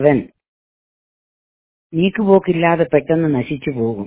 അവൻ നീക്കുപോക്കില്ലാതെ പെട്ടെന്ന് നശിച്ചു പോകും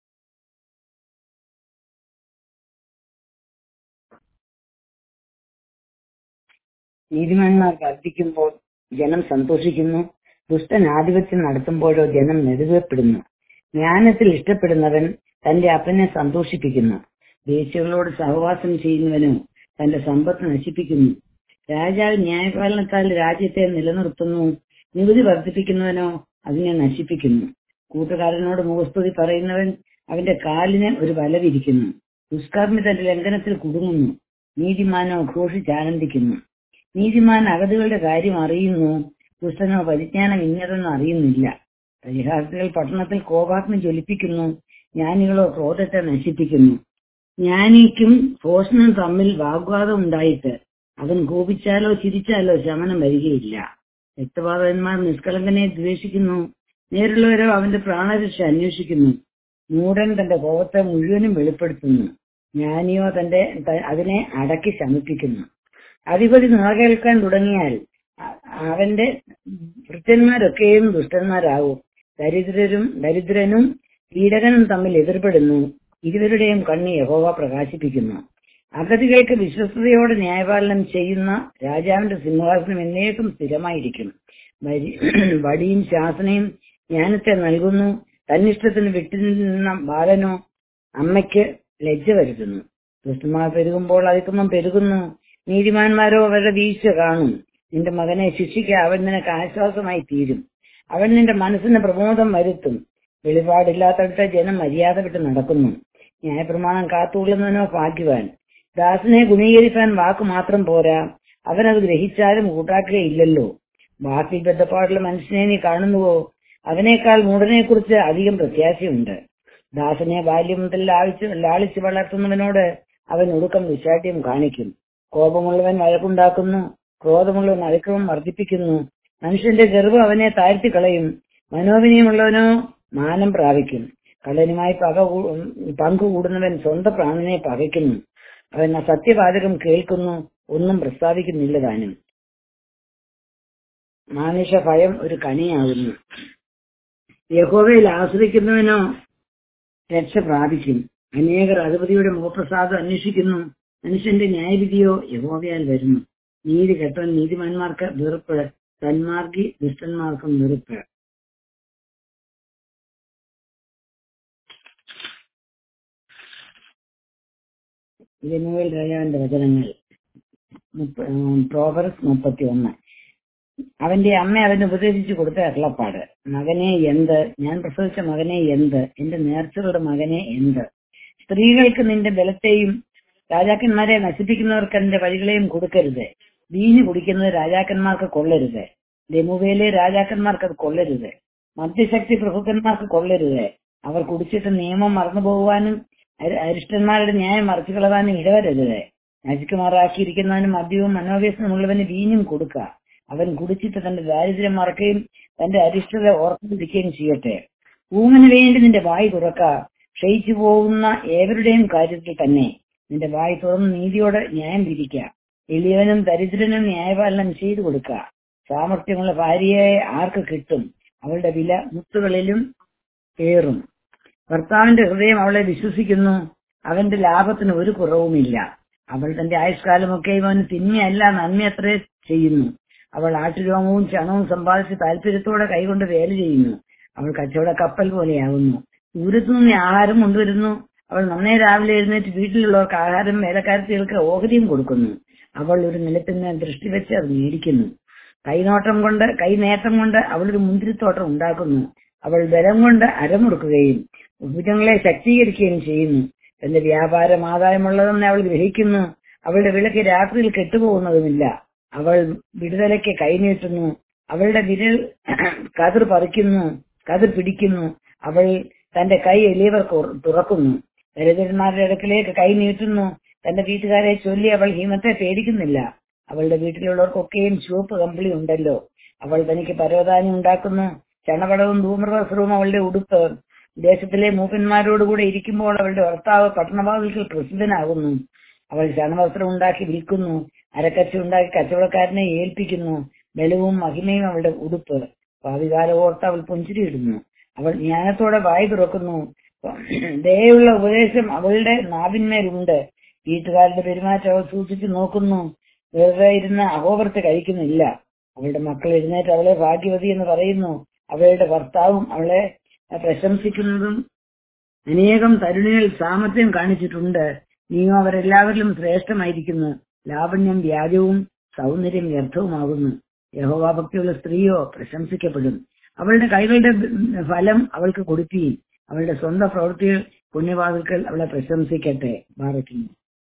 നീതിമാന്മാർ വർദ്ധിക്കുമ്പോൾ ജനം സന്തോഷിക്കുന്നു ദുഷ്ടൻ ആധിപത്യം നടത്തുമ്പോഴോ ജനം നെടുകപ്പെടുന്നു ജ്ഞാനത്തിൽ ഇഷ്ടപ്പെടുന്നവൻ തന്റെ അപ്പനെ സന്തോഷിപ്പിക്കുന്നു ദേശികളോട് സഹവാസം ചെയ്യുന്നവനോ തന്റെ സമ്പത്ത് നശിപ്പിക്കുന്നു രാജാവ് ന്യായപാലനത്താൽ രാജ്യത്തെ നിലനിർത്തുന്നു നികുതി വർദ്ധിപ്പിക്കുന്നവനോ അതിനെ നശിപ്പിക്കുന്നു കൂട്ടുകാരനോട് മുഖസ്തുതി പറയുന്നവൻ അവന്റെ കാലിന് ഒരു വലവിരിക്കുന്നു ദുഷ്കർമ്മി തന്റെ ലംഘനത്തിൽ കുടുങ്ങുന്നു നീതിമാനോ ഘോഷിച്ചാനന്ദിക്കുന്നു നീതിമാൻ അഗതികളുടെ കാര്യം അറിയുന്നു ദുഷ്ടനോ പരിജ്ഞാനം ഇന്നതെന്ന് അറിയുന്നില്ല പരിഹാസികൾ പട്ടണത്തിൽ കോപാഗ്നി ജ്വലിപ്പിക്കുന്നു ജ്ഞാനികളോ ക്രോധത്തെ നശിപ്പിക്കുന്നു ജ്ഞാനിക്കും ഭോഷനും തമ്മിൽ വാഗ്വാദം ഉണ്ടായിട്ട് അവൻ കോപിച്ചാലോ ചിരിച്ചാലോ ശമനം വരികയില്ല രക്തപാതകന്മാർ നിഷ്കളങ്കനെ ദ്വേഷിക്കുന്നു നേരുള്ളവരോ അവന്റെ പ്രാണരക്ഷ അന്വേഷിക്കുന്നു മൂടൻ തന്റെ കോപത്തെ മുഴുവനും വെളിപ്പെടുത്തുന്നു ജ്ഞാനിയോ തന്റെ ത- അതിനെ അടക്കി ശമിപ്പിക്കുന്നു അധിപതി കേൾക്കാൻ തുടങ്ങിയാൽ അ- അവന്റെ ഭൃത്യന്മാരൊക്കെയും ദുഷ്ടന്മാരാകും ദരിദ്രരും ദരിദ്രനും പീഡകനും തമ്മിൽ എതിർപ്പെടുന്നു ഇരുവരുടെയും കണ്ണ് യഹോവ പ്രകാശിപ്പിക്കുന്നു അഗതികൾക്ക് വിശ്വസ്തയോടെ ന്യായപാലനം ചെയ്യുന്ന രാജാവിന്റെ സിംഹാസനം എന്നേക്കും സ്ഥിരമായിരിക്കും വരി- വടിയും ശാസനയും ജ്ഞാനത്തെ നൽകുന്നു തന്നിഷ്ടത്തിന് വിട്ടുനിന്ന ബാലനോ അമ്മയ്ക്ക് ലജ്ജ വരുത്തുന്നു ദുഷ്ടന്മാർ പെരുകുമ്പോൾ അതിക്രമം പെരുകുന്നു നീതിമാന്മാരോ അവരുടെ വീഴ്ച കാണും നിന്റെ മകനെ ശിക്ഷിക്കുക അവൻ നിനക്ക് ആശ്വാസമായി തീരും അവൻ നിന്റെ മനസ്സിന് പ്രമോദം വരുത്തും വെളിപാടില്ലാത്തടത്ത് ജനം മര്യാദ വിട്ട് നടക്കുന്നു ന്യായപ്രമാണം കാത്തുകൊള്ളുന്നവനോ ഭാഗ്യവാൻ ദാസനെ ഗുണീകരിക്കാൻ വാക്ക് മാത്രം പോരാ അവനത് ഗ്രഹിച്ചാലും കൂട്ടാക്കുകയില്ലല്ലോ വാക്കിൽ ബന്ധപ്പാടുള്ള മനുഷ്യനെ നീ കാണുന്നുവോ അവനേക്കാൾ മൂടനെ കുറിച്ച് അധികം പ്രത്യാശയുണ്ട് ദാസനെ ബാല്യം മുതൽ ലാളിച്ച് ലാളിച്ച് വളർത്തുന്നവനോട് അവൻ ഒടുക്കം വിശാഠ്യം കാണിക്കും കോപമുള്ളവൻ വഴക്കുണ്ടാക്കുന്നു ക്രോധമുള്ളവൻ അതിക്രമം വർദ്ധിപ്പിക്കുന്നു മനുഷ്യന്റെ ഗർവം അവനെ താഴ്ത്തി കളയും മനോവിനയമുള്ളവനോ മാനം പ്രാപിക്കും കള്ളനുമായി പക കൂ- പങ്കുകൂടുന്നവൻ സ്വന്തം പ്രാണനെ പകയ്ക്കുന്നു അവൻ ആ സത്യവാചകം കേൾക്കുന്നു ഒന്നും പ്രസ്താവിക്കുന്നില്ല താനും മാനുഷ ഭയം ഒരു കണിയാകുന്നു യഹോവയിൽ ആശ്രയിക്കുന്നവനോ രക്ഷ പ്രാപിക്കും അനേകർ അധിപതിയുടെ മുഖപ്രസാദം അന്വേഷിക്കുന്നു മനുഷ്യന്റെ ന്യായവിധിയോ യഹോവയാൽ വരുന്നു നീതി കെട്ടവൻ നീതിമാന്മാർക്ക് വെറുപ്പ് തന്മാർഗി ദുഷ്ടന്മാർക്കും വെറുപ്പ് ജനുവൽ രാജാവിന്റെ വചനങ്ങൾ മുപ്പ- ഉം, പ്രോവർബ്സ് മുപ്പത്തി ഒന്ന് അവന്റെ അമ്മ അവന് ഉപദേശിച്ചു കൊടുത്ത അരുളപ്പാട് മകനെ എന്ത് ഞാൻ പ്രസവിച്ച മകനെ എന്ത് എന്റെ നേർച്ചകളുടെ മകനെ എന്ത് സ്ത്രീകൾക്ക് നിന്റെ ബലത്തെയും രാജാക്കന്മാരെ നശിപ്പിക്കുന്നവർക്ക് എന്റെ വഴികളെയും കൊടുക്കരുത് വീഞ്ഞു കുടിക്കുന്നത് രാജാക്കന്മാർക്ക് കൊള്ളരുത് ലമുവേലെ രാജാക്കന്മാർക്ക് അത് കൊള്ളരുത് മദ്യശക്തി പ്രഭുക്കന്മാർക്ക് കൊള്ളരുത് അവർ കുടിച്ചിട്ട് നിയമം മറന്നു പോകുവാനും അരി- അരിഷ്ടന്മാരുടെ ന്യായം മറച്ചു കളവാനും ഇടവരരുത് നശിക്കുമാറാക്കിയിരിക്കുന്നവനും മദ്യവും മനോവ്യസനമുള്ളവന് വീഞ്ഞും കൊടുക്കുക അവൻ കുടിച്ചിട്ട് തന്റെ ദാരിദ്ര്യം മറക്കുകയും തന്റെ അരിഷ്ടത ഓർമ്മിപ്പിക്കുകയും ചെയ്യട്ടെ ഊമന് വേണ്ടി നിന്റെ വായി തുറക്ക ക്ഷയിച്ചു പോകുന്ന ഏവരുടെയും കാര്യത്തിൽ തന്നെ നിന്റെ വായി തുറന്ന് നീതിയോടെ ന്യായം വിധിക്കുക എളിയവനും ദരിദ്രനും ന്യായപാലനം ചെയ്തു കൊടുക്കുക സാമർഥ്യമുള്ള ഭാര്യയെ ആർക്ക് കിട്ടും അവളുടെ വില മുത്തുകളിലും ഏറും ഭർത്താവിന്റെ ഹൃദയം അവളെ വിശ്വസിക്കുന്നു അവന്റെ ലാഭത്തിന് ഒരു കുറവുമില്ല അവൾ തന്റെ ആയുഷ്കാലമൊക്കെ അവന് തിന്മയല്ല നന്മയത്രേ ചെയ്യുന്നു അവൾ ആട്ടുരോമവും ചണവും സമ്പാദിച്ച് താല്പര്യത്തോടെ കൈകൊണ്ട് വേല ചെയ്യുന്നു അവൾ കച്ചവട കപ്പൽ പോലെയാകുന്നു ദൂരത്തു നിന്ന് ആഹാരം കൊണ്ടുവരുന്നു അവൾ നന്നേ രാവിലെ എഴുന്നേറ്റ് വീട്ടിലുള്ളവർക്ക് ആഹാരം വേലക്കാരത്തികൾക്ക് ഓഹരിയും കൊടുക്കുന്നു അവൾ ഒരു നിലത്തിൽ നിന്ന് ദൃഷ്ടി വെച്ച് അത് മേടിക്കുന്നു കൈനോട്ടം കൊണ്ട് കൈനേട്ടം കൊണ്ട് അവൾ ഒരു മുന്തിരിത്തോട്ടം ഉണ്ടാക്കുന്നു അവൾ ബലം കൊണ്ട് അരമുറുക്കുകയും ഭുജങ്ങളെ ശക്തീകരിക്കുകയും ചെയ്യുന്നു തന്റെ വ്യാപാരം ആദായമുള്ളതെന്ന് അവൾ ഗ്രഹിക്കുന്നു അവളുടെ വിളക്ക് രാത്രിയിൽ കെട്ടുപോകുന്നതുമില്ല അവൾ വിടുതലയ്ക്ക് കൈനീട്ടുന്നു അവളുടെ വിരൽ കതിർ പറിക്കുന്നു കതിർ പിടിക്കുന്നു അവൾ തന്റെ കൈ എളിയവർക്ക് ഉറ- തുറക്കുന്നു ദരിദ്രന്മാരുടെ അടുക്കലേക്ക് കൈ നീട്ടുന്നു തന്റെ വീട്ടുകാരെ ചൊല്ലി അവൾ ഹിമത്തെ പേടിക്കുന്നില്ല അവളുടെ വീട്ടിലുള്ളവർക്കൊക്കെയും ചുവപ്പ് കമ്പിളി ഉണ്ടല്ലോ അവൾ തനിക്ക് പരവതാനി ഉണ്ടാക്കുന്നു ചണപടവും ധൂമ്രവസ്ത്രവും അവളുടെ ഉടുപ്പ് ദേശത്തിലെ മൂപ്പന്മാരോടുകൂടെ ഇരിക്കുമ്പോൾ അവളുടെ ഭർത്താവ് പട്ടണവാതിൽക്കൽ പ്രസിദ്ധനാകുന്നു അവൾ ചണവസ്ത്രം ഉണ്ടാക്കി വിൽക്കുന്നു അരക്കച്ച ഉണ്ടാക്കി കച്ചവടക്കാരനെ ഏൽപ്പിക്കുന്നു ബലവും മഹിമയും അവളുടെ ഉടുപ്പ് ഭാവികാല ഓർത്ത് അവൾ പുഞ്ചിരിയിടുന്നു അവൾ ജ്ഞാനത്തോടെ വായി തുറക്കുന്നു ദയുള്ള ഉപദേശം അവളുടെ നാവിന്മേലുണ്ട് വീട്ടുകാരുടെ പെരുമാറ്റം അവൾ സൂക്ഷിച്ചു നോക്കുന്നു വെറുതെ ഇരുന്ന് അഹോവർത്ത് കഴിക്കുന്നില്ല അവളുടെ മക്കൾ എഴുന്നേറ്റ് അവളെ ഭാഗ്യവതി എന്ന് പറയുന്നു അവളുടെ ഭർത്താവും അവളെ പ്രശംസിക്കുന്നതും അനേകം തരുണികൾ സാമർത്ഥ്യം കാണിച്ചിട്ടുണ്ട് നീയോ അവരെല്ലാവരിലും ശ്രേഷ്ഠമായിരിക്കുന്നു ലാവണ്യം വ്യാജവും സൗന്ദര്യം വ്യർത്ഥവുമാകുന്നു യഹോവാഭക്തിയുള്ള സ്ത്രീയോ പ്രശംസിക്കപ്പെടും അവളുടെ കൈകളുടെ ഫലം അവൾക്ക് കൊടുക്കുകയും അവളുടെ സ്വന്തം പ്രവൃത്തികൾ പുണ്യവാതിൽക്കൽ അവളെ പ്രശംസിക്കട്ടെ ബാറയ്ക്കുന്നു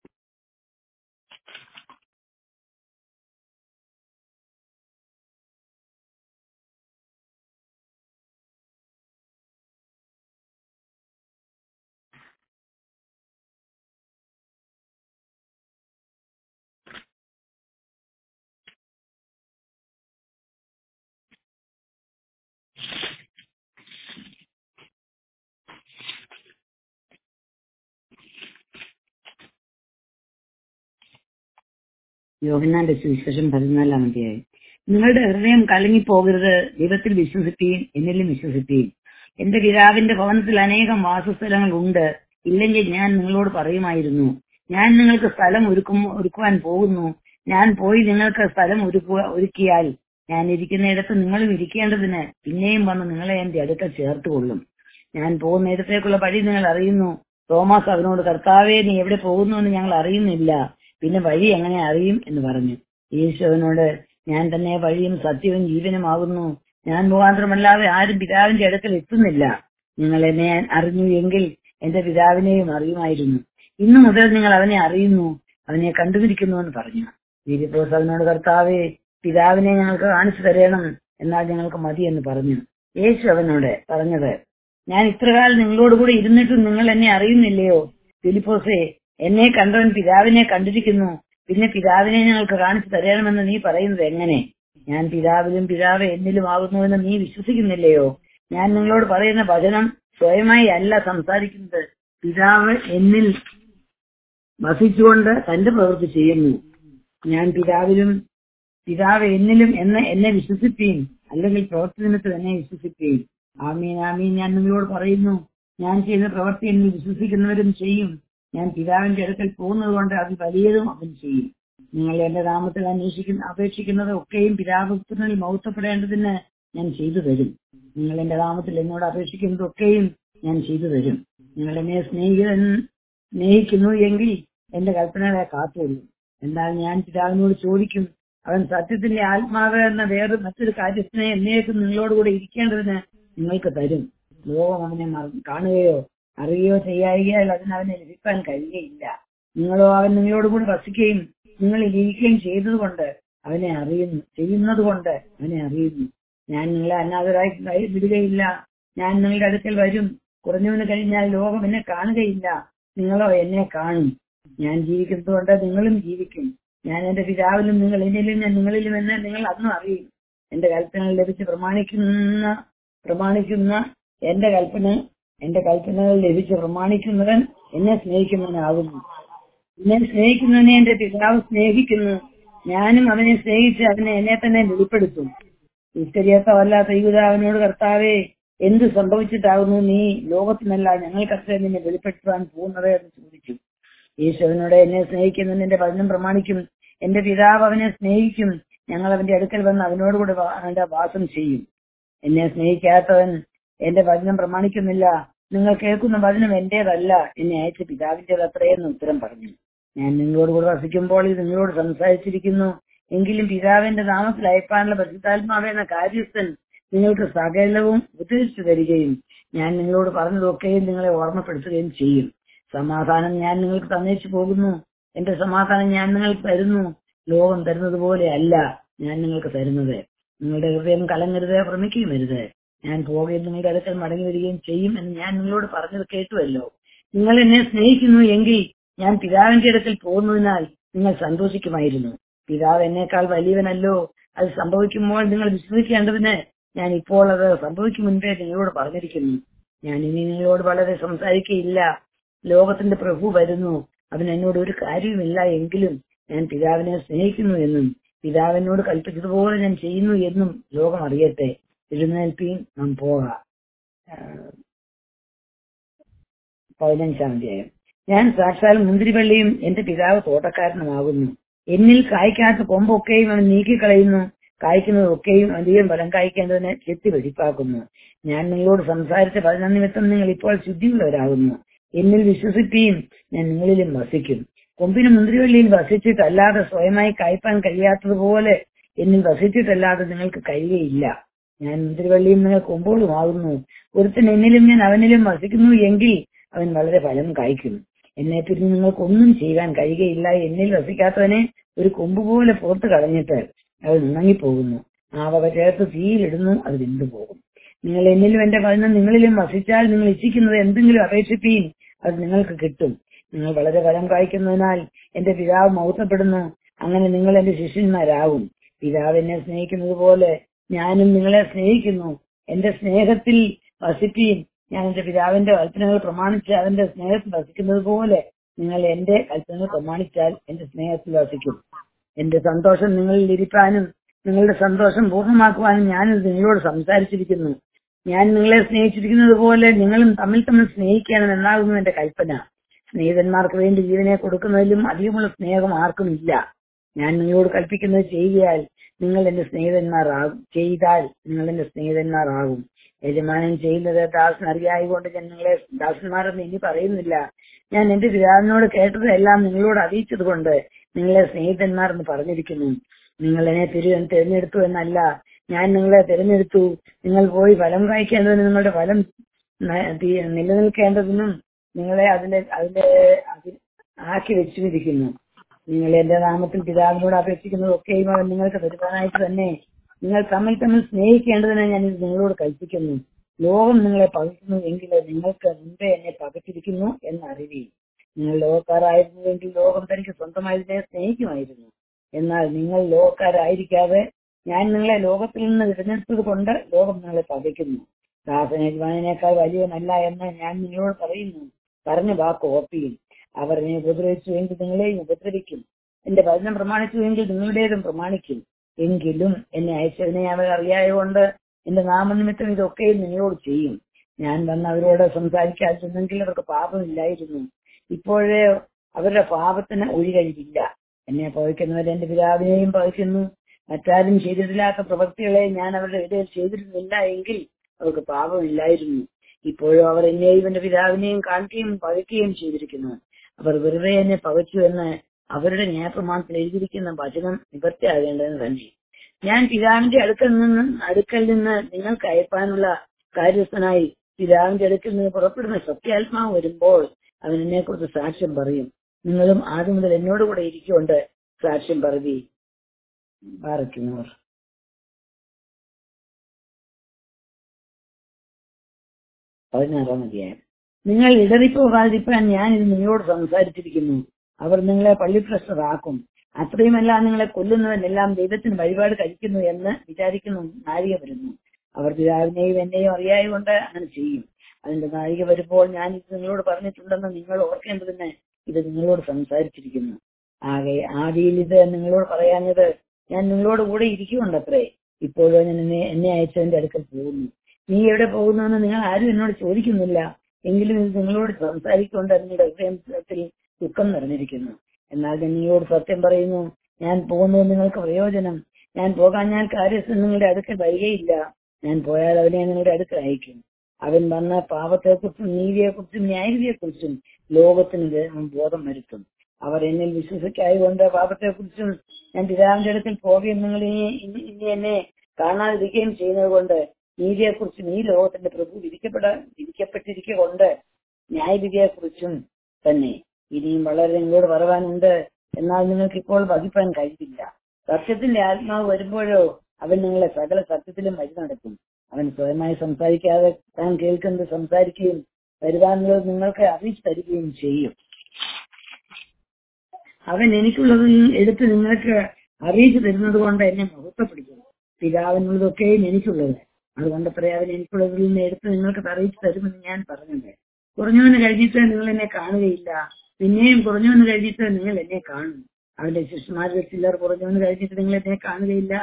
യോഹന്നാന്റെ സുവിശേഷം പതിനാലാം അധ്യായം നിങ്ങളുടെ ഹൃദയം കലങ്ങിപ്പോകരുത് ദൈവത്തിൽ വിശ്വസിപ്പീൻ എന്നിലും വിശ്വസിപ്പീൻ എന്റെ പിതാവിന്റെ ഭവനത്തിൽ അനേകം വാസസ്ഥലങ്ങൾ ഉണ്ട് ഇല്ലെങ്കിൽ ഞാൻ നിങ്ങളോട് പറയുമായിരുന്നു ഞാൻ നിങ്ങൾക്ക് സ്ഥലം ഒരുക്കും ഒരുക്കുവാൻ പോകുന്നു ഞാൻ പോയി നിങ്ങൾക്ക് സ്ഥലം ഒരുക്കുക ഒരുക്കിയാൽ ഞാൻ ഇരിക്കുന്നിടത്ത് നിങ്ങളും ഇരിക്കേണ്ടതിന് പിന്നെയും വന്ന് നിങ്ങളെ എന്റെ അടുക്കൽ ചേർത്തുകൊള്ളും ഞാൻ പോകുന്നിടത്തേക്കുള്ള വഴി നിങ്ങൾ അറിയുന്നു തോമസ് അവനോട് കർത്താവേ നീ എവിടെ പോകുന്നു എന്ന് ഞങ്ങൾ അറിയുന്നില്ല പിന്നെ വഴി എങ്ങനെ അറിയും എന്ന് പറഞ്ഞു യേശുവിനോട് ഞാൻ തന്നെ വഴിയും സത്യവും ജീവനുമാകുന്നു ഞാൻ മുഖാന്തരമല്ലാതെ ആരും പിതാവിന്റെ അടുക്കൽ എത്തുന്നില്ല നിങ്ങൾ എന്നെ അറിഞ്ഞു എങ്കിൽ എന്റെ പിതാവിനെയും അറിയുമായിരുന്നു ഇന്നു മുതൽ നിങ്ങൾ അവനെ അറിയുന്നു അവനെ കണ്ടുപിടിക്കുന്നു എന്ന് പറഞ്ഞു വീര്യപ്പോസ് അവനോട് കർത്താവെ പിതാവിനെ ഞങ്ങൾക്ക് കാണിച്ചു തരണം എന്നാൽ ഞങ്ങൾക്ക് മതി എന്ന് പറഞ്ഞു യേശു അവനോട് പറഞ്ഞത് ഞാൻ ഇത്രകാലം നിങ്ങളോട് കൂടെ ഇരുന്നിട്ടും നിങ്ങൾ എന്നെ അറിയുന്നില്ലയോ ഫിലിപ്പോസേ എന്നെ കണ്ടവൻ പിതാവിനെ കണ്ടിരിക്കുന്നു പിന്നെ പിതാവിനെ ഞങ്ങൾക്ക് കാണിച്ചു തരണമെന്ന് നീ പറയുന്നത് എങ്ങനെ ഞാൻ പിതാവിലും പിതാവ് എന്നിലും ആകുന്നുവെന്ന് നീ വിശ്വസിക്കുന്നില്ലയോ ഞാൻ നിങ്ങളോട് പറയുന്ന വചനം സ്വയമായി അല്ല സംസാരിക്കുന്നത് പിതാവ് എന്നിൽ വസിച്ചുകൊണ്ട് തന്റെ പ്രവൃത്തി ചെയ്യുന്നു ഞാൻ പിതാവിലും പിതാവ് എന്നിലും എന്ന് എന്നെ വിശ്വസിപ്പീൻ അല്ലെങ്കിൽ പ്രവൃത്തി നിമിത്തം എന്നെ വിശ്വസിപ്പീൻ ആമീൻ ആമീൻ ഞാൻ നിങ്ങളോട് പറയുന്നു ഞാൻ ചെയ്യുന്ന പ്രവൃത്തി എന്നിൽ വിശ്വസിക്കുന്നവരും ചെയ്യും ഞാൻ പിതാവിന്റെ അടുക്കൽ പോകുന്നത് കൊണ്ട് അത് വലിയതും അവൻ ചെയ്യും നിങ്ങൾ എന്റെ നാമത്തിൽ അന്വേഷിക്കുന്ന അപേക്ഷിക്കുന്നത് ഒക്കെയും പിതാപുത്രനിൽ മൗത്തപ്പെടേണ്ടതിന് ഞാൻ ചെയ്തു തരും നിങ്ങൾ എന്റെ നാമത്തിൽ എന്നോട് അപേക്ഷിക്കുന്നത് ഒക്കെയും ഞാൻ ചെയ്തു തരും നിങ്ങൾ എന്നെ സ്നേഹിതൻ സ്നേഹിക്കുന്നു എങ്കിൽ എന്റെ കൽപ്പനകളെ കാത്തുകൊള്ളും എന്നാൽ ഞാൻ പിതാവിനോട് ചോദിക്കും അവൻ സത്യത്തിന്റെ ആത്മാവ് എന്ന വേറെ മറ്റൊരു കാര്യത്തിനെ എന്നേക്കും നിങ്ങളോടുകൂടെ ഇരിക്കേണ്ടതിന് നിങ്ങൾക്ക് തരും ലോകം അവനെ മറ- കാണുകയോ അറിയുകയോ ചെയ്യായികയാൽ അതിന് അവനെ ലഭിക്കാൻ കഴിയുകയില്ല നിങ്ങളോ അവൻ നിങ്ങളോട് കൂടി വസിക്കുകയും നിങ്ങളിൽ ഇരിക്കുകയും ചെയ്തതുകൊണ്ട് അവനെ അറിയുന്നു ചെയ്യുന്നത് കൊണ്ട് അവനെ അറിയുന്നു ഞാൻ നിങ്ങളെ അനാഥരായി കൈ വിടുകയില്ല ഞാൻ നിങ്ങളുടെ അടുക്കൽ വരും കുറഞ്ഞവന് കഴിഞ്ഞാൽ ലോകം എന്നെ കാണുകയില്ല നിങ്ങളോ എന്നെ കാണും ഞാൻ ജീവിക്കുന്നതുകൊണ്ട് നിങ്ങളും ജീവിക്കും ഞാൻ എന്റെ പിതാവിലും നിങ്ങൾ എന്നിലും ഞാൻ നിങ്ങളിലും എന്ന് നിങ്ങൾ അന്നും അറിയും എന്റെ കൽപ്പനകൾ ലഭിച്ച് പ്രമാണിക്കുന്ന പ്രമാണിക്കുന്ന എന്റെ കൽപ്പന എന്റെ കൽപ്പനകൾ ലഭിച്ച് പ്രമാണിക്കുന്നവൻ എന്നെ സ്നേഹിക്കുന്നവനാകുന്നു എന്നെ സ്നേഹിക്കുന്നവനെ എന്റെ പിതാവ് സ്നേഹിക്കുന്നു ഞാനും അവനെ സ്നേഹിച്ച് അവനെ എന്നെ തന്നെ വെളിപ്പെടുത്തും ഇസ്കരിയത്തവല്ലാത്ത യൂതാവിനോട് കർത്താവേ എന്ത് സംഭവിച്ചിട്ടാകുന്നു നീ ലോകത്തിനല്ല ഞങ്ങൾക്കത്ര നിന്നെ വെളിപ്പെടുത്തുവാൻ പോകുന്നത് എന്ന് ചോദിച്ചു യേശുവിനോട് എന്നെ സ്നേഹിക്കുന്നവൻ എന്റെ വചനം പ്രമാണിക്കും എന്റെ പിതാവ് അവനെ സ്നേഹിക്കും ഞങ്ങൾ അവന്റെ അടുക്കൽ വന്ന് അവനോടുകൂടെ വാ- അവന്റെ വാസം ചെയ്യും എന്നെ സ്നേഹിക്കാത്തവൻ എന്റെ വചനം പ്രമാണിക്കുന്നില്ല നിങ്ങൾ കേൾക്കുന്ന വചനം എന്റേതല്ല എന്നെ അയച്ച പിതാവിന്റേത് അത്രയെന്ന് ഉത്തരം പറഞ്ഞു ഞാൻ നിങ്ങളോട് കൂടെ വസിക്കുമ്പോൾ ഇത് നിങ്ങളോട് സംസാരിച്ചിരിക്കുന്നു എങ്കിലും പിതാവിന്റെ നാമത്തിൽ അയപ്പാനുള്ള പരിശുദ്ധാത്മാവ് എന്ന കാര്യസ്ഥൻ നിങ്ങൾക്ക് സകലവും ഉപദേശിച്ചു തരികയും ഞാൻ നിങ്ങളോട് പറഞ്ഞതൊക്കെയും നിങ്ങളെ ഓർമ്മപ്പെടുത്തുകയും ചെയ്യും സമാധാനം ഞാൻ നിങ്ങൾക്ക് തന്നേച്ചു പോകുന്നു എന്റെ സമാധാനം ഞാൻ നിങ്ങൾക്ക് തരുന്നു ലോകം തരുന്നത് പോലെ അല്ല ഞാൻ നിങ്ങൾക്ക് തരുന്നത് നിങ്ങളുടെ ഹൃദയം കലങ്ങരുത് ഭ്രമിക്കുകയും വരുത് ഞാൻ പോകുകയും നിങ്ങളുടെ അടുക്കൽ മടങ്ങി വരികയും ചെയ്യും എന്ന് ഞാൻ നിങ്ങളോട് പറഞ്ഞത് കേട്ടുവല്ലോ നിങ്ങൾ എന്നെ സ്നേഹിക്കുന്നു എങ്കിൽ ഞാൻ പിതാവിന്റെ അടുക്കൽ പോകുന്നതിനാൽ നിങ്ങൾ സന്തോഷിക്കുമായിരുന്നു പിതാവ് എന്നേക്കാൾ വലിയവനല്ലോ അത് സംഭവിക്കുമ്പോൾ നിങ്ങൾ വിശ്വസിക്കേണ്ടതിന് ഞാൻ ഇപ്പോൾ അത് സംഭവിക്കും മുൻപേ നിങ്ങളോട് പറഞ്ഞിരിക്കുന്നു ഞാൻ ഇനി നിങ്ങളോട് വളരെ സംസാരിക്കയില്ല ലോകത്തിന്റെ പ്രഭു വരുന്നു അവൻ എന്നോട് ഒരു കാര്യവുമില്ല എങ്കിലും ഞാൻ പിതാവിനെ സ്നേഹിക്കുന്നു എന്നും പിതാവിനോട് കൽപ്പിച്ചതുപോലെ ഞാൻ ചെയ്യുന്നു എന്നും ലോകം അറിയട്ടെ എഴുന്നേൽപ്പിയും നാം പോകാം ആ, പതിനഞ്ചാം അധ്യായം ഞാൻ സാക്ഷാൽ മുന്തിരിവള്ളിയും എന്റെ പിതാവ് തോട്ടക്കാരനുമാകുന്നു എന്നിൽ കായ്ക്കാത്ത കൊമ്പൊക്കെയും അവൻ നീക്കിക്കളയുന്നു കായ്ക്കുന്നതൊക്കെയും അധികം ഫലം കായ്ക്കേണ്ടതിന് ചെത്തി വെടിപ്പാക്കുന്നു ഞാൻ നിങ്ങളോട് സംസാരിച്ച പതിന നിമിത്തം നിങ്ങൾ ഇപ്പോൾ ശുദ്ധിയുള്ളവരാകുന്നു എന്നിൽ വിശ്വസിക്കുകയും ഞാൻ നിങ്ങളിലും വസിക്കും കൊമ്പിന് മുന്തിരിവള്ളിയിൽ വസിച്ചിട്ടല്ലാതെ സ്വയമായി കായ്പാൻ കഴിയാത്തതുപോലെ എന്നിൽ വസിച്ചിട്ടല്ലാതെ നിങ്ങൾക്ക് കഴിയുകയില്ല ഞാൻ മുന്തിരിവള്ളിയും നിങ്ങൾ കൊമ്പുകളുമാകുന്നു ഒരുത്തൻ എന്നിലും ഞാൻ അവനിലും വസിക്കുന്നു എങ്കിൽ അവൻ വളരെ ഫലം കായ്ക്കും എന്നെ പിരിഞ്ഞ് നിങ്ങൾക്കൊന്നും ചെയ്യാൻ കഴിയുകയില്ല എന്നിൽ വസിക്കാത്തവനെ ഒരു കൊമ്പ് പോലെ പുറത്ത് കളഞ്ഞിട്ട് അവൻ ഉണങ്ങിപ്പോകുന്നു ആ വക ചേർത്ത് തീയിലിടുന്നു അത് വെന്തുപോകും നിങ്ങൾ എന്നിലും എന്റെ വചനം നിങ്ങളിലും വസിച്ചാൽ നിങ്ങൾ ഇച്ഛിക്കുന്നത് എന്തെങ്കിലും അപേക്ഷിപ്പീൻ അത് നിങ്ങൾക്ക് കിട്ടും നിങ്ങൾ വളരെ ഫലം കായ്ക്കുന്നതിനാൽ എന്റെ പിതാവ് മൗത്തപ്പെടുന്നു അങ്ങനെ നിങ്ങൾ എന്റെ ശിഷ്യന്മാരാകും പിതാവ് എന്നെ സ്നേഹിക്കുന്നത് പോലെ ഞാനും നിങ്ങളെ സ്നേഹിക്കുന്നു എന്റെ സ്നേഹത്തിൽ വസിപ്പീൻ ഞാൻ എന്റെ പിതാവിന്റെ കൽപ്പനകൾ പ്രമാണിച്ച് അവന്റെ സ്നേഹത്തിൽ വസിക്കുന്നത് പോലെ നിങ്ങൾ എന്റെ കൽപ്പനകൾ പ്രമാണിച്ചാൽ എന്റെ സ്നേഹത്തിൽ വസിക്കും എന്റെ സന്തോഷം നിങ്ങളിൽ ഇരിക്കാനും നിങ്ങളുടെ സന്തോഷം പൂർണ്ണമാക്കുവാനും ഞാനിത് നിങ്ങളോട് സംസാരിച്ചിരിക്കുന്നു ഞാൻ നിങ്ങളെ സ്നേഹിച്ചിരിക്കുന്നത് പോലെ നിങ്ങളും തമ്മിൽ തമ്മിൽ സ്നേഹിക്കണം എന്നാകുന്നു എന്റെ കൽപ്പന സ്നേഹിതന്മാർക്ക് വേണ്ടി ജീവനെ കൊടുക്കുന്നതിലും അധികമുള്ള സ്നേഹം ആർക്കും ഇല്ല ഞാൻ നിങ്ങളോട് കൽപ്പിക്കുന്നത് ചെയ്യുകയാൽ നിങ്ങൾ എന്റെ സ്നേഹിതന്മാരാകും ചെയ്താൽ നിങ്ങൾ എന്റെ സ്നേഹിതന്മാരാകും യജമാനൻ ചെയ്യുന്നത് ദാസൻ അറിയായതുകൊണ്ട് ഞാൻ നിങ്ങളെ ദാസന്മാരെന്ന് ഇനി പറയുന്നില്ല ഞാൻ എന്റെ പിതാവിനോട് കേട്ടതെല്ലാം നിങ്ങളോട് അറിയിച്ചത് കൊണ്ട് നിങ്ങളെ സ്നേഹിതന്മാർ എന്ന് പറഞ്ഞിരിക്കുന്നു നിങ്ങൾ എന്നെ തിരു തിരഞ്ഞെടുത്തു എന്നല്ല ഞാൻ നിങ്ങളെ തിരഞ്ഞെടുത്തു നിങ്ങൾ പോയി ഫലം കായ്ക്കേണ്ടതിന് നിങ്ങളുടെ ഫലം ന- തി- നിലനിൽക്കേണ്ടതിനും നിങ്ങളെ അതിലെ അതിലെ അതിൽ ആക്കി വെച്ചിരിക്കുന്നു നിങ്ങൾ എന്റെ നാമത്തിൽ പിതാവിനോട് അപേക്ഷിക്കുന്നതൊക്കെയും അവൻ നിങ്ങൾക്ക് തരുവാനായിട്ട് തന്നെ നിങ്ങൾ തമ്മിൽ തമ്മിൽ സ്നേഹിക്കേണ്ടതിന് ഞാൻ ഇത് നിങ്ങളോട് കൽപ്പിക്കുന്നു ലോകം നിങ്ങളെ പകയ്ക്കുന്നു എങ്കിൽ നിങ്ങൾക്ക് മുമ്പേ എന്നെ പകച്ചിരിക്കുന്നു എന്നറിവി നിങ്ങൾ ലോകക്കാരായിരുന്നുവെങ്കിൽ ലോകം തനിക്ക് സ്വന്തമായതിനെ സ്നേഹിക്കുമായിരുന്നു എന്നാൽ നിങ്ങൾ ലോകക്കാരായിരിക്കാതെ ഞാൻ നിങ്ങളെ ലോകത്തിൽ നിന്ന് തിരഞ്ഞെടുത്തത് കൊണ്ട് ലോകം നിങ്ങളെ പകയ്ക്കുന്നു ദാസന യജമാനേക്കാൾ വലിയവനല്ല എന്ന് ഞാൻ നിങ്ങളോട് പറയുന്നു പറഞ്ഞ വാക്ക് ഓർപ്പിയും അവർ എന്നെ ഉപദ്രവിച്ചുവെങ്കിൽ നിങ്ങളെയും ഉപദ്രവിക്കും എന്റെ വചനം പ്രമാണിച്ചുവെങ്കിൽ നിങ്ങളുടേതും പ്രമാണിക്കും എങ്കിലും എന്നെ അയച്ചതിനെ അവർ അറിയായതുകൊണ്ട് എന്റെ നാമനിമിത്തം ഇതൊക്കെയും നിങ്ങളോട് ചെയ്യും ഞാൻ വന്ന് അവരോട് സംസാരിക്കാതിരുന്നെങ്കിൽ അവർക്ക് പാപമില്ലായിരുന്നു ഇപ്പോഴേ അവരുടെ പാപത്തിന് ഒഴികഴിവില്ല എന്നെ പകയ്ക്കുന്നവർ എന്റെ പിതാവിനെയും പകയ്ക്കുന്നു മറ്റാരും ചെയ്തിട്ടില്ലാത്ത പ്രവൃത്തികളെ ഞാൻ അവരുടെ ഇടയിൽ ചെയ്തിരുന്നില്ല എങ്കിൽ അവർക്ക് പാപമില്ലായിരുന്നു ഇപ്പോഴും അവർ എന്നെയും എന്റെ പിതാവിനെയും കാണിക്കുകയും പകയ്ക്കുകയും ചെയ്തിരിക്കുന്നു അവർ വെറുതെ എന്നെ പകച്ചു എന്ന് അവരുടെ ന്യായപ്രമാണത്തിൽ എഴുതിയിരിക്കുന്ന വചനം നിവർത്തിയാകേണ്ടത് തന്നെ ഞാൻ പിതാവിന്റെ അടുക്കൽ നിന്ന് അടുക്കൽ നിന്ന് നിങ്ങൾക്ക് അയപ്പാനുള്ള കാര്യസ്ഥനായി പിതാവിന്റെ അടുക്കൽ നിന്ന് പുറപ്പെടുന്ന സത്യാത്മാവ് വരുമ്പോൾ അവൻ എന്നെ കുറിച്ച് സാക്ഷ്യം പറയും നിങ്ങളും ആദ്യം മുതൽ എന്നോട് കൂടെ ഇരിക്കൊണ്ട് സാക്ഷ്യം പറവി പാറയ്ക്കുന്നവർ പതിനാറാം അധ്യായം നിങ്ങൾ ഇടറിപ്പോകാതിരിക്കാൻ ഞാൻ ഇത് നിങ്ങളോട് സംസാരിച്ചിരിക്കുന്നു അവർ നിങ്ങളെ പള്ളിപ്രശ്നരാക്കും അത്രയുമല്ല നിങ്ങളെ കൊല്ലുന്നവരെല്ലാം ദൈവത്തിന് വഴിപാട് കഴിക്കുന്നു എന്ന് വിചാരിക്കുന്നു നാഴിക വരുന്നു അവർ പിതാവിനെയും എന്നെയും അറിയായതുകൊണ്ട് അങ്ങനെ ചെയ്യും അതിന്റെ നാഴിക വരുമ്പോൾ ഞാൻ ഇത് നിങ്ങളോട് പറഞ്ഞിട്ടുണ്ടെന്ന് നിങ്ങൾ ഓർക്കേണ്ടതിന് ഇത് നിങ്ങളോട് സംസാരിച്ചിരിക്കുന്നു ആകെ ആദിയിൽ ഇത് നിങ്ങളോട് പറയാഞ്ഞത് ഞാൻ നിങ്ങളോട് കൂടെ ഇരിക്കുന്നുണ്ടത്രേ ഇപ്പോഴും ഞാൻ എന്നെ എന്നെ അയച്ചതിന്റെ അടുക്കൽ പോകുന്നു നീ എവിടെ പോകുന്നുവെന്ന് നിങ്ങൾ ആരും എന്നോട് ചോദിക്കുന്നില്ല എങ്കിലും ഇത് നിങ്ങളോട് സംസാരിക്കൊണ്ട് നിങ്ങളുടെ ഹൃദയത്തിൽ ദുഃഖം നിറഞ്ഞിരിക്കുന്നു എന്നാൽ ഞാൻ നിങ്ങളോട് സത്യം പറയുന്നു ഞാൻ പോകുന്നത് നിങ്ങൾക്ക് പ്രയോജനം ഞാൻ പോകാൻ ഞാൻ കാര്യസ്ഥൻ നിങ്ങളുടെ അടുക്കൽ വരികയില്ല ഞാൻ പോയാൽ അവനെ നിങ്ങളുടെ അടുക്കൽ അയക്കും അവൻ വന്ന പാപത്തെക്കുറിച്ചും നീതിയെക്കുറിച്ചും ന്യായവിധിയെക്കുറിച്ചും ലോകത്തിന് ദേ- ബോധം വരുത്തും അവർ എന്നിൽ വിശ്വസിക്കായതുകൊണ്ട് പാപത്തെക്കുറിച്ചും ഞാൻ പിതാവിന്റെ അടുക്കൽ പോകുകയും നിങ്ങൾ ഇനി ഇനി- ഇനി എന്നെ കാണാതിരിക്കുകയും ചെയ്യുന്നത് കൊണ്ട് നീതിയെക്കുറിച്ചും ഈ ലോകത്തിന്റെ പ്രഭു വിധിക്കപ്പെട വിധിക്കപ്പെട്ടിരിക്കുക കൊണ്ട് ന്യായവിധിയെക്കുറിച്ചും തന്നെ ഇനിയും വളരെ നിങ്ങളോട് പറയാനുണ്ട് എന്നാൽ നിങ്ങൾക്ക് ഇപ്പോൾ വഹിപ്പാൻ കഴിയില്ല സത്യത്തിന്റെ ആത്മാവ് വരുമ്പോഴോ അവൻ നിങ്ങളെ സകല സത്യത്തിലും വഴി നടത്തും അവൻ സ്വയമായി സംസാരിക്കാതെ താൻ കേൾക്കുന്നത് സംസാരിക്കുകയും വരുവാനുള്ളത് നിങ്ങൾക്ക് അറിയിച്ചു തരികയും ചെയ്യും അവൻ എനിക്കുള്ളത് എടുത്ത് നിങ്ങൾക്ക് അറിയിച്ചു തരുന്നത് കൊണ്ട് എന്നെ മഹത്വപ്പെടുത്തുന്നു പിതാവിനുള്ളതൊക്കെയും എനിക്കുള്ളത് അതുകൊണ്ട് പറയാ അവൻ എനിക്കുള്ളതിൽ നിന്ന് എടുത്ത് നിങ്ങൾക്ക് അറിയിച്ചു തരുമെന്ന് ഞാൻ പറഞ്ഞത് കുറഞ്ഞവന് കഴിഞ്ഞിട്ട് നിങ്ങൾ എന്നെ കാണുകയില്ല പിന്നെയും കുറഞ്ഞവന് കഴിഞ്ഞിട്ട് നിങ്ങൾ എന്നെ കാണും അവന്റെ ശിഷ്യന്മാരിൽ ചിലർ കുറഞ്ഞവന് കഴിഞ്ഞിട്ട് നിങ്ങൾ എന്നെ കാണുകയില്ല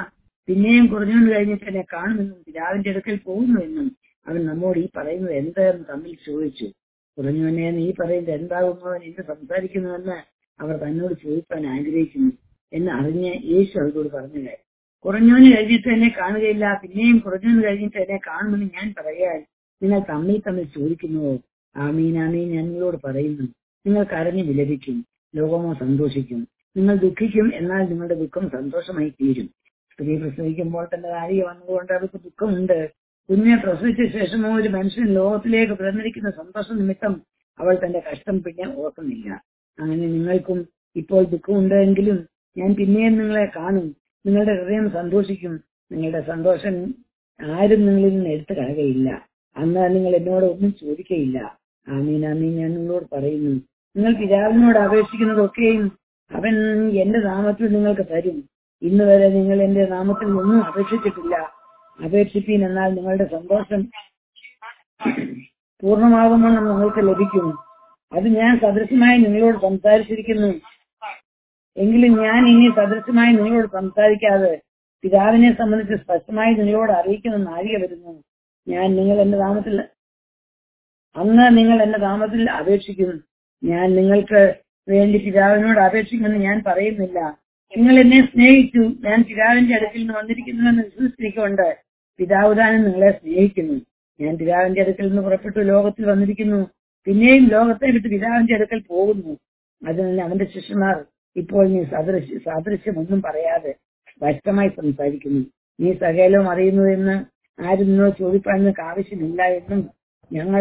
പിന്നെയും കുറഞ്ഞുകൊണ്ട് കഴിഞ്ഞിട്ട് എന്നെ കാണുമെന്നും പിതാവിന്റെ അടുക്കൽ പോകുന്നുവെന്നും അവൻ നമ്മോട് ഈ പറയുന്നത് എന്താണെന്ന് തമ്മിൽ ചോദിച്ചു കുറഞ്ഞവനെ നീ പറയുന്നത് എന്താകുന്നു അവൻ എന്ത് സംസാരിക്കുന്നുവെന്ന് അവർ തന്നോട് ചോദിക്കാൻ ആഗ്രഹിക്കുന്നു എന്ന് അറിഞ്ഞ് യേശു അവരോട് പറഞ്ഞത് കുറഞ്ഞവന് കഴിഞ്ഞിട്ട് എന്നെ കാണുകയില്ല പിന്നെയും കുറഞ്ഞവന് കഴിഞ്ഞിട്ട് എന്നെ കാണുമെന്ന് ഞാൻ പറയാൻ നിങ്ങൾ തമ്മിൽ തമ്മിൽ ചോദിക്കുന്നുവോ ആമീൻ ആമീൻ ഞാൻ നിങ്ങളോട് പറയുന്നു നിങ്ങൾ കരഞ്ഞു വിലപിക്കും ലോകമോ സന്തോഷിക്കും നിങ്ങൾ ദുഃഖിക്കും എന്നാൽ നിങ്ങളുടെ ദുഃഖം സന്തോഷമായി തീരും സ്ത്രീ പ്രസവിക്കുമ്പോൾ തന്റെ നാഴിക വന്നതുകൊണ്ട് അവർക്ക് ദുഃഖമുണ്ട് കുഞ്ഞെ പ്രസവിച്ച ശേഷമോ ഒരു മനുഷ്യൻ ലോകത്തിലേക്ക് പിറന്നിരിക്കുന്ന സന്തോഷ നിമിത്തം അവൾ തന്റെ കഷ്ടം പിന്നെ ഓർക്കുന്നില്ല അങ്ങനെ നിങ്ങൾക്കും ഇപ്പോൾ ദുഃഖമുണ്ടെങ്കിലും ഞാൻ പിന്നെയും നിങ്ങളെ കാണും നിങ്ങളുടെ ഹൃദയം സന്തോഷിക്കും നിങ്ങളുടെ സന്തോഷം ആരും നിങ്ങളിൽ നിന്ന് എടുത്തു കളയുകയില്ല അന്ന് നിങ്ങൾ എന്നോട് ഒന്നും ചോദിക്കയില്ല ആമീൻ ആമീൻ ഞാൻ നിങ്ങളോട് പറയുന്നു നിങ്ങൾ പിതാവിനോട് അപേക്ഷിക്കുന്നതൊക്കെയും അവൻ എന്റെ നാമത്തിൽ നിങ്ങൾക്ക് തരും ഇന്ന് വരെ നിങ്ങൾ എന്റെ നാമത്തിൽ ഒന്നും അപേക്ഷിച്ചിട്ടില്ല അപേക്ഷിപ്പീൻ എന്നാൽ നിങ്ങളുടെ സന്തോഷം പൂർണ്ണമാകുമ്പോൾ നിങ്ങൾക്ക് ലഭിക്കും അത് ഞാൻ സദൃശമായി നിങ്ങളോട് സംസാരിച്ചിരിക്കുന്നു എങ്കിലും ഞാൻ ഇനി സദൃശമായി നിങ്ങളോട് സംസാരിക്കാതെ പിതാവിനെ സംബന്ധിച്ച് സ്പഷ്ടമായി നിങ്ങളോട് അറിയിക്കുന്ന നാഴിക വരുന്നു ഞാൻ നിങ്ങൾ എന്റെ നാമത്തിൽ അന്ന് നിങ്ങൾ എന്റെ നാമത്തിൽ അപേക്ഷിക്കും ഞാൻ നിങ്ങൾക്ക് വേണ്ടി പിതാവിനോട് അപേക്ഷിക്കുമെന്ന് ഞാൻ പറയുന്നില്ല നിങ്ങൾ എന്നെ സ്നേഹിച്ചു ഞാൻ പിതാവിന്റെ അടുക്കൽ നിന്ന് വന്നിരിക്കുന്നുവെന്ന് വിശ്വസിച്ചുകൊണ്ട് പിതാവ് താനും നിങ്ങളെ സ്നേഹിക്കുന്നു ഞാൻ പിതാവിന്റെ അടുക്കൽ നിന്ന് പുറപ്പെട്ടു ലോകത്തിൽ വന്നിരിക്കുന്നു പിന്നെയും ലോകത്തെ വിട്ട് പിതാവിന്റെ അടുക്കൽ പോകുന്നു അതിനാൽ അവന്റെ ശിഷ്യന്മാർ ഇപ്പോൾ നീ സദൃശ്യ സാദൃശ്യമൊന്നും പറയാതെ സ്പഷ്ടമായി സംസാരിക്കുന്നു നീ സകലവും അറിയുന്നു എന്ന് ആരും നിന്നോട് ചോദിപ്പാൻ നിനക്ക് ആവശ്യമില്ല എന്നും ഞങ്ങൾ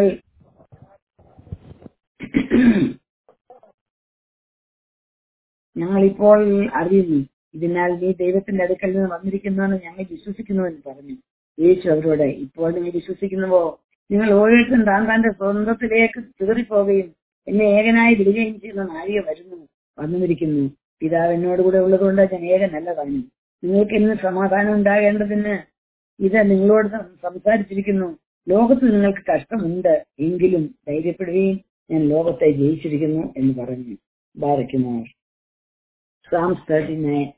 ഞങ്ങൾ ഇപ്പോൾ അറിയുന്നു ഇതിനാൽ നീ ദൈവത്തിന്റെ അടുക്കൽ നിന്ന് വന്നിരിക്കുന്നുവെന്ന് ഞങ്ങൾ വിശ്വസിക്കുന്നുവെന്ന് പറഞ്ഞു യേശു അവരോട് ഇപ്പോൾ നിങ്ങൾ വിശ്വസിക്കുന്നുവോ നിങ്ങൾ ഓരോരുത്തരും താൻ തന്റെ സ്വന്തത്തിലേക്ക് ചിതറിപ്പോവുകയും എന്നെ ഏകനായി വിടുകയും ചെയ്യുന്ന നാഴിക വരുന്നു വന്നുമിരിക്കുന്നു പിതാവ് എന്നോട് കൂടെ ഉള്ളതുകൊണ്ട് ഞാൻ ഏകനല്ല താനും നിങ്ങൾക്ക് ഇന്ന് സമാധാനം ഉണ്ടാകേണ്ടതിന് ഇത് നിങ്ങളോട് സം- സംസാരിച്ചിരിക്കുന്നു ലോകത്ത് നിങ്ങൾക്ക് കഷ്ടമുണ്ട് എങ്കിലും ധൈര്യപ്പെടുകയും ഞാൻ ലോകത്തെ ജയിച്ചിരിക്കുന്നു എന്ന് പറഞ്ഞു ബാധിക്കുന്നു സാംസ് തേർട്ടി നയൻ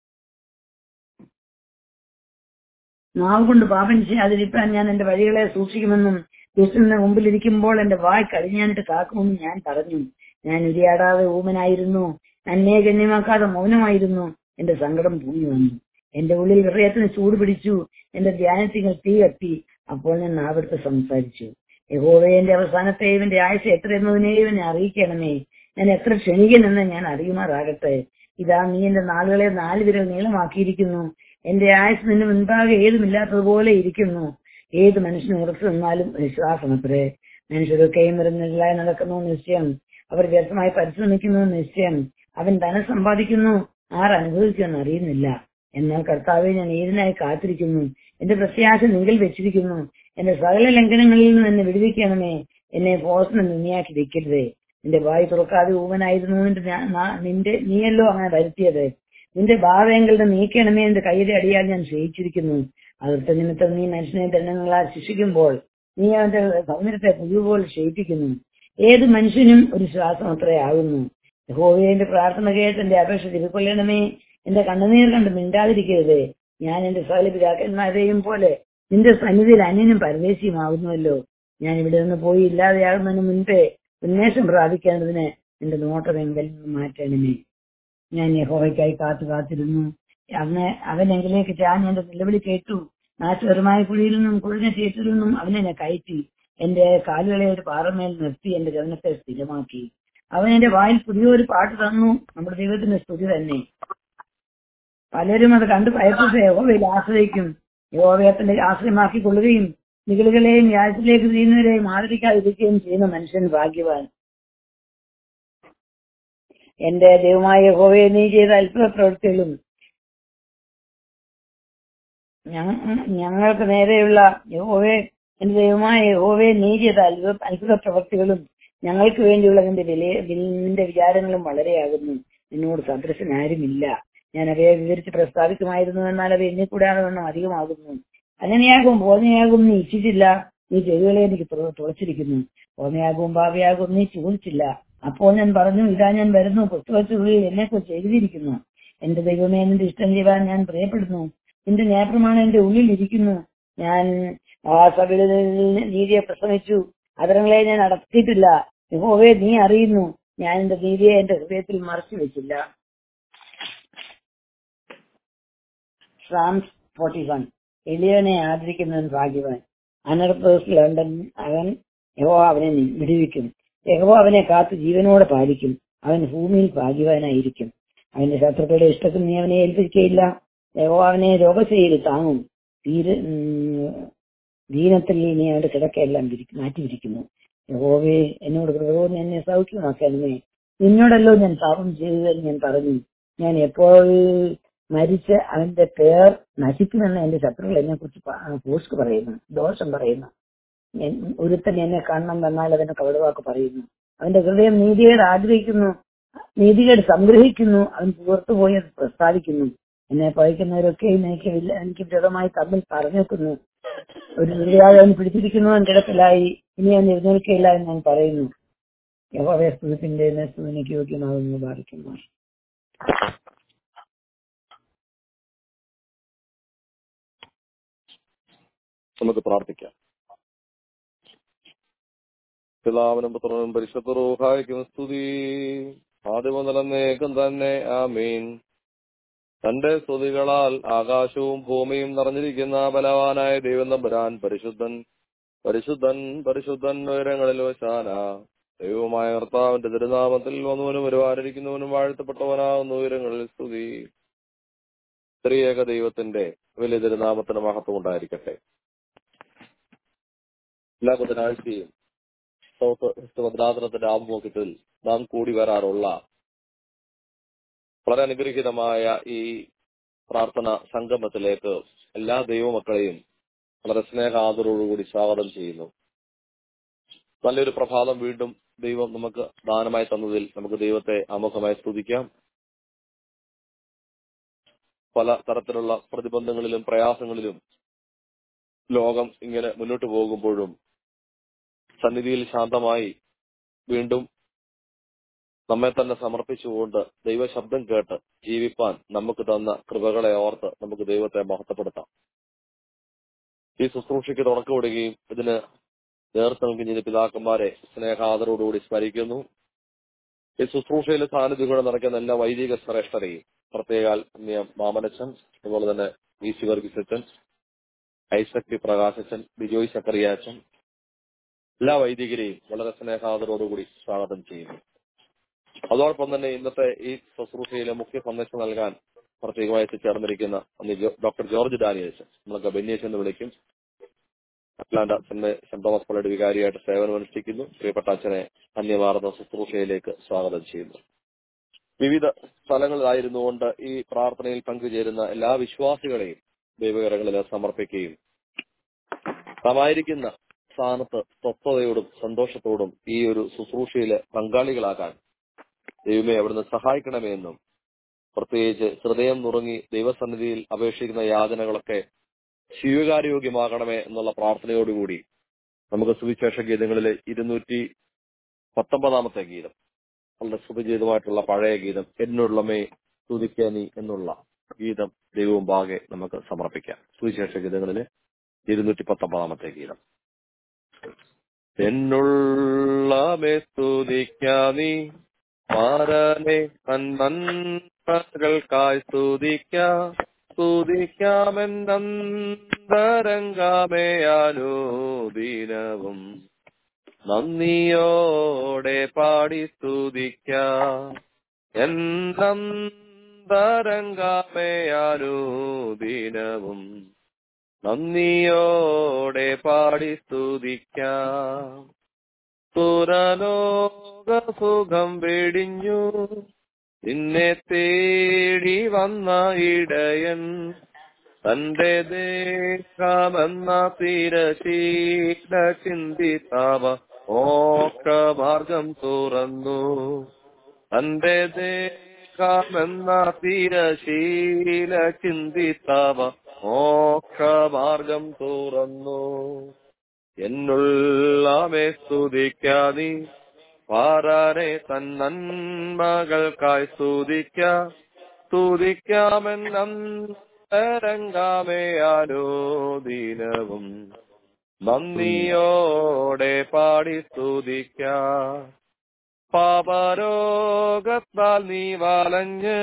നാവ് കൊണ്ട് പാപം ചെയ്യാതിരിക്കാൻ ഞാൻ എന്റെ വഴികളെ സൂക്ഷിക്കുമെന്നും ദുഷ്ടന്റെ മുമ്പിൽ ഇരിക്കുമ്പോൾ എന്റെ വായ് കഴിഞ്ഞാനിട്ട് കാക്കുമെന്നും ഞാൻ പറഞ്ഞു ഞാൻ ഉരിയാടാതെ ഊമനായിരുന്നു എന്നെ ഗണ്യമാക്കാതെ മൗനമായിരുന്നു എന്റെ സങ്കടം പൂങ്ങി വന്നു എന്റെ ഉള്ളിൽ ഹൃദയത്തിന് ചൂട് പിടിച്ചു എന്റെ ധ്യാനത്തിങ്ങൾ തീ കത്തി അപ്പോൾ ഞാൻ നാവെടുത്ത് സംസാരിച്ചു യഹോവേ എന്റെ അവസാനത്തെ ഇവന്റെ ആയുസ് എത്ര എന്നതിനെയും എന്നെ അറിയിക്കണമേ ഞാൻ എത്ര ക്ഷണികനെന്ന് ഞാൻ അറിയുമാറാകട്ടെ ഇതാ നീ എന്റെ നാളുകളെ നാല് വിരൽ നീളമാക്കിയിരിക്കുന്നു എന്റെ ആയുസ് നിന്റെ മുൻപാകെ ഏതുമില്ലാത്തതുപോലെ ഇരിക്കുന്നു ഏത് മനുഷ്യന് ഉറച്ചു നിന്നാലും ഒരു ശ്വാസമത്രേ മനുഷ്യരൊക്കെയും നിറഞ്ഞതായി നടക്കുന്നു നിശ്ചയം അവർ വ്യർത്ഥമായി പരിശ്രമിക്കുന്നു നിശ്ചയം അവൻ ധനം സമ്പാദിക്കുന്നു ആർ അനുഭവിക്കുമെന്ന് അറിയുന്നില്ല എന്നാൽ കർത്താവെ ഞാൻ ഏതിനായി കാത്തിരിക്കുന്നു എന്റെ പ്രത്യാശ നിങ്കിൽ വെച്ചിരിക്കുന്നു എന്റെ സകല ലംഘനങ്ങളിൽ നിന്ന് എന്നെ വിടുവിക്കണമേ എന്നെ പോസ്റ്റിന് നിന്നിയാക്കി വെക്കരുതേ നിന്റെ വായി തുറക്കാതെ ഊമനായിരുന്നു നിന്റെ ഞാ- നാ- നിന്റെ നീയല്ലോ അങ്ങനെ വരുത്തിയത് നിന്റെ ഭാവയെങ്കിൽ നീക്കണമേ എന്റെ കയ്യിലെ അടിയാൽ ഞാൻ ക്ഷയിച്ചിരിക്കുന്നു അവിടുത്തെ നിമിത്തം നീ മനുഷ്യനെ ദണ്ഡങ്ങളാൽ ശിക്ഷിക്കുമ്പോൾ നീ അവന്റെ സൗന്ദര്യത്തെ പുതുപോലെ ക്ഷയിപ്പിക്കുന്നു ഏത് മനുഷ്യനും ഒരു ശ്വാസം അത്രേ ആകുന്നു യഹോവേ എന്റെ പ്രാർത്ഥന കേട്ട് എന്റെ അപേക്ഷ തിരുക്കൊള്ളണമേ എന്റെ കണ്ണുനീർ കണ്ട് മിണ്ടാതിരിക്കരുതേ ഞാൻ എന്റെ സകല പിതാക്കന്മാരെയും പോലെ നിന്റെ സന്നിധിയിൽ അന്യനും പരദേശിയുമാകുന്നുവല്ലോ ഞാൻ ഇവിടെ നിന്ന് പോയി ഇല്ലാതെയാകുന്നതിന് മുൻപേ ഉന്മേഷം പ്രാപിക്കേണ്ടതിന് എന്റെ നോട്ടമെങ്കിൽ നിന്ന് മാറ്റണമേ ഞാൻ യഹോവയ്ക്കായി കാത്തു കാത്തിരുന്നു അന്ന് അവനെങ്കിലേക്ക് ഞാൻ എന്റെ നിലവിളി കേട്ടു നാശപരമായ കുഴിയിൽ നിന്നും കുഴിഞ്ഞ ചേറ്റിൽ നിന്നും അവൻ എന്നെ കയറ്റി എന്റെ കാലുകളെ ഒരു പാറമേൽ നിർത്തി എന്റെ ഗവനത്തെ സ്ഥിരമാക്കി അവൻ എന്റെ വായിൽ പുതിയൊരു പാട്ട് തന്നു നമ്മുടെ ദൈവത്തിന്റെ സ്തുതി തന്നെ പലരും അത് കണ്ടു ഭയപ്പെട്ട് യഹോവയിൽ ആശ്രയിക്കും യഹോവയത്തിന്റെ ആശ്രയമാക്കി കൊള്ളുകയും നികളുകളെയും രാജ്യത്തിലേക്ക് തിരിയുന്നവരെയും ആദരിക്കാതിരിക്കുകയും ചെയ്യുന്ന മനുഷ്യൻ ഭാഗ്യവാൻ എന്റെ ദൈവമായ യഹോവയെ നീ ചെയ്ത അത്ഭുത പ്രവൃത്തികളും ഞങ്ങ- ഞങ്ങൾക്ക് നേരെയുള്ള യഹോവയെ എന്റെ ദൈവമായ യഹോവയെ നീ ചെയ്ത അത്ഭുത അത്ഭുത പ്രവൃത്തികളും ഞങ്ങൾക്ക് വേണ്ടിയുള്ള നിന്റെ വില നിന്റെ വിചാരങ്ങളും വളരെയാകുന്നു നിന്നോട് സദൃശൻ ആരുമില്ല ഞാൻ അവയെ വിവരിച്ച് പ്രസ്താവിക്കുമായിരുന്നു എന്നാൽ അവ എന്നെ കൂടാതെ വണ്ണം അധികമാകുന്നു അങ്ങനെയാകും ബോധനയാകും നീ ഇച്ഛിച്ചില്ല നീ ചെവികളെ എനിക്ക് തുറ- തുളച്ചിരിക്കുന്നു ഓമയാകും ഭാവിയാകും നീ ചോദിച്ചില്ല അപ്പോൾ ഞാൻ പറഞ്ഞു ഇതാ ഞാൻ വരുന്നു പുസ്തകത്തിനുള്ളിൽ എന്നെ കുറിച്ച് എഴുതിയിരിക്കുന്നു എന്റെ ദൈവമേ നിന്റെ ഇഷ്ടം ചെയ്യുവാൻ ഞാൻ പ്രിയപ്പെടുന്നു നിന്റെ ന്യായപ്രമാണം എന്റെ ഉള്ളിൽ ഇരിക്കുന്നു ഞാൻ ആ സഭയിൽ നീതിയെ പ്രസംഗിച്ചു അതരങ്ങളെ ഞാൻ അടച്ചിട്ടില്ല യഹോവേ നീ അറിയുന്നു ഞാൻ എന്റെ നീതിയെ എന്റെ ഹൃദയത്തിൽ മറച്ചു വെച്ചില്ല സാംസ് ഫോർട്ടി വൺ എളിയവനെ ആദരിക്കുന്നവൻ ഭാഗ്യവാൻ അനർപ്പേഴ്സ് ലണ്ടൻ അവൻ യഹോ അവനെ നി- വിടുവിക്കും യഹോ അവനെ കാത്ത് ജീവനോടെ പാലിക്കും അവൻ ഭൂമിയിൽ ഭാഗ്യവാനായിരിക്കും അവന്റെ ശത്രുക്കളുടെ ഇഷ്ടത്തിൽ നീ അവനെ ഏൽപ്പിക്കുകയില്ല യഹോ അവനെ രോഗശൈലിയിൽ താങ്ങും തീരെ ഉം, ദീനത്തിൽ നീ അവന്റെ കിടക്കയെല്ലാം വിരിക്കും- മാറ്റിയിരിക്കുന്നു യഹോവേ എന്നോട് കൃപകോന്ന് എന്നെ സൗഖ്യമാക്കണമേ നിന്നോടല്ലോ ഞാൻ പാപം ചെയ്തതെന്ന് ഞാൻ പറഞ്ഞു ഞാൻ എപ്പോൾ മരിച്ച് അവന്റെ പേർ നശിക്കുമെന്ന് എന്റെ ശത്രുക്കൾ എന്നെ കുറിച്ച് പോസ്റ്റ് പറയുന്നു ദോഷം പറയുന്നു എൻ- ഒരുത്തൻ എന്നെ കാണണം വന്നാൽ അവന്റെ കവടവാക്ക് പറയുന്നു അവന്റെ ഹൃദയം നീതികേട് ആഗ്രഹിക്കുന്നു നീതികേട് സംഗ്രഹിക്കുന്നു അവൻ പുറത്തുപോയി അത് പ്രസ്താവിക്കുന്നു എന്നെ പഴിക്കുന്നവരൊക്കെ എനിക്ക് വില്ല- എനിക്ക് വിരോധമായി തമ്മിൽ പറഞ്ഞേക്കുന്നു ഒരു ഹൃദയായി അവൻ പിടിച്ചിരിക്കുന്നു അവൻ കിടപ്പിലായി ഇനി അവൻ എഴുന്നേൽക്കയില്ല എന്ന് ഞാൻ പറയുന്നു യഹോവയെ സ്തുതിപ്പിന്റെ സ്തുതിക്ക് യോഗ്യമാകുന്നു ബാധിക്കുന്നു നമുക്ക് പ്രാർത്ഥിക്കാം പിതാവിനും പുത്രനും പരിശുദ്ധ റൂഹായിക്കും സ്തുതി ആദ്യമ നിലന്നേക്കും തന്നെ ആമീൻ തന്റെ സ്തുതികളാൽ ആകാശവും ഭൂമിയും നിറഞ്ഞിരിക്കുന്ന ബലവാനായ ദൈവം തമ്പുരാൻ പരിശുദ്ധൻ പരിശുദ്ധൻ പരിശുദ്ധൻ ഉയരങ്ങളിൽ വശാന ദൈവമായ കർത്താവിന്റെ തിരുനാമത്തിൽ വന്നവനും വരുവാനിരിക്കുന്നവനും വാഴ്ത്തപ്പെട്ടവനാകുന്ന ഉയരങ്ങളിൽ സ്തുതി സ്ത്രീയേക ദൈവത്തിന്റെ വലിയ തിരുനാമത്തിന് മഹത്വം ഉണ്ടായിരിക്കട്ടെ എല്ലാ ബുധനാഴ്ചയും സൗത്ത് വെസ്റ്റ് ഭദ്രാസനത്തിന്റെ ആഭിമുഖ്യത്തിൽ നാം കൂടി വരാറുള്ള വളരെ അനുഗ്രഹീതമായ ഈ പ്രാർത്ഥന സംഗമത്തിലേക്ക് എല്ലാ ദൈവമക്കളെയും വളരെ സ്നേഹാദരോടുകൂടി സ്വാഗതം ചെയ്യുന്നു നല്ലൊരു പ്രഭാതം വീണ്ടും ദൈവം നമുക്ക് ദാനമായി തന്നതിൽ നമുക്ക് ദൈവത്തെ അമുഖമായി സ്തുതിക്കാം പല തരത്തിലുള്ള പ്രതിബന്ധങ്ങളിലും പ്രയാസങ്ങളിലും ലോകം ഇങ്ങനെ മുന്നോട്ട് പോകുമ്പോഴും സന്നിധിയിൽ ശാന്തമായി വീണ്ടും നമ്മെ തന്നെ സമർപ്പിച്ചുകൊണ്ട് ദൈവശബ്ദം കേട്ട് ജീവിപ്പാൻ നമുക്ക് തന്ന കൃപകളെ ഓർത്ത് നമുക്ക് ദൈവത്തെ മഹത്വപ്പെടുത്താം ഈ ശുശ്രൂഷയ്ക്ക് തുടക്കമിടുകയും ഇതിന് നേതൃത്വം നൽകിയ പിതാക്കന്മാരെ സ്നേഹാദരോടുകൂടി സ്മരിക്കുന്നു ഈ ശുശ്രൂഷയിൽ സാന്നിധ്യങ്ങൾ നടക്കുന്ന എല്ലാ വൈദിക ശ്രേഷ്ഠരെയും പ്രത്യേകാൽ പുണ്യ മാമനച്ചൻ അതുപോലെ തന്നെ വി സി വർഗീസച്ചൻ ഐസക് പി പ്രകാശച്ചൻ ബിജോയ് സക്കറിയാച്ചൻ എല്ലാ വൈദികരെയും വളരെ സ്നേഹാദരോടുകൂടി സ്വാഗതം ചെയ്യുന്നു അതോടൊപ്പം തന്നെ ഇന്നത്തെ ഈ ശുശ്രൂഷയിലെ മുഖ്യ സന്ദേശം നൽകാൻ പ്രത്യേകമായി എത്തിച്ചേർന്നിരിക്കുന്ന അന്ന് ജോ- ഡോക്ടർ ജോർജ് ഡാനിയൽസൺ നമ്മളൊക്കെ ബെന്നീസ് എന്ന് വിളിക്കും അറ്റ്ലാന്റ സെന്റ് സെന്റ് തോമസ് പള്ളിയുടെ വികാരിയായിട്ട് സേവനമനുഷ്ഠിക്കുന്നു പ്രിയപ്പെട്ട അച്ഛനെ അന്യമാർന്ന ശുശ്രൂഷയിലേക്ക് സ്വാഗതം ചെയ്യുന്നു വിവിധ സ്ഥലങ്ങളിലായിരുന്നുകൊണ്ട് ഈ പ്രാർത്ഥനയിൽ പങ്കുചേരുന്ന എല്ലാ വിശ്വാസികളെയും ദൈവകരങ്ങളിൽ സമർപ്പിക്കുകയും നാമായിരിക്കുന്ന സ്ഥാനത്ത് സ്വസ്ഥതയോടും സന്തോഷത്തോടും ഈ ഒരു ശുശ്രൂഷയില് പങ്കാളികളാകാൻ ദൈവമേ അവിടുന്ന് സഹായിക്കണമേ എന്നും പ്രത്യേകിച്ച് ഹൃദയം നുറുങ്ങി ദൈവസന്നിധിയിൽ അപേക്ഷിക്കുന്ന യാതനകളൊക്കെ സ്വീകാര്യോഗ്യമാകണമേ എന്നുള്ള പ്രാർത്ഥനയോടുകൂടി നമുക്ക് സുവിശേഷ ഗീതങ്ങളിലെ ഇരുന്നൂറ്റി പത്തൊമ്പതാമത്തെ ഗീതം വളരെ സുപരിചിതമായിട്ടുള്ള പഴയ ഗീതം എന്നുള്ളമേ സ്തുതിക്ക നീ എന്നുള്ള ഗീതം ദൈവവും ബാകെ നമുക്ക് സമർപ്പിക്കാം സുവിശേഷ ഗീതങ്ങളിലെ ഇരുന്നൂറ്റി പത്തൊമ്പതാമത്തെ ഗീതം എന്നുള്ളമേ സ്തുതിക്ക നീ മാരനെ നന്മകൾക്കായി സ്തുതിക്ക സ്തുതിക്കാമെന്നന്തരംഗമേ അനുദീനവും നന്ദിയോടെ പാടി സ്തുതിക്ക എന്നന്തരംഗമേ അനുദീനവും നന്ദിയോടെ പാടി സ്തുതിക്കാം സുരലോക സുഖം വെടിഞ്ഞു നിന്നെ തേടി വന്ന ഇടയൻ തന്റെ ദേഹമെന്ന തിരശീല ചിന്തിത്താവ മോക്ഷമാർഗം തുറന്നു തന്റെ ദേഹമെന്ന തിരശീല ചിന്തിത്താവ മോക്ഷമാർഗം തുറന്നു എന്നുള്ളമേ സ്തുതിക്കാതി പാരാനെ തൻ നന്മകൾക്കായി സ്തുതിക്ക സ്തുതിക്കാമെന്നം തരംഗാമയാനോദീനവും നന്ദിയോടെ പാടി സ്തുതിക്കാം പാപരോഗത്താൽ നീ വലഞ്ഞ്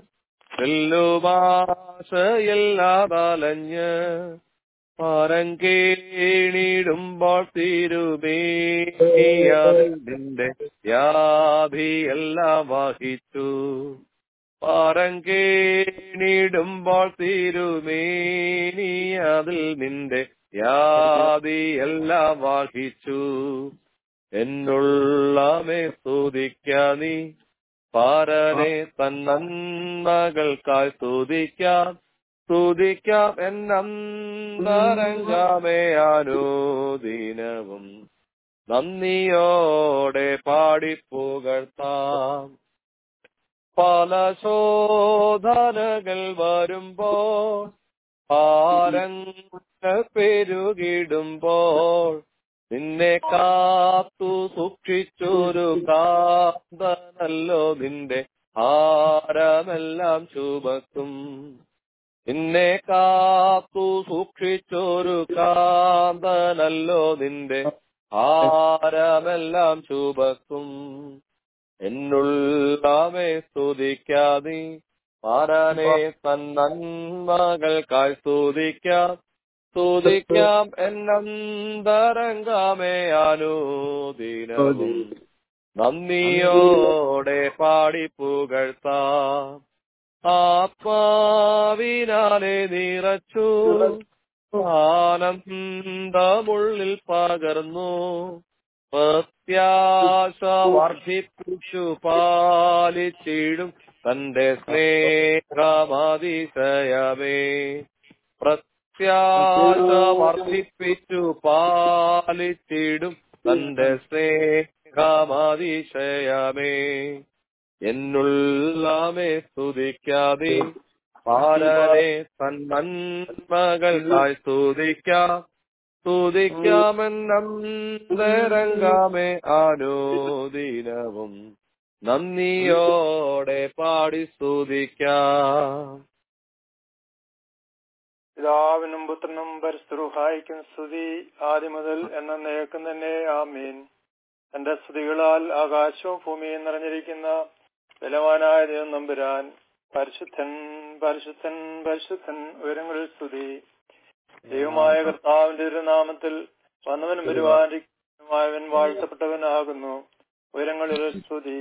ചെല്ലുമാശയെല്ലാതലഞ്ഞ് പാരം കേണിടുമ്പോൾ തിരുമേനിയാതിൽ നിന്റെ വ്യാധിയെല്ലാം വഹിച്ചു പാരം കേണിടുമ്പോൾ തിരുമേനിയാതിൽ നിന്റെ വ്യാധിയെല്ലാം വഹിച്ചു എന്നുള്ളമേ സ്തുതിക്ക നീ പാരനെ തന്നന്മകൾക്കായി സ്തുതിക്കാം സ്തുതിക്കാം എന്നന്തരംഗമേ അനുദിനവും നന്ദിയോടെ പാടിപ്പുകഴ്ത്താം പല ശോധനകൾ വരുമ്പോൾ ഭാരങ്ങൾ പെരുകിടുമ്പോൾ നിന്നെ കാത്തു സൂക്ഷിച്ചൊരു കാന്തനല്ലോ നിന്റെ ഹാരമെല്ലാം ചുമക്കും നിന്നെ കാത്തു സൂക്ഷിച്ചൊരു കാന്തനല്ലോ നിന്റെ ഹാരമെല്ലാം ചുമക്കും എന്നുള്ളമേ സ്തുതിക്കാതെ മാറാനെ തന്നന്മകൾക്കായി സ്തുതിക്കാം സ്തുതിക്കാം എന്നന്തരംഗമേ അനുദിനവും നന്ദിയോടെ പാടി പുകഴ്ത്താം ആത്മാവിനാലെ നിറച്ചു ആനന്ദമുള്ളിൽ പകർന്നു പ്രത്യാശ വർദ്ധിപ്പിച്ചു പാലിച്ചിടും തന്റെ സ്നേഹമതിശയമേ പ്രത്യാശ വർദ്ധിപ്പിച്ചു പാലിച്ചിടും തന്റെ സ്നേഹമതിശയമേ എന്നുള്ളമേ സ്തുതിക്കാതെ പാലനെ തന്നന്മകൾക്കായി സ്തുതിക്കാം സ്തുതിക്കാമെന്നന്തരംഗമേ ആനോദിനവും നന്ദിയോടെ പാടി സ്തുതിക്കാം പിതാവിനും പുത്രനും പരിസ്ഥിതിക്കും സ്തുതി ആദ്യം മുതൽ എന്ന നേക്കും തന്നെ ആമീൻ എന്റെ സ്തുതികളാൽ ആകാശവും ഭൂമിയും നിറഞ്ഞിരിക്കുന്ന ബലവാനായ ദൈവം നമ്പുരാൻ പരിശുദ്ധൻ പരിശുദ്ധൻ പരിശുദ്ധൻ ഉയരങ്ങളിൽ സ്തുതി ദൈവമായ കർത്താവിന്റെ ഒരു നാമത്തിൽ വന്നവനും വരുവാനിരിക്കുന്നവൻ വാഴ്ത്തപ്പെട്ടവനാകുന്നു ഉയരങ്ങളിൽ സ്തുതി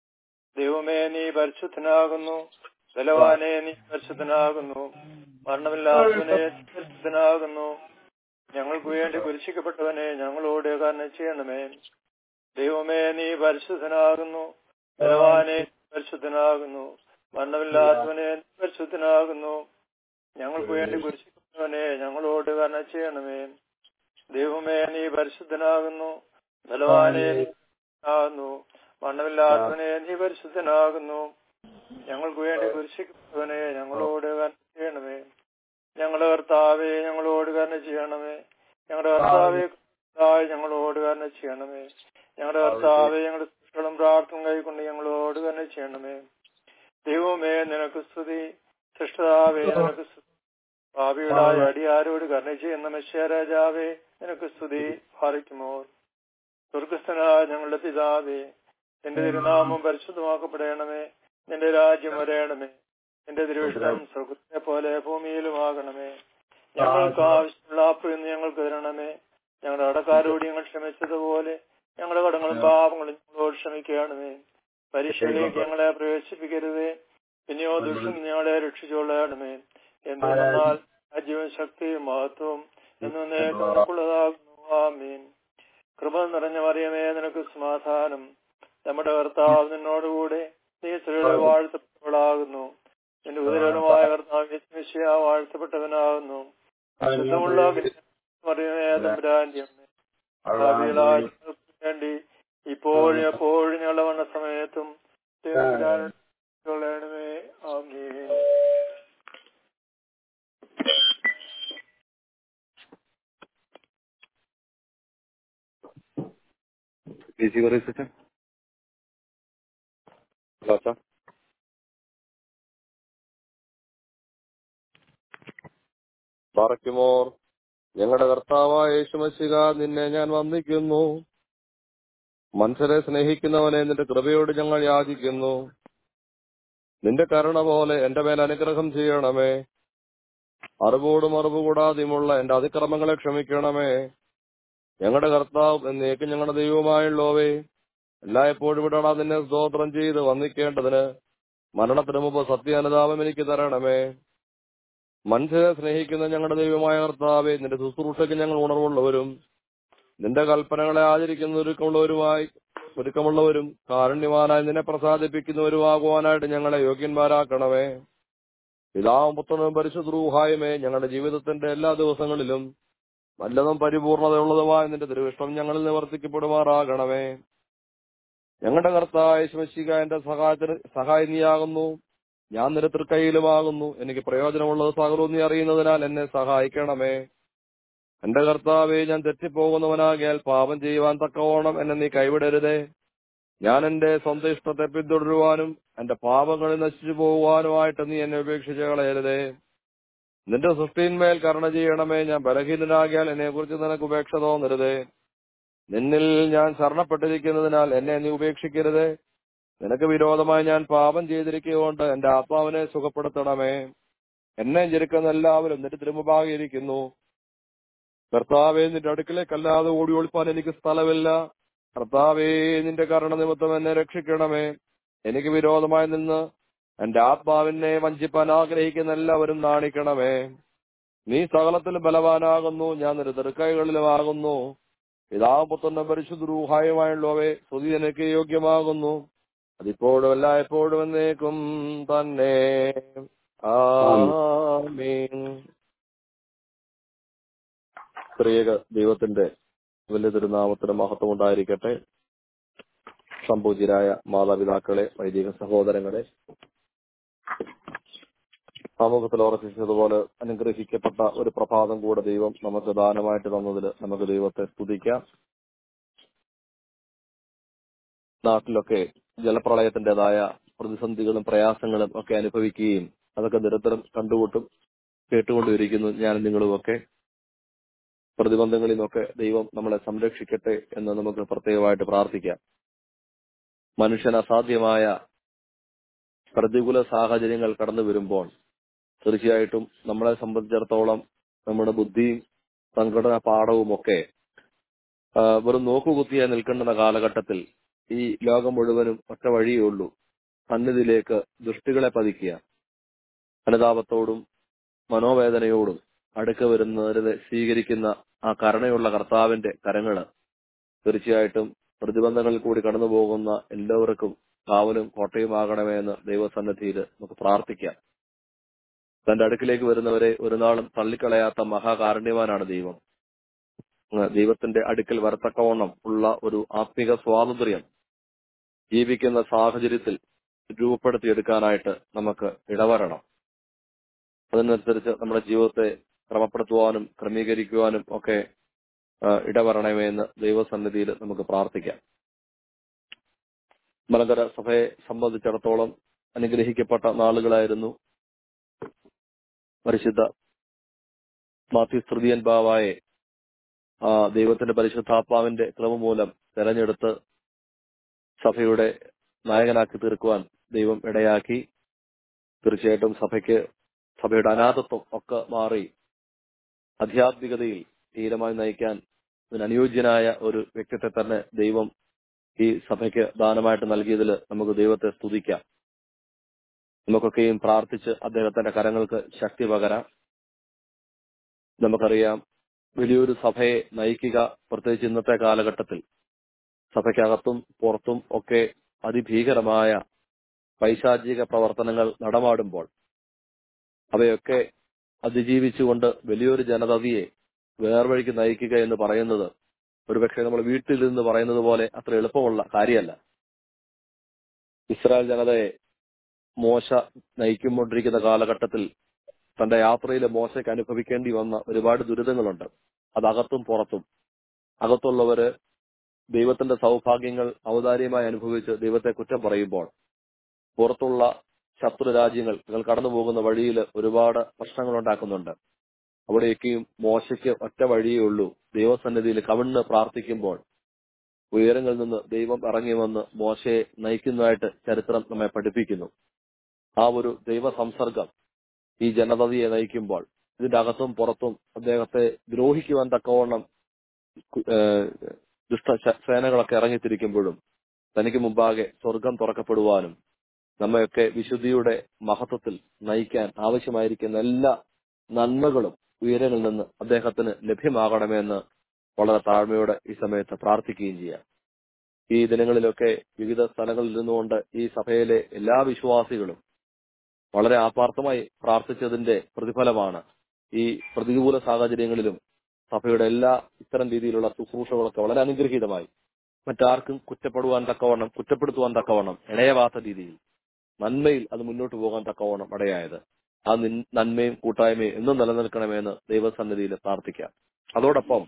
ദൈവമേ നീ പരിശുദ്ധനാകുന്നു ബലവാനെ നീ പരിശുദ്ധനാകുന്നു മരണമില്ലാത്തവനെ പരിശുദ്ധനാകുന്നു ഞങ്ങൾക്ക് വേണ്ടി കുരിശിക്കപ്പെട്ടവനെ ഞങ്ങളോട് കാരണം ചെയ്യണമേ ദൈവമേ നീ പരിശുദ്ധനാകുന്നു ബലവാനെ പരിശുദ്ധനാകുന്നു മരണമില്ലാത്തവനെ പരിശുദ്ധനാകുന്നു ഞങ്ങൾക്ക് വേണ്ടി കുരിശിക്കപ്പെട്ടവനെ ഞങ്ങളോട് കാരണം ചെയ്യണമേ ദൈവമേ നീ പരിശുദ്ധനാകുന്നു ബലവാനെ നീ ആകുന്നു മണ്ണമില്ലാത്തവനെ നീ പരിശുദ്ധനാകുന്നു ഞങ്ങൾക്ക് വേണ്ടി കുരിശിക്കപ്പെട്ടവനെ ഞങ്ങളോട് കരുണ ചെയ്യണമേ ഞങ്ങളുടെ കർത്താവെ ഞങ്ങളോട് കരുണ ചെയ്യണമേ ഞങ്ങളുടെ കർത്താവെ കർത്താവെ ഞങ്ങളോട് കരുണ ചെയ്യണമേ ഞങ്ങളുടെ കർത്താവെ ഞങ്ങളുടെ സ്ത്രീകളും പ്രാർത്ഥന കൈക്കൊണ്ട് ഞങ്ങളോട് കരുണ ചെയ്യണമേ ദൈവമേ നിനക്ക് സ്തുതി സൃഷ്ടതാവേ നിനക്ക് സ്തുതി ഭാവിയുടായ അടിയാരോട് കരുണ ചെയ്യുന്ന മെശ്ശരാജാവേ നിനക്ക് സ്തുതി ഭാരിക്കുമോ സ്വർഗസ്ഥനായ ഞങ്ങളുടെ പിതാവേ നിന്റെ തിരുനാമം പരിശുദ്ധമാക്കപ്പെടണമേ നിന്റെ രാജ്യം വരയണമേ നിന്റെ തിരുവിഷ്ടം സ്വർഗത്തെ പോലെ ഭൂമിയിലുമാകണമേ ഞങ്ങൾക്ക് ആവശ്യമുള്ള ആപ്രിന്ന് ഞങ്ങൾക്ക് തരണമേ ഞങ്ങളുടെ അടക്കാരോട് ഞങ്ങൾ ക്ഷമിച്ചതുപോലെ ഞങ്ങളുടെ കടങ്ങളും പാപങ്ങളും ഞങ്ങളോട് ക്ഷമിക്കുകയാണമേ പരീക്ഷയിലേക്ക് ഞങ്ങളെ പ്രവേശിപ്പിക്കരുതേ പിന്നെയോ ദുഷ്ടം ഞങ്ങളെ രക്ഷിച്ചുകൊള്ളണമേ എന്നാൽ രാജ്യവും ശക്തിയും മഹത്വവും എന്നേക്കുള്ളതാകുന്നു ആമീൻ കൃപ നിറഞ്ഞ മറിയമേ നിനക്ക് സമാധാനം നമ്മുടെ കർത്താവ് നിന്നോടുകൂടെ നീ സ്ത്രീയുടെ വാഴ്ത്തപ്പെട്ടവളാകുന്നു നിന്റെ ഉദരമായ കർത്താവ് വിശ്വ വാഴ്ത്തപ്പെട്ടവനാകുന്നു ശുദ്ധമുള്ള മറിയമേ തമ്പുരാന്റെ ഭാവികളായ ഞങ്ങൾക്ക് വേണ്ടി ഇപ്പോഴും എപ്പോഴും ഞങ്ങളുടെ വന്ന സമയത്തും കൊള്ളണമേ ആമീൻ ഈസി പറയും ക്ലാസ്സാ പറക്കുമോർ ഞങ്ങളുടെ കർത്താവായ യേശുമശിക നിന്നെ ഞാൻ വന്ദിക്കുന്നു മനുഷ്യരെ സ്നേഹിക്കുന്നവനെ നിന്റെ കൃപയോട് ഞങ്ങൾ യാചിക്കുന്നു നിന്റെ കരുണ പോലെ എന്റെ മേൽ അനുഗ്രഹം ചെയ്യണമേ അറിവോടും അറിവ് കൂടാതെയുമുള്ള എന്റെ അതിക്രമങ്ങളെ ക്ഷമിക്കണമേ ഞങ്ങളുടെ കർത്താവ് എന്നേക്കും ഞങ്ങളുടെ ദൈവമായുള്ളോവേ എല്ലായ്പ്പോഴും ഇടണ നിന്നെ സ്തോത്രം ചെയ്ത് വന്ദിക്കേണ്ടതിന് മരണത്തിന് മുമ്പ് സത്യാനുതാപം എനിക്ക് തരണമേ മനുഷ്യരെ സ്നേഹിക്കുന്ന ഞങ്ങളുടെ ദൈവമായ കർത്താവെ നിന്റെ ശുശ്രൂഷയ്ക്ക് ഞങ്ങൾ ഉണർവുള്ളവരും നിന്റെ കൽപ്പനകളെ ആചരിക്കുന്ന ഒരുക്കമുള്ളവരുമായി ഒരുക്കമുള്ളവരും കാരുണ്യവാനായി നിന്നെ പ്രസാദിപ്പിക്കുന്നവരുമാകുവാനായിട്ട് ഞങ്ങളെ യോഗ്യന്മാരാക്കണമേ പിതാവും പുത്രനും പരിശുദ്ധ റൂഹായുമേ ഞങ്ങളുടെ ജീവിതത്തിന്റെ എല്ലാ ദിവസങ്ങളിലും നല്ലതും പരിപൂർണതയുള്ളതുമായ നിന്റെ തിരുവിഷ്ടം ഞങ്ങളിൽ നിവർത്തിക്കപ്പെടുമാറാകണമേ ഞങ്ങളുടെ കർത്തായ ശിവശിക എന്റെ സഹായത്തിന് സഹായിനിയാകുന്നു ഞാൻ നിന്റെ തൃക്കൈയിലുമാകുന്നു എനിക്ക് പ്രയോജനമുള്ളത് സകലവും നീ അറിയുന്നതിനാൽ എന്നെ സഹായിക്കണമേ എന്റെ കർത്താവെ ഞാൻ തെറ്റിപ്പോകുന്നവനാകിയാൽ പാപം ചെയ്യുവാൻ തക്കവണ്ണം എന്നെ നീ കൈവിടരുതേ ഞാൻ എന്റെ സ്വന്തം ഇഷ്ടത്തെ പിന്തുടരുവാനും എന്റെ പാപങ്ങളിൽ നശിച്ചു പോകുവാനുമായിട്ട് നീ എന്നെ ഉപേക്ഷിച്ച് കളയരുതേ നിന്റെ സൃഷ്ടിന്മേൽ കരുണ ചെയ്യണമേ ഞാൻ ബലഹീനനാകിയാൽ എന്നെ കുറിച്ച് നിനക്ക് ഉപേക്ഷ തോന്നരുതേ നിന്നിൽ ഞാൻ ശരണപ്പെട്ടിരിക്കുന്നതിനാൽ എന്നെ നീ ഉപേക്ഷിക്കരുതേ നിനക്ക് വിരോധമായി ഞാൻ പാപം ചെയ്തിരിക്കുകൊണ്ട് എന്റെ ആത്മാവിനെ സുഖപ്പെടുത്തണമേ എന്നെ ജനിക്കുന്ന എല്ലാവരും നിന്റെ തിരുമുഭാഗിയിരിക്കുന്നു കർത്താവെ നിന്റെ അടുക്കിലേക്കല്ലാതെ ഓടി ഒളിപ്പാൻ എനിക്ക് സ്ഥലമില്ല കർത്താവേ നിന്റെ കരുണ നിമിത്തം എന്നെ രക്ഷിക്കണമേ എനിക്ക് വിരോധമായി നിന്ന് എന്റെ ആത്മാവിനെ വഞ്ചിപ്പാൻ ആഗ്രഹിക്കുന്ന എല്ലാവരും നാണിക്കണമേ നീ സകലത്തിലും ബലവാനാകുന്നു ഞാൻ നിന്റെ തെറുക്കൈകളിലുമാകുന്നു പിതാപുത്രന്റെ പരിശുദ്ധ രൂഹായുമായുള്ളവേ സ്തുതി എനിക്ക് യോഗ്യമാകുന്നു അതിപ്പോഴും എല്ലായ്പ്പോഴും എന്നേക്കും തന്നെ ആമീൻ സ്ത്രീക ദൈവത്തിന്റെ വലിയ തിരുനാമത്തിന് മഹത്വം ഉണ്ടായിരിക്കട്ടെ സംപൂജ്യരായ മാതാപിതാക്കളെ വൈദിക സഹോദരങ്ങളെ സമൂഹത്തിൽ ഉറപ്പിച്ചതുപോലെ അനുഗ്രഹിക്കപ്പെട്ട ഒരു പ്രഭാതം കൂടെ ദൈവം നമുക്ക് ദാനമായിട്ട് തന്നതിൽ നമുക്ക് ദൈവത്തെ സ്തുതിക്കാം നാട്ടിലൊക്കെ ജലപ്രളയത്തിന്റേതായ പ്രതിസന്ധികളും പ്രയാസങ്ങളും ഒക്കെ അനുഭവിക്കുകയും അതൊക്കെ നിരന്തരം കണ്ടുകൊണ്ടും കേട്ടുകൊണ്ടിരിക്കുന്നു ഞാനും നിങ്ങളുമൊക്കെ പ്രതിബന്ധങ്ങളിൽ നിന്നൊക്കെ ദൈവം നമ്മളെ സംരക്ഷിക്കട്ടെ എന്ന് നമുക്ക് പ്രത്യേകമായിട്ട് പ്രാർത്ഥിക്കാം മനുഷ്യൻ അസാധ്യമായ പ്രതികൂല സാഹചര്യങ്ങൾ കടന്നു വരുമ്പോൾ തീർച്ചയായിട്ടും നമ്മളെ സംബന്ധിച്ചിടത്തോളം നമ്മുടെ ബുദ്ധിയും സംഘടന പാഠവും ഒക്കെ ആ, വെറും നോക്കുകുത്തിയായി നിൽക്കേണ്ടുന്ന കാലഘട്ടത്തിൽ ഈ ലോകം മുഴുവനും ഒറ്റ വഴിയേ ഉള്ളൂ സന്നിധിയിലേക്ക് ദൃഷ്ടികളെ പതിക്കുക അനുതാപത്തോടും മനോവേദനയോടും അടുക്ക വരുന്നവരെ സ്വീകരിക്കുന്ന ആ കരുണയുള്ള കർത്താവിന്റെ കരങ്ങള് തീർച്ചയായിട്ടും പ്രതിബന്ധങ്ങളിൽ കൂടി കടന്നു പോകുന്ന എല്ലാവർക്കും കാവലും കോട്ടയുമാകണമേ എന്ന് ദൈവസന്നിധിയിൽ നമുക്ക് പ്രാർത്ഥിക്കാം തന്റെ അടുക്കിലേക്ക് വരുന്നവരെ ഒരു നാളും തള്ളിക്കളയാത്ത മഹാകാരുണ്യവാനാണ് ദൈവം ഉം, ദൈവത്തിന്റെ അടുക്കൽ വരത്തക്കവണ്ണം ഉള്ള ഒരു ആത്മിക സ്വാതന്ത്ര്യം ജീവിക്കുന്ന സാഹചര്യത്തിൽ രൂപപ്പെടുത്തിയെടുക്കാനായിട്ട് നമുക്ക് ഇടവരണം അതിനനുസരിച്ച് നമ്മുടെ ജീവിതത്തെ ക്രമപ്പെടുത്തുവാനും ക്രമീകരിക്കുവാനും ഒക്കെ ആ, ഇടവരണമേ എന്ന് ദൈവസന്നിധിയിൽ നമുക്ക് പ്രാർത്ഥിക്കാം മലങ്കര സഭയെ സംബന്ധിച്ചിടത്തോളം അനുഗ്രഹിക്കപ്പെട്ട നാളുകളായിരുന്നു പരിശുദ്ധ മാത്യു തൃതീയൻ ബാവായെ ആ ദൈവത്തിന്റെ പരിശുദ്ധാത്മാവിന്റെ ക്രമം മൂലം തെരഞ്ഞെടുത്ത് സഭയുടെ നായകനാക്കി തീർക്കുവാൻ ദൈവം ഇടയാക്കി തീർച്ചയായിട്ടും സഭയ്ക്ക് സഭയുടെ അനാഥത്വം ഒക്കെ മാറി ആധ്യാത്മികതയിൽ ധീരമായി നയിക്കാൻ ഇതിന് അനുയോജ്യനായ ഒരു വ്യക്തിത്വത്തെ തന്നെ ദൈവം ഈ സഭയ്ക്ക് ദാനമായിട്ട് നൽകിയതിൽ നമുക്ക് ദൈവത്തെ സ്തുതിക്കാം നമുക്കൊക്കെയും പ്രാർത്ഥിച്ച് അദ്ദേഹത്തിന്റെ കരങ്ങൾക്ക് ശക്തി പകരാം നമുക്കറിയാം വലിയൊരു സഭയെ നയിക്കുക പ്രത്യേകിച്ച് ഇന്നത്തെ കാലഘട്ടത്തിൽ സഭയ്ക്കകത്തും പുറത്തും ഒക്കെ അതിഭീകരമായ പൈശാചിക പ്രവർത്തനങ്ങൾ നടമാടുമ്പോൾ അവയൊക്കെ അതിജീവിച്ചുകൊണ്ട് വലിയൊരു ജനതയെ വേർവഴിക്ക് നയിക്കുക എന്ന് പറയുന്നത് ഒരുപക്ഷെ നമ്മൾ വീട്ടിൽ നിന്ന് പറയുന്നത് പോലെ അത്ര എളുപ്പമുള്ള കാര്യമല്ല ഇസ്രായേൽ ജനതയെ മോശ നയിക്കുകൊണ്ടിരിക്കുന്ന കാലഘട്ടത്തിൽ തന്റെ യാത്രയിൽ മോശയ്ക്ക് അനുഭവിക്കേണ്ടി വന്ന ഒരുപാട് ദുരിതങ്ങളുണ്ട് അത് അകത്തും പുറത്തും അകത്തുള്ളവര് ദൈവത്തിന്റെ സൗഭാഗ്യങ്ങൾ ഔദാര്യമായി അനുഭവിച്ച് ദൈവത്തെ കുറ്റം പറയുമ്പോൾ പുറത്തുള്ള ശത്രു രാജ്യങ്ങൾ നിങ്ങൾ കടന്നു പോകുന്ന വഴിയിൽ ഒരുപാട് പ്രശ്നങ്ങൾ ഉണ്ടാക്കുന്നുണ്ട് അവിടേക്കും മോശയ്ക്ക് ഒറ്റ വഴിയേ ഉള്ളൂ ദൈവസന്നിധിയിൽ കവിണ്ണ് പ്രാർത്ഥിക്കുമ്പോൾ ഉയരങ്ങളിൽ നിന്ന് ദൈവം ഇറങ്ങി വന്ന് മോശയെ നയിക്കുന്നതായിട്ട് ചരിത്രം നമ്മെ പഠിപ്പിക്കുന്നു ആ ഒരു ദൈവ സംസർഗം ഈ ജനതയെ നയിക്കുമ്പോൾ ഇതിന്റെ അകത്തും പുറത്തും അദ്ദേഹത്തെ ദ്രോഹിക്കുവാൻ തക്കവണ്ണം കു- ഏഹ് ദുഷ്ട ശ- സേനകളൊക്കെ ഇറങ്ങിത്തിരിക്കുമ്പോഴും തനിക്ക് മുമ്പാകെ സ്വർഗം തുറക്കപ്പെടുവാനും നമ്മയൊക്കെ വിശുദ്ധിയുടെ മഹത്വത്തിൽ നയിക്കാൻ ആവശ്യമായിരിക്കുന്ന എല്ലാ നന്മകളും ഉയരങ്ങളിൽ നിന്ന് അദ്ദേഹത്തിന് ലഭ്യമാകണമെന്ന് വളരെ താഴ്മയോടെ ഈ സമയത്ത് പ്രാർത്ഥിക്കുകയും ചെയ്യാം ഈ ദിനങ്ങളിലൊക്കെ വിവിധ സ്ഥലങ്ങളിൽ ഇരുന്നുകൊണ്ട് ഈ സഭയിലെ എല്ലാ വിശ്വാസികളും വളരെ ആത്മാർത്ഥമായി പ്രാർത്ഥിച്ചതിന്റെ പ്രതിഫലമാണ് ഈ പ്രതികൂല സാഹചര്യങ്ങളിലും സഭയുടെ എല്ലാ ഇത്തരം രീതിയിലുള്ള ശുശ്രൂഷകളൊക്കെ വളരെ അനുഗ്രഹീതമായി മറ്റാർക്കും കുറ്റപ്പെടുവാൻ തക്കവണ്ണം കുറ്റപ്പെടുത്തുവാൻ തക്കവണ്ണം ഇണയവാത്ത രീതിയിൽ നന്മയിൽ അത് മുന്നോട്ട് പോകാൻ തക്കവണ്ണം ഇടയായത് ആ നിൻ- നന്മയും കൂട്ടായ്മയും എന്നും നിലനിൽക്കണമെന്ന് ദൈവസന്നിധിയിൽ പ്രാർത്ഥിക്കാം അതോടൊപ്പം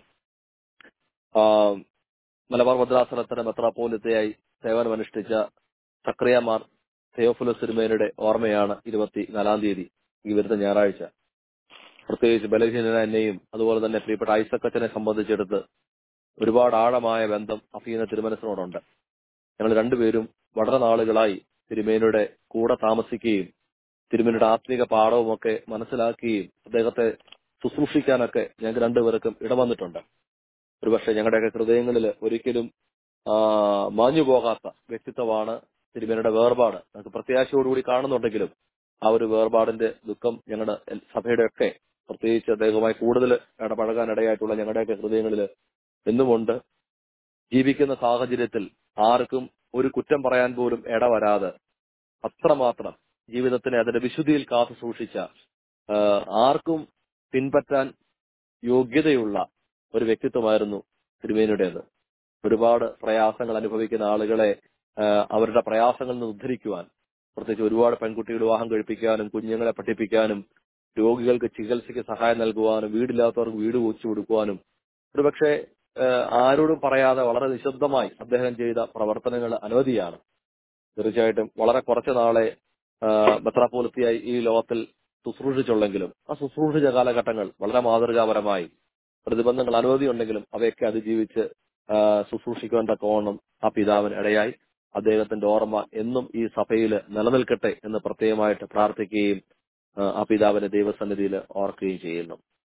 ആ, മലബാർ ഭദ്രാസനത്തിന് മെത്രാപ്പോലിത്തയായി സേവനമനുഷ്ഠിച്ച സക്രിയമാർ തെയോഫുലസ് സിരിമേനയുടെ ഓർമ്മയാണ് ഇരുപത്തിനാലാം തീയതി ഈ വരുന്ന ഞായറാഴ്ച പ്രത്യേകിച്ച് ബലഹീനനായ എന്നെയും അതുപോലെ തന്നെ പ്രിയപ്പെട്ട ഐസക്കച്ചനെ സംബന്ധിച്ചെടുത്ത് ഒരുപാട് ആഴമായ ബന്ധം അഫീന തിരുമനസിനോടുണ്ട് ഞങ്ങൾ രണ്ടുപേരും വളരെ നാളുകളായി തിരുമേനയുടെ കൂടെ താമസിക്കുകയും തിരുമേനയുടെ ആത്മീക പാഠവുമൊക്കെ മനസ്സിലാക്കുകയും അദ്ദേഹത്തെ ശുശ്രൂഷിക്കാനൊക്കെ ഞങ്ങൾക്ക് രണ്ടുപേർക്കും ഇടവന്നിട്ടുണ്ട് ഒരുപക്ഷെ ഞങ്ങളുടെയൊക്കെ ഹൃദയങ്ങളിൽ ഒരിക്കലും ആ, മാഞ്ഞു പോകാത്ത വ്യക്തിത്വമാണ് തിരുമേനയുടെ വേർപാട് നമുക്ക് പ്രത്യാശയോടുകൂടി കാണുന്നുണ്ടെങ്കിലും ആ ഒരു വേർപാടിന്റെ ദുഃഖം ഞങ്ങളുടെ എൽ- സഭയുടെയൊക്കെ പ്രത്യേകിച്ച് അദ്ദേഹവുമായി കൂടുതൽ ഇടപഴകാൻ ഇടയായിട്ടുള്ള ഞങ്ങളുടെയൊക്കെ ഹൃദയങ്ങളിൽ എന്നുമുണ്ട് ജീവിക്കുന്ന സാഹചര്യത്തിൽ ആർക്കും ഒരു കുറ്റം പറയാൻ പോലും ഇടവരാതെ അത്രമാത്രം ജീവിതത്തിനെ അതിന്റെ വിശുദ്ധിയിൽ കാത്തു സൂക്ഷിച്ച ആ, ആർക്കും പിൻപറ്റാൻ യോഗ്യതയുള്ള ഒരു വ്യക്തിത്വമായിരുന്നു തിരുമേനിയുടേത് ഒരുപാട് പ്രയാസങ്ങൾ അനുഭവിക്കുന്ന ആളുകളെ ആ, അവരുടെ പ്രയാസങ്ങളിൽ നിന്ന് ഉദ്ധരിക്കുവാൻ പ്രത്യേകിച്ച് ഒരുപാട് പെൺകുട്ടികൾ വിവാഹം കഴിപ്പിക്കാനും കുഞ്ഞുങ്ങളെ പഠിപ്പിക്കാനും രോഗികൾക്ക് ചികിത്സയ്ക്ക് സഹായം നൽകുവാനും വീടില്ലാത്തവർക്ക് വീട് വെച്ചു കൊടുക്കുവാനും ഒരുപക്ഷെ ആ, ആരോടും പറയാതെ വളരെ നിശബ്ദമായി അദ്ദേഹം ചെയ്ത പ്രവർത്തനങ്ങൾ അനവധിയാണ് തീർച്ചയായിട്ടും വളരെ കുറച്ചു നാളെ മെത്രാപോലിത്തിയായി ഈ ലോകത്തിൽ ശുശ്രൂഷിച്ചുള്ളെങ്കിലും ആ ശുശ്രൂഷിച്ച കാലഘട്ടങ്ങൾ വളരെ മാതൃകാപരമായി പ്രതിബന്ധങ്ങൾ അനവധി ഉണ്ടെങ്കിലും അവയൊക്കെ അതിജീവിച്ച് ആ, ശുശ്രൂഷിക്കുവാൻ തക്കവണ്ണം ആ പിതാവിന് ഇടയായി അദ്ദേഹത്തിന്റെ ഓർമ്മ എന്നും ഈ സഭയിൽ നിലനിൽക്കട്ടെ എന്ന് പ്രത്യേകമായിട്ട് പ്രാർത്ഥിക്കുകയും ആ, ആ പിതാവിനെ ദൈവസന്നിധിയിൽ ഓർക്കുകയും ചെയ്യുന്നു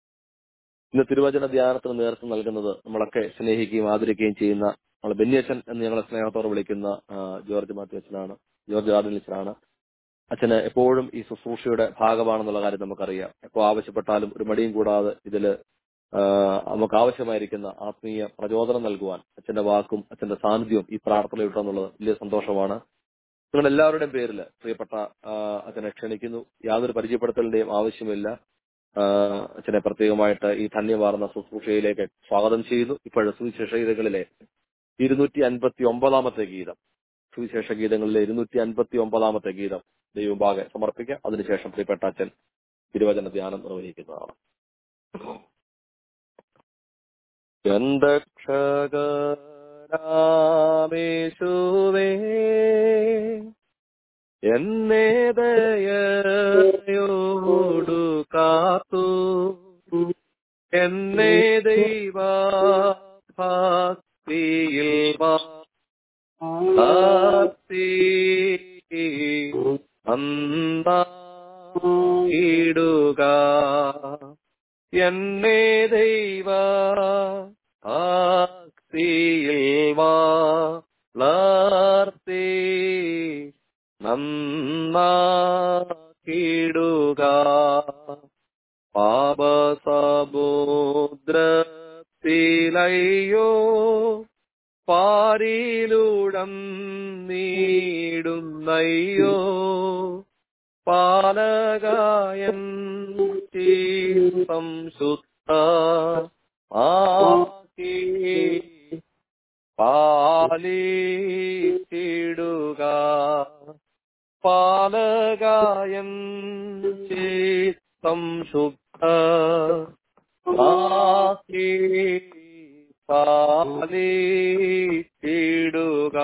ഇന്ന് തിരുവചന ധ്യാനത്തിന് നേതൃത്വം നൽകുന്നത് നമ്മളൊക്കെ സ്നേഹിക്കുകയും ആദരിക്കുകയും ചെയ്യുന്ന നമ്മൾ ബെന്നിയച്ചൻ എന്ന് ഞങ്ങളെ സ്നേഹത്തോടെ വിളിക്കുന്ന ആ, ജോർജ് മാത്യു അച്ഛനാണ് ജോർജ് ആർഡിൻ അച്ഛനാണ് അച്ഛന് എപ്പോഴും ഈ ശുശ്രൂഷയുടെ ഭാഗമാണെന്നുള്ള കാര്യം നമുക്കറിയാം എപ്പോ ആവശ്യപ്പെട്ടാലും ഒരു മടിയും കൂടാതെ ഇതില് ആ, നമുക്ക് ആവശ്യമായിരിക്കുന്ന ആത്മീയ പ്രചോദനം നൽകുവാൻ അച്ഛന്റെ വാക്കും അച്ഛന്റെ സാന്നിധ്യവും ഈ പ്രാർത്ഥനയിട്ടെന്നുള്ളത് വലിയ സന്തോഷമാണ് നിങ്ങൾ എല്ലാവരുടെയും പേരിൽ പ്രിയപ്പെട്ട ആ, അച്ഛനെ ക്ഷണിക്കുന്നു യാതൊരു പരിചയപ്പെടുത്തലിന്റെയും ആവശ്യമില്ല ആ, അച്ഛനെ പ്രത്യേകമായിട്ട് ഈ ധന്യമാർന്ന ശുശ്രൂഷയിലേക്ക് സ്വാഗതം ചെയ്യുന്നു ഇപ്പോഴത്തെ സുവിശേഷ ഗീതങ്ങളിലെ ഇരുന്നൂറ്റി അൻപത്തി ഒമ്പതാമത്തെ ഗീതം സുവിശേഷ ഗീതങ്ങളിലെ ഇരുന്നൂറ്റി അൻപത്തി ഒമ്പതാമത്തെ ഗീതം ദൈവഭാഗെ സമർപ്പിക്കാം അതിനുശേഷം പ്രിയപ്പെട്ട അച്ഛൻ തിരുവചന ധ്യാനം നിർവഹിക്കുന്നതാണ് രക്ഷകരാമേശുവേ എന്നെ ദയോടു കാത്തു എന്നെ ദൈവ ഭക്തിയിൽ ഭക്തി അന്തായിടുക എന്നെ ദൈവ ഭക്തിയിൽ വളർത്തി നന്നാക്കിടുക പാപസമുദ്രത്തിലയ്യോ പാരിലൂടം നീടുന്നയ്യോ പാലകായൻ സംശുദ്ധ ആക്കി പാലിച്ചിടുക പാലകായൻ സംശുദ്ധ ആക്കി പാലിച്ചിടുക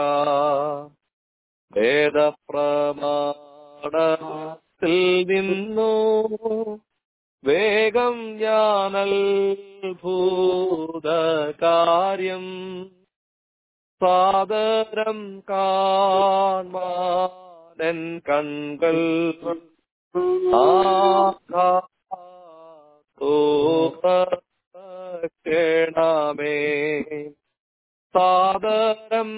വേദപ്രമാണത്തിൽ നിന്നു വേഗം ഞാനൽ ഭൂതകാര്യം സാദരം കാൺമാനൻ കൺകൾ ണമേ സാദരം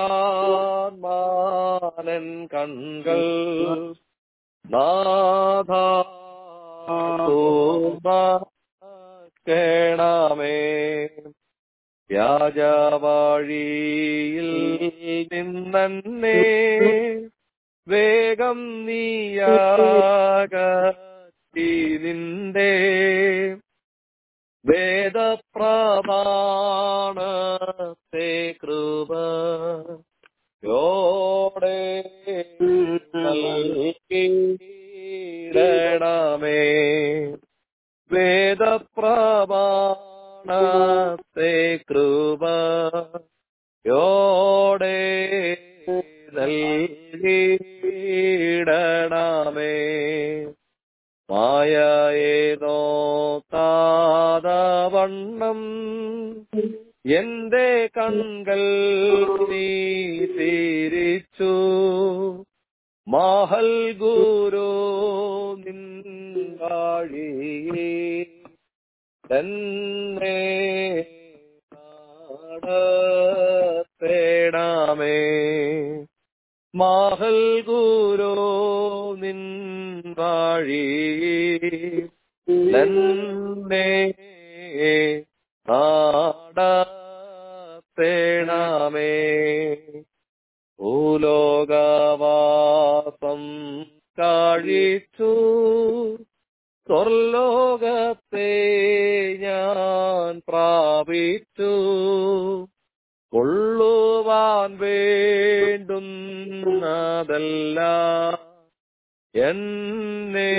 കാൺമാനൻ കൺകൾ നാഥേണമേ വ്യാജവാഴിയിൽ നിന്നെ വേഗം നീയാകത്തി നിന്റെ വേദപ്രമാണത്തെ കൃപ യോടെ നൽകിയിടണമേ വേദപ്രമാണത്തെ കൃപ യോടെ നൽകിയിടണമേ മായയേതോ താതവണ്ണം എന്റെ കൺകൾ നീ തിരിച്ചു മാഹൽ ഗുരു നിൻവാഴി തന്നെ നാടത്തേടാമേ മാഹൽ ഗുരു നിൻവാഴി തന്നെ നാടത്തേടാമേ ഭൂലോകവാസം കഴിച്ചു സ്വർലോകത്തെ ഞാൻ പ്രാപിച്ചു കൊള്ളുവാൻ വേണ്ടുന്നതല്ല എന്നെ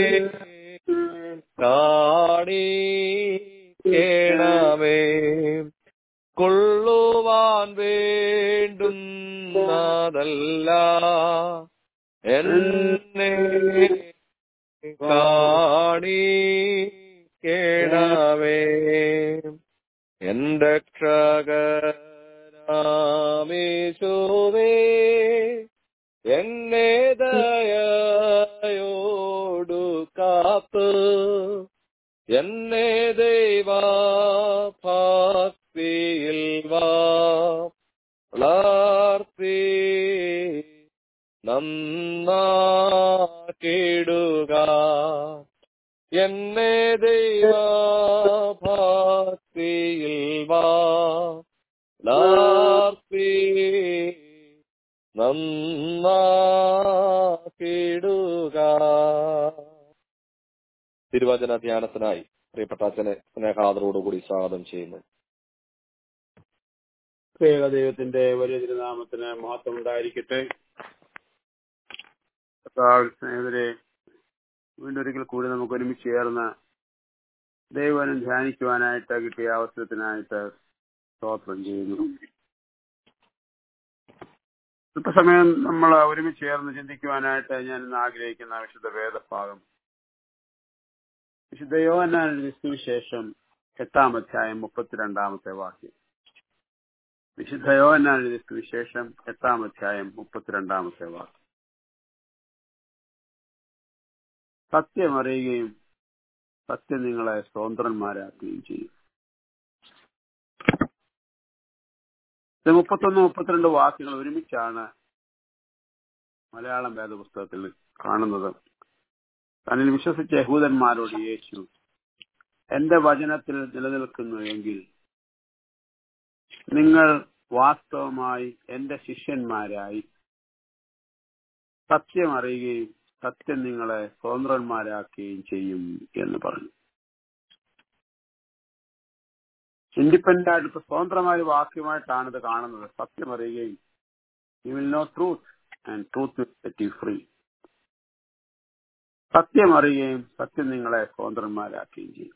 കാണിക്കേണമേ കൊള്ളുവാൻ വേണ്ടുന്നതല്ല എന്നെ കാണിക്കേണമേ എന്റെ ക്ഷകരാമേശോവേ എന്നെ ദയോടു കാത്ത് എന്നെ ദൈവഭക്തിയിൽ വളർത്തി നന്നാക്കിടുക എന്നെ ദൈവഭക്തിയിൽ വളർത്തി നന്നാക്കിടുക തിരുവചന ധ്യാനത്തിനായി പ്രിയപ്പെട്ട അച്ഛനെ സ്നേഹാദരോടുകൂടി സ്വാഗതം ചെയ്യുന്നു പ്രത്യേക ദൈവത്തിന്റെ വലിയ തിരുനാമത്തിന് മഹത്വം ഉണ്ടായിരിക്കട്ടെ കർത്താവിൽ സ്നേഹിതരെ വീണ്ടും ഒരിക്കൽ കൂടി നമുക്ക് ഒരുമിച്ച് ചേർന്ന് ദൈവനം ധ്യാനിക്കുവാനായിട്ട് കിട്ടിയ അവസരത്തിനായിട്ട് സ്തോത്രം ചെയ്യുന്നു അല്പസമയം നമ്മൾ ഒരുമിച്ച് ചേർന്ന് ചിന്തിക്കുവാനായിട്ട് ഞാൻ ഇന്ന് ആഗ്രഹിക്കുന്ന വിശുദ്ധ വേദഭാഗം വിശുദ്ധ യോഹന്നാൻ സുവിശേഷം എട്ടാം അധ്യായം മുപ്പത്തിരണ്ടാമത്തെ വാക്യം വിശുദ്ധ യോഹന്നാൻ സുവിശേഷം എട്ടാം അധ്യായം മുപ്പത്തിരണ്ടാമത്തെ വാക്യം സത്യം അറിയുകയും സത്യം നിങ്ങളെ സ്വതന്ത്രന്മാരാക്കുകയും ചെയ്യും ഇത് മുപ്പത്തൊന്ന് മുപ്പത്തിരണ്ട് വാക്യങ്ങൾ ഒരുമിച്ചാണ് മലയാളം വേദപുസ്തകത്തിൽ കാണുന്നത് തന്നിൽ വിശ്വസിച്ച യഹൂദന്മാരോട് യേശു എന്റെ വചനത്തിൽ നിലനിൽക്കുന്നു എങ്കിൽ നിങ്ങൾ വാസ്തവമായി എന്റെ ശിഷ്യന്മാരായി സത്യം അറിയുകയും സത്യം നിങ്ങളെ സ്വതന്ത്രന്മാരാക്കുകയും ചെയ്യും എന്ന് പറഞ്ഞു ഇൻഡിപെൻഡന്റ് ആയിട്ട് ഇപ്പൊ സ്വതന്ത്രമായ ഒരു വാക്യമായിട്ടാണ് ഇത് കാണുന്നത് സത്യം അറിയുകയും you will know truth and truth will set you free സത്യം അറിയുകയും സത്യം നിങ്ങളെ സ്വതന്ത്രന്മാരാക്കുകയും ചെയ്യും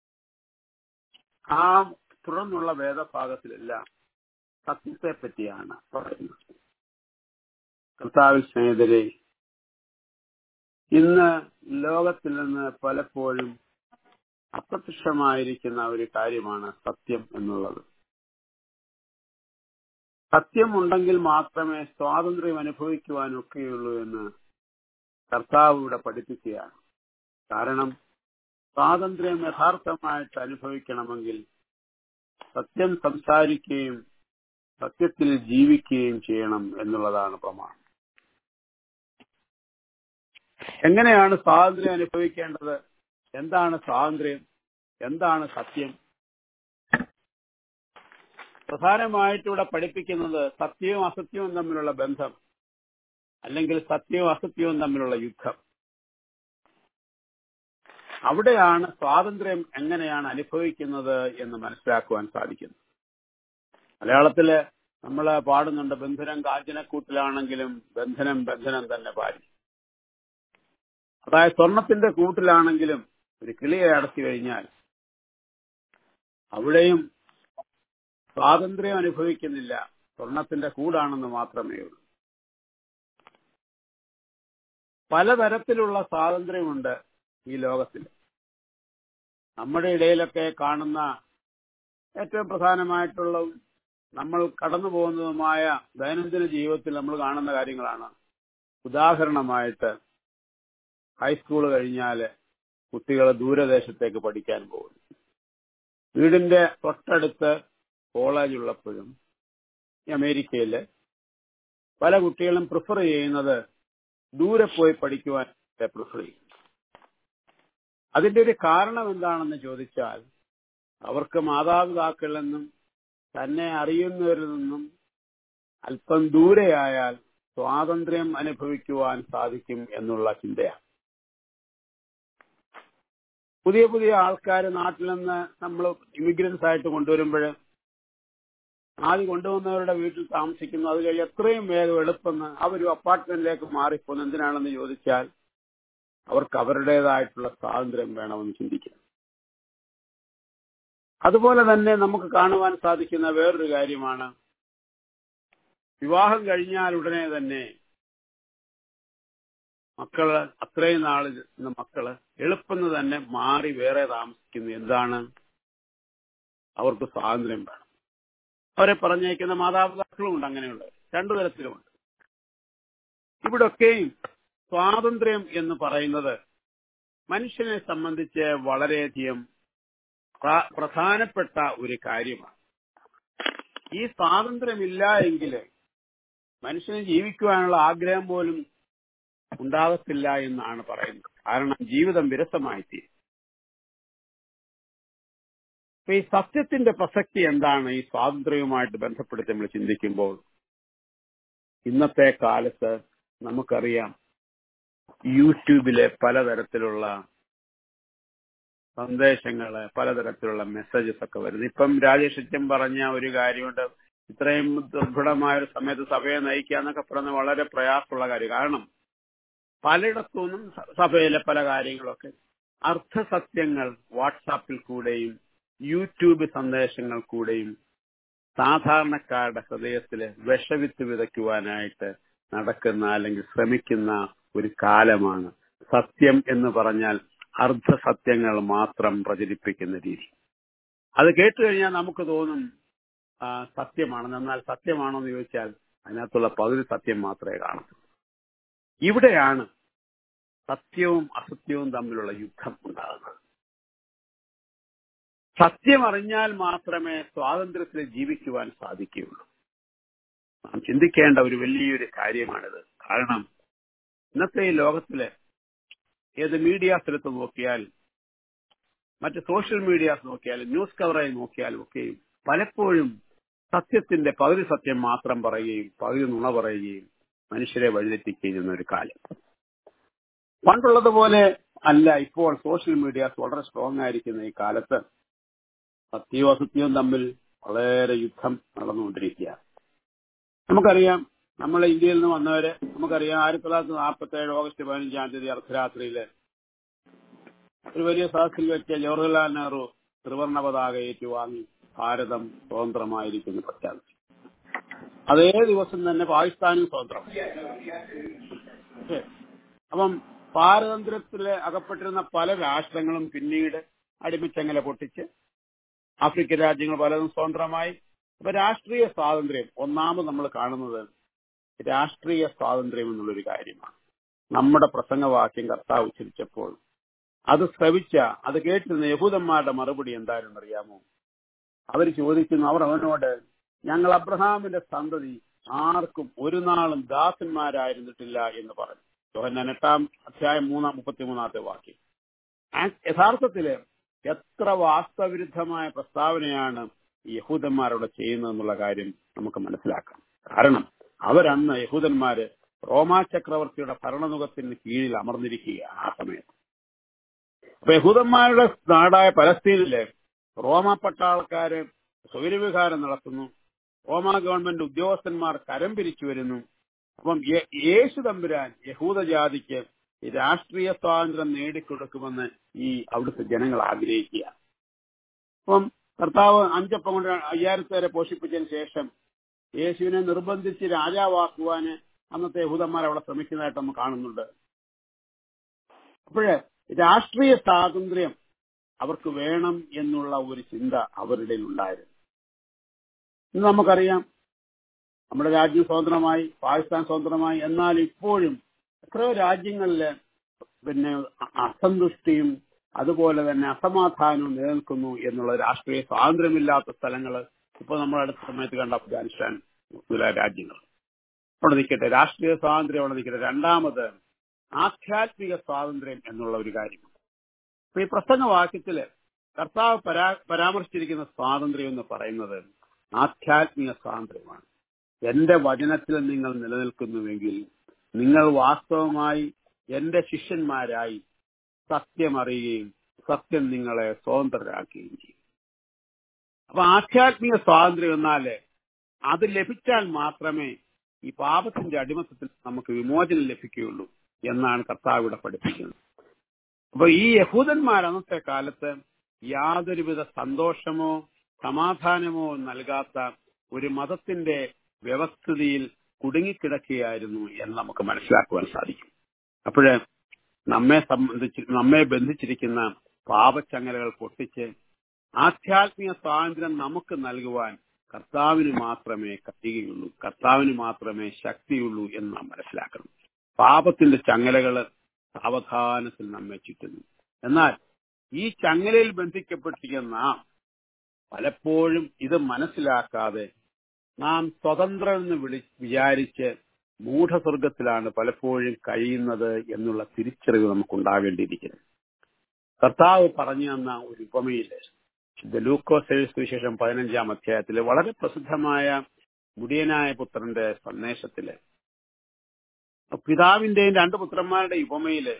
ആ തുടർന്നുള്ള വേദഭാഗത്തിലെല്ലാം സത്യത്തെ പറ്റിയാണ് പറയുന്നത് കർത്താവിൽ സ്നേഹിതരെ ഇന്ന് ലോകത്തിൽ നിന്ന് പലപ്പോഴും അപ്രത്യക്ഷമായിരിക്കുന്ന ഒരു കാര്യമാണ് സത്യം എന്നുള്ളത് സത്യം ഉണ്ടെങ്കിൽ മാത്രമേ സ്വാതന്ത്ര്യം അനുഭവിക്കുവാനൊക്കെയുള്ളൂ എന്ന് കർത്താവ് ഇവിടെ പഠിപ്പിക്കുകയാണ് കാരണം സ്വാതന്ത്ര്യം യഥാർത്ഥമായിട്ട് അനുഭവിക്കണമെങ്കിൽ സത്യം സംസാരിക്കുകയും സത്യത്തിൽ ജീവിക്കുകയും ചെയ്യണം എന്നുള്ളതാണ് പ്രമാണം എങ്ങനെയാണ് സ്വാതന്ത്ര്യം അനുഭവിക്കേണ്ടത് എന്താണ് സ്വാതന്ത്ര്യം എന്താണ് സത്യം പ്രധാനമായിട്ട് ഇവിടെ പഠിപ്പിക്കുന്നത് സത്യവും അസത്യവും തമ്മിലുള്ള ബന്ധം അല്ലെങ്കിൽ സത്യവും അസത്യവും തമ്മിലുള്ള യുദ്ധം അവിടെയാണ് സ്വാതന്ത്ര്യം എങ്ങനെയാണ് അനുഭവിക്കുന്നത് എന്ന് മനസ്സിലാക്കുവാൻ സാധിക്കുന്നത് മലയാളത്തില് നമ്മൾ പാടുന്നുണ്ട് ബന്ധനം കാഞ്ചനക്കൂട്ടിലാണെങ്കിലും ബന്ധനം ബന്ധനം തന്നെ പാടി അതായത് സ്വർണത്തിന്റെ കൂട്ടിലാണെങ്കിലും ഒരു കിളിയെ അടച്ചു കഴിഞ്ഞാൽ അവിടെയും സ്വാതന്ത്ര്യം അനുഭവിക്കുന്നില്ല സ്വർണത്തിന്റെ കൂടാണെന്ന് മാത്രമേ ഉള്ളൂ പലതരത്തിലുള്ള സ്വാതന്ത്ര്യമുണ്ട് ഈ ലോകത്തിൽ നമ്മുടെ ഇടയിലൊക്കെ കാണുന്ന ഏറ്റവും പ്രധാനമായിട്ടുള്ള നമ്മൾ കടന്നു പോകുന്നതുമായ ദൈനംദിന ജീവിതത്തിൽ നമ്മൾ കാണുന്ന കാര്യങ്ങളാണ് ഉദാഹരണമായിട്ട് ഹൈസ്കൂൾ കഴിഞ്ഞാൽ കുട്ടികൾ ദൂരദേശത്തേക്ക് പഠിക്കാൻ പോകുന്നു വീടിന്റെ തൊട്ടടുത്ത് കോളേജ് ഉള്ളപ്പോഴും ഈ അമേരിക്കയില് പല കുട്ടികളും പ്രിഫർ ചെയ്യുന്നത് ദൂരെ പോയി പഠിക്കുവാൻ പ്രിഫർ ചെയ്യും അതിന്റെ ഒരു കാരണം എന്താണെന്ന് ചോദിച്ചാൽ അവർക്ക് മാതാപിതാക്കളിൽ നിന്നും തന്നെ അറിയുന്നവരിൽ നിന്നും അല്പം ദൂരെയായാൽ സ്വാതന്ത്ര്യം അനുഭവിക്കുവാൻ സാധിക്കും എന്നുള്ള ചിന്തയാണ് പുതിയ പുതിയ ആൾക്കാർ നാട്ടിൽ നിന്ന് നമ്മൾ ഇമിഗ്രൻസ് ആയിട്ട് കൊണ്ടുവരുമ്പോൾ ആദ്യം കൊണ്ടുവന്നവരുടെ വീട്ടിൽ താമസിക്കുന്നു അത് കഴിഞ്ഞ് എത്രയും വേഗം എളുപ്പം അവർ അപ്പാർട്ട്മെന്റിലേക്ക് മാറിപ്പോകുന്നു എന്തിനാണെന്ന് ചോദിച്ചാൽ അവർക്ക് അവരുടേതായിട്ടുള്ള സ്വാതന്ത്ര്യം വേണമെന്ന് ചിന്തിക്കുന്നു അതുപോലെ തന്നെ നമുക്ക് കാണുവാൻ സാധിക്കുന്ന വേറൊരു കാര്യമാണ് വിവാഹം കഴിഞ്ഞാൽ ഉടനെ തന്നെ മക്കള് അത്രയും നാള് മക്കള് എളുപ്പം തന്നെ മാറി വേറെ താമസിക്കുന്നു എന്താണ് അവർക്ക് സ്വാതന്ത്ര്യം വേണം അവരെ പറഞ്ഞേക്കുന്ന മാതാപിതാക്കളും ഉണ്ട് അങ്ങനെയുള്ള രണ്ടു തരത്തിലുമുണ്ട് ഇവിടൊക്കെയും സ്വാതന്ത്ര്യം എന്ന് പറയുന്നത് മനുഷ്യനെ സംബന്ധിച്ച് വളരെയധികം പ്രധാനപ്പെട്ട ഒരു കാര്യമാണ് ഈ സ്വാതന്ത്ര്യമില്ല എങ്കിൽ മനുഷ്യന് ജീവിക്കുവാനുള്ള ആഗ്രഹം പോലും ഉണ്ടാകത്തില്ല എന്നാണ് പറയുന്നത് കാരണം ജീവിതം വിരസമായിത്തീരും അപ്പൊ ഈ സത്യത്തിന്റെ പ്രസക്തി എന്താണ് ഈ സ്വാതന്ത്ര്യവുമായിട്ട് ബന്ധപ്പെടുത്തി നമ്മൾ ചിന്തിക്കുമ്പോൾ ഇന്നത്തെ കാലത്ത് നമുക്കറിയാം യൂട്യൂബിലെ പലതരത്തിലുള്ള സന്ദേശങ്ങള് പലതരത്തിലുള്ള മെസ്സേജസ് ഒക്കെ വരുന്നു ഇപ്പം രാജേഷ് അച്ഛൻ പറഞ്ഞ ഒരു കാര്യമുണ്ട് ഇത്രയും ദുർഘടമായ ഒരു സമയത്ത് സഭയെ നയിക്കുക എന്നൊക്കെ പറയുന്നത് വളരെ പ്രയാസമുള്ള കാര്യം കാരണം പലയിടത്തുനിന്നും സഭയിലെ പല കാര്യങ്ങളൊക്കെ അർത്ഥസത്യങ്ങൾ വാട്സാപ്പിൽ കൂടെയും യൂട്യൂബ് സന്ദേശങ്ങൾ കൂടെയും സാധാരണക്കാരുടെ ഹൃദയത്തിൽ വിഷവിത്ത് വിതയ്ക്കുവാനായിട്ട് നടക്കുന്ന അല്ലെങ്കിൽ ശ്രമിക്കുന്ന ഒരു കാലമാണ് സത്യം എന്ന് പറഞ്ഞാൽ അർദ്ധസത്യങ്ങൾ മാത്രം പ്രചരിപ്പിക്കുന്ന രീതി അത് കേട്ട് കഴിഞ്ഞാൽ നമുക്ക് തോന്നും സത്യമാണെന്ന് എന്നാൽ സത്യമാണോ എന്ന് ചോദിച്ചാൽ അതിനകത്തുള്ള പകുതി സത്യം മാത്രമേ കാണത്തുള്ളൂ ഇവിടെയാണ് സത്യവും അസത്യവും തമ്മിലുള്ള യുദ്ധം ഉണ്ടാകുന്നത് സത്യം അറിഞ്ഞാൽ മാത്രമേ സ്വാതന്ത്ര്യത്തിൽ ജീവിക്കുവാൻ സാധിക്കുകയുള്ളൂ നാം ചിന്തിക്കേണ്ട ഒരു വലിയൊരു കാര്യമാണിത് കാരണം ഇന്നത്തെ ഈ ലോകത്തില് ഏത് മീഡിയാസ് എടുത്ത് നോക്കിയാൽ മറ്റ് സോഷ്യൽ മീഡിയാസ് നോക്കിയാലും ന്യൂസ് കവറായി നോക്കിയാലും ഒക്കെയും പലപ്പോഴും സത്യത്തിന്റെ പകുതി സത്യം മാത്രം പറയുകയും പകുതി നുണ പറയുകയും മനുഷ്യരെ വഴിതെറ്റിക്കുകയും ചെയ്യുന്ന ഒരു കാലം പണ്ടുള്ളതുപോലെ അല്ല ഇപ്പോൾ സോഷ്യൽ മീഡിയാസ് വളരെ സ്ട്രോങ് ആയിരിക്കുന്ന ഈ കാലത്ത് സത്യവും അസത്യവും തമ്മിൽ വളരെ യുദ്ധം നടന്നുകൊണ്ടിരിക്കുകയാണ് നമുക്കറിയാം നമ്മളെ ഇന്ത്യയിൽ നിന്ന് വന്നവര് നമുക്കറിയാം ആയിരത്തി തൊള്ളായിരത്തി നാൽപ്പത്തി ഏഴ് ഓഗസ്റ്റ് പതിനഞ്ചാം തീയതി അർദ്ധരാത്രിയില് ഒരു വലിയ സദസ്സിൽ വെച്ച് ജവഹർലാൽ നെഹ്റു ത്രിവർണ പതാക ഏറ്റുവാങ്ങി ഭാരതം സ്വതന്ത്രമായിരിക്കുന്നു പ്രഖ്യാപിച്ചു അതേ ദിവസം തന്നെ പാകിസ്ഥാനും സ്വതന്ത്രമായി അപ്പം പാരതന്ത്ര്യത്തില് അകപ്പെട്ടിരുന്ന പല രാഷ്ട്രങ്ങളും പിന്നീട് അടിമച്ചങ്ങല പൊട്ടിച്ച് ആഫ്രിക്കൻ രാജ്യങ്ങൾ പലതും സ്വതന്ത്രമായി അപ്പൊ രാഷ്ട്രീയ സ്വാതന്ത്ര്യം ഒന്നാമത് നമ്മൾ കാണുന്നത് രാഷ്ട്രീയ സ്വാതന്ത്ര്യം എന്നുള്ളൊരു കാര്യമാണ് നമ്മുടെ പ്രസംഗവാക്യം കർത്താവ് ഉച്ചരിച്ചപ്പോൾ അത് ശ്രവിച്ച അത് കേട്ടിരുന്ന യഹൂദന്മാരുടെ മറുപടി എന്തായിരുന്നു അറിയാമോ അവർ ചോദിക്കുന്നു അവർ അവനോട് ഞങ്ങൾ അബ്രഹാമിന്റെ സന്തതി ആർക്കും ഒരു നാളും ദാസന്മാരായിരുന്നിട്ടില്ല എന്ന് പറഞ്ഞു യോഹന്നാൻ എട്ടാം അധ്യായം മൂന്നാം മുപ്പത്തിമൂന്നാമത്തെ വാക്യം ആ യഥാർത്ഥത്തില് എത്ര വാസ്തവിരുദ്ധമായ പ്രസ്താവനയാണ് ഈ യഹൂദന്മാരോട് ചെയ്യുന്നതെന്നുള്ള കാര്യം നമുക്ക് മനസ്സിലാക്കാം കാരണം അവരന്ന് യഹൂദന്മാര് റോമാ ചക്രവർത്തിയുടെ ഭരണമുഖത്തിന് കീഴിൽ അമർന്നിരിക്കുകയാണ് ആ സമയത്ത് അപ്പൊ യഹൂദന്മാരുടെ നാടായ പലസ്തീനിലെ റോമ പട്ടാളക്കാര് സ്വൈരവിഹാരം നടത്തുന്നു റോമ ഗവൺമെന്റ് ഉദ്യോഗസ്ഥന്മാർ കരം പിരിച്ചു വരുന്നു അപ്പം യേ- യേശു തമ്പുരാൻ യഹൂദ ജാതിക്ക് ഈ രാഷ്ട്രീയ സ്വാതന്ത്ര്യം നേടിക്കൊടുക്കുമെന്ന് ഈ അവിടുത്തെ ജനങ്ങൾ ആഗ്രഹിക്കുക അപ്പം കർത്താവ് അഞ്ചപ്പം കൊണ്ട് അയ്യായിരത്തി വരെ പോഷിപ്പിച്ചതിന് ശേഷം യേശുവിനെ നിർബന്ധിച്ച് രാജാവാക്കുവാന് അന്നത്തെ യഹൂദന്മാർ അവിടെ ശ്രമിക്കുന്നതായിട്ട് നമ്മൾ കാണുന്നുണ്ട് അപ്പോഴ് രാഷ്ട്രീയ സ്വാതന്ത്ര്യം അവർക്ക് വേണം എന്നുള്ള ഒരു ചിന്ത അവരുടെ ഉണ്ടായിരുന്നു ഇന്ന് നമുക്കറിയാം നമ്മുടെ രാജ്യം സ്വതന്ത്രമായി പാകിസ്ഥാൻ സ്വതന്ത്രമായി എന്നാൽ ഇപ്പോഴും എത്രയോ രാജ്യങ്ങളില് പിന്നെ അ- അസന്തുഷ്ടിയും അതുപോലെ തന്നെ അസമാധാനവും നിലനിൽക്കുന്നു എന്നുള്ള രാഷ്ട്രീയ സ്വാതന്ത്ര്യമില്ലാത്ത സ്ഥലങ്ങൾ ഇപ്പൊ നമ്മൾ അടുത്ത സമയത്ത് കണ്ട അഫ്ഗാനിസ്ഥാൻ മുതലായ രാജ്യങ്ങൾ അവിടെ നിൽക്കട്ടെ രാഷ്ട്രീയ സ്വാതന്ത്ര്യം അവിടെ നിൽക്കട്ടെ രണ്ടാമത് ആധ്യാത്മിക സ്വാതന്ത്ര്യം എന്നുള്ള ഒരു കാര്യം അപ്പൊ ഈ പ്രസംഗവാക്യത്തില് കർത്താവ് പരാ പരാമർശിച്ചിരിക്കുന്ന സ്വാതന്ത്ര്യം എന്ന് പറയുന്നത് ആധ്യാത്മിക സ്വാതന്ത്ര്യമാണ് എന്റെ വചനത്തിൽ നിങ്ങൾ നിലനിൽക്കുന്നുവെങ്കിൽ നിങ്ങൾ വാസ്തവമായി എന്റെ ശിഷ്യന്മാരായി സത്യം അറിയുകയും സത്യം നിങ്ങളെ സ്വതന്ത്രരാക്കുകയും ചെയ്യും അപ്പൊ ആധ്യാത്മിക സ്വാതന്ത്ര്യം എന്നാല് അത് ലഭിച്ചാൽ മാത്രമേ ഈ പാപത്തിന്റെ അടിമത്തത്തിൽ നമുക്ക് വിമോചനം ലഭിക്കുകയുള്ളൂ എന്നാണ് കർത്താവ് ഇവിടെ പഠിപ്പിക്കുന്നത് അപ്പൊ ഈ യഹൂദന്മാർ അന്നത്തെ കാലത്ത് യാതൊരുവിധ സന്തോഷമോ സമാധാനമോ നൽകാത്ത ഒരു മതത്തിന്റെ വ്യവസ്ഥിതിയിൽ കുടുങ്ങിക്കിടക്കുകയായിരുന്നു എന്ന് നമുക്ക് മനസ്സിലാക്കുവാൻ സാധിക്കും അപ്പോഴ് നമ്മെ സംബന്ധിച്ച് നമ്മെ ബന്ധിച്ചിരിക്കുന്ന പാപച്ചങ്ങലകൾ പൊട്ടിച്ച് ആധ്യാത്മിക സ്വാതന്ത്ര്യം നമുക്ക് നൽകുവാൻ കർത്താവിന് മാത്രമേ കഴിയുകയുള്ളൂ കർത്താവിന് മാത്രമേ ശക്തിയുള്ളൂ എന്ന് നാം മനസ്സിലാക്കണം പാപത്തിന്റെ ചങ്ങലകള് സാവധാനത്തിൽ നമ്മെ ചുറ്റുന്നു എന്നാൽ ഈ ചങ്ങലയിൽ ബന്ധിക്കപ്പെട്ടിരിക്കുന്ന നാം പലപ്പോഴും ഇത് മനസ്സിലാക്കാതെ നാം സ്വതന്ത്രമെന്ന് വിളി വിചാരിച്ച് മൂഢസ്വർഗത്തിലാണ് പലപ്പോഴും കഴിയുന്നത് എന്നുള്ള തിരിച്ചറിവ് നമുക്ക് ഉണ്ടാകേണ്ടിയിരിക്കുന്നു കർത്താവ് പറഞ്ഞു തന്ന ഒരു ഉപമയില് ലൂക്കോസ് സുവിശേഷം പതിനഞ്ചാം അധ്യായത്തില് വളരെ പ്രസിദ്ധമായ മുടിയനായ പുത്രന്റെ സന്ദേശത്തില് പിതാവിന്റെയും രണ്ട് പുത്രന്മാരുടെ ഉപമയില്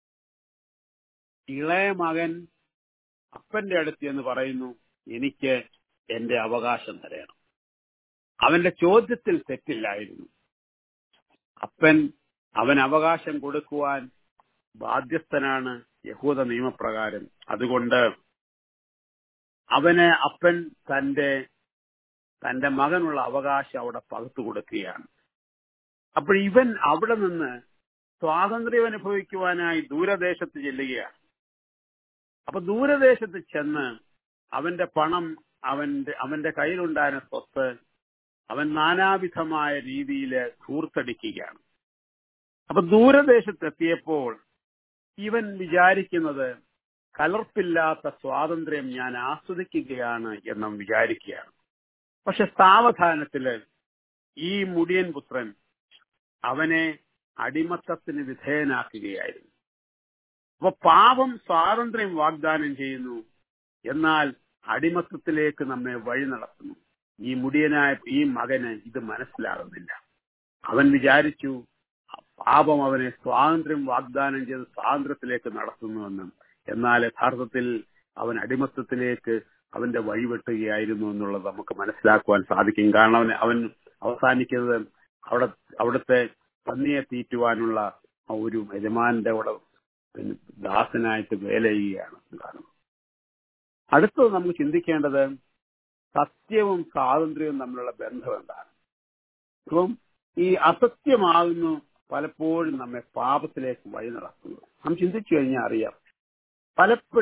ഇളയ മകൻ അപ്പന്റെ അടുത്ത് എന്ന് പറയുന്നു എനിക്ക് എന്റെ അവകാശം തരണം അവന്റെ ചോദ്യത്തിൽ തെറ്റില്ലായിരുന്നു അപ്പൻ അവൻ അവകാശം കൊടുക്കുവാൻ ബാധ്യസ്ഥനാണ് യഹൂദ നിയമപ്രകാരം അതുകൊണ്ട് അവന് അപ്പൻ തന്റെ തന്റെ മകനുള്ള അവകാശം അവിടെ പകുത്തു കൊടുക്കുകയാണ് അപ്പോൾ ഇവൻ അവിടെ നിന്ന് സ്വാതന്ത്ര്യം അനുഭവിക്കുവാനായി ദൂരദേശത്ത് ചെല്ലുകയാണ് അപ്പൊ ദൂരദേശത്ത് ചെന്ന് അവന്റെ പണം അവന്റെ അവന്റെ കയ്യിലുണ്ടായിരുന്ന സ്വത്ത് അവൻ നാനാവിധമായ രീതിയിൽ ധൂർത്തടിക്കുകയാണ് അപ്പൊ ദൂരദേശത്തെത്തിയപ്പോൾ ഇവൻ വിചാരിക്കുന്നത് കലർപ്പില്ലാത്ത സ്വാതന്ത്ര്യം ഞാൻ ആസ്വദിക്കുകയാണ് എന്നും വിചാരിക്കുകയാണ് പക്ഷെ സാവധാനത്തില് ഈ മുടിയൻ പുത്രൻ അവനെ അടിമത്തത്തിന് വിധേയനാക്കുകയായിരുന്നു അപ്പൊ പാപം സ്വാതന്ത്ര്യം വാഗ്ദാനം ചെയ്യുന്നു എന്നാൽ അടിമത്തത്തിലേക്ക് നമ്മെ വഴി നടത്തുന്നു ഈ മുടിയനായ ഈ മകന് ഇത് മനസ്സിലാകുന്നില്ല അവൻ വിചാരിച്ചു പാപം അവനെ സ്വാതന്ത്ര്യം വാഗ്ദാനം ചെയ്ത് സ്വാതന്ത്ര്യത്തിലേക്ക് നടത്തുന്നുവെന്നും എന്നാൽ യഥാർത്ഥത്തിൽ അവൻ അടിമത്തത്തിലേക്ക് അവന്റെ വഴിവെട്ടുകയായിരുന്നു എന്നുള്ളത് നമുക്ക് മനസ്സിലാക്കുവാൻ സാധിക്കും കാരണം അവൻ അവൻ അവസാനിക്കുന്നത് അവിടെ അവിടുത്തെ പന്നിയെ തീറ്റുവാനുള്ള ആ ഒരു യജമാന്റെ അവിടെ പിന്നെ ദാസനായിട്ട് വേല ചെയ്യുകയാണ് കാണുന്നത് അടുത്തത് നമുക്ക് ചിന്തിക്കേണ്ടത് സത്യവും സ്വാതന്ത്ര്യവും തമ്മിലുള്ള ബന്ധം എന്താണ് അപ്പം ഈ അസത്യമാകുന്നു പലപ്പോഴും നമ്മെ പാപത്തിലേക്ക് വഴി നടത്തുന്നത് നാം ചിന്തിച്ചു കഴിഞ്ഞാൽ അറിയാം പലപ്പോഴും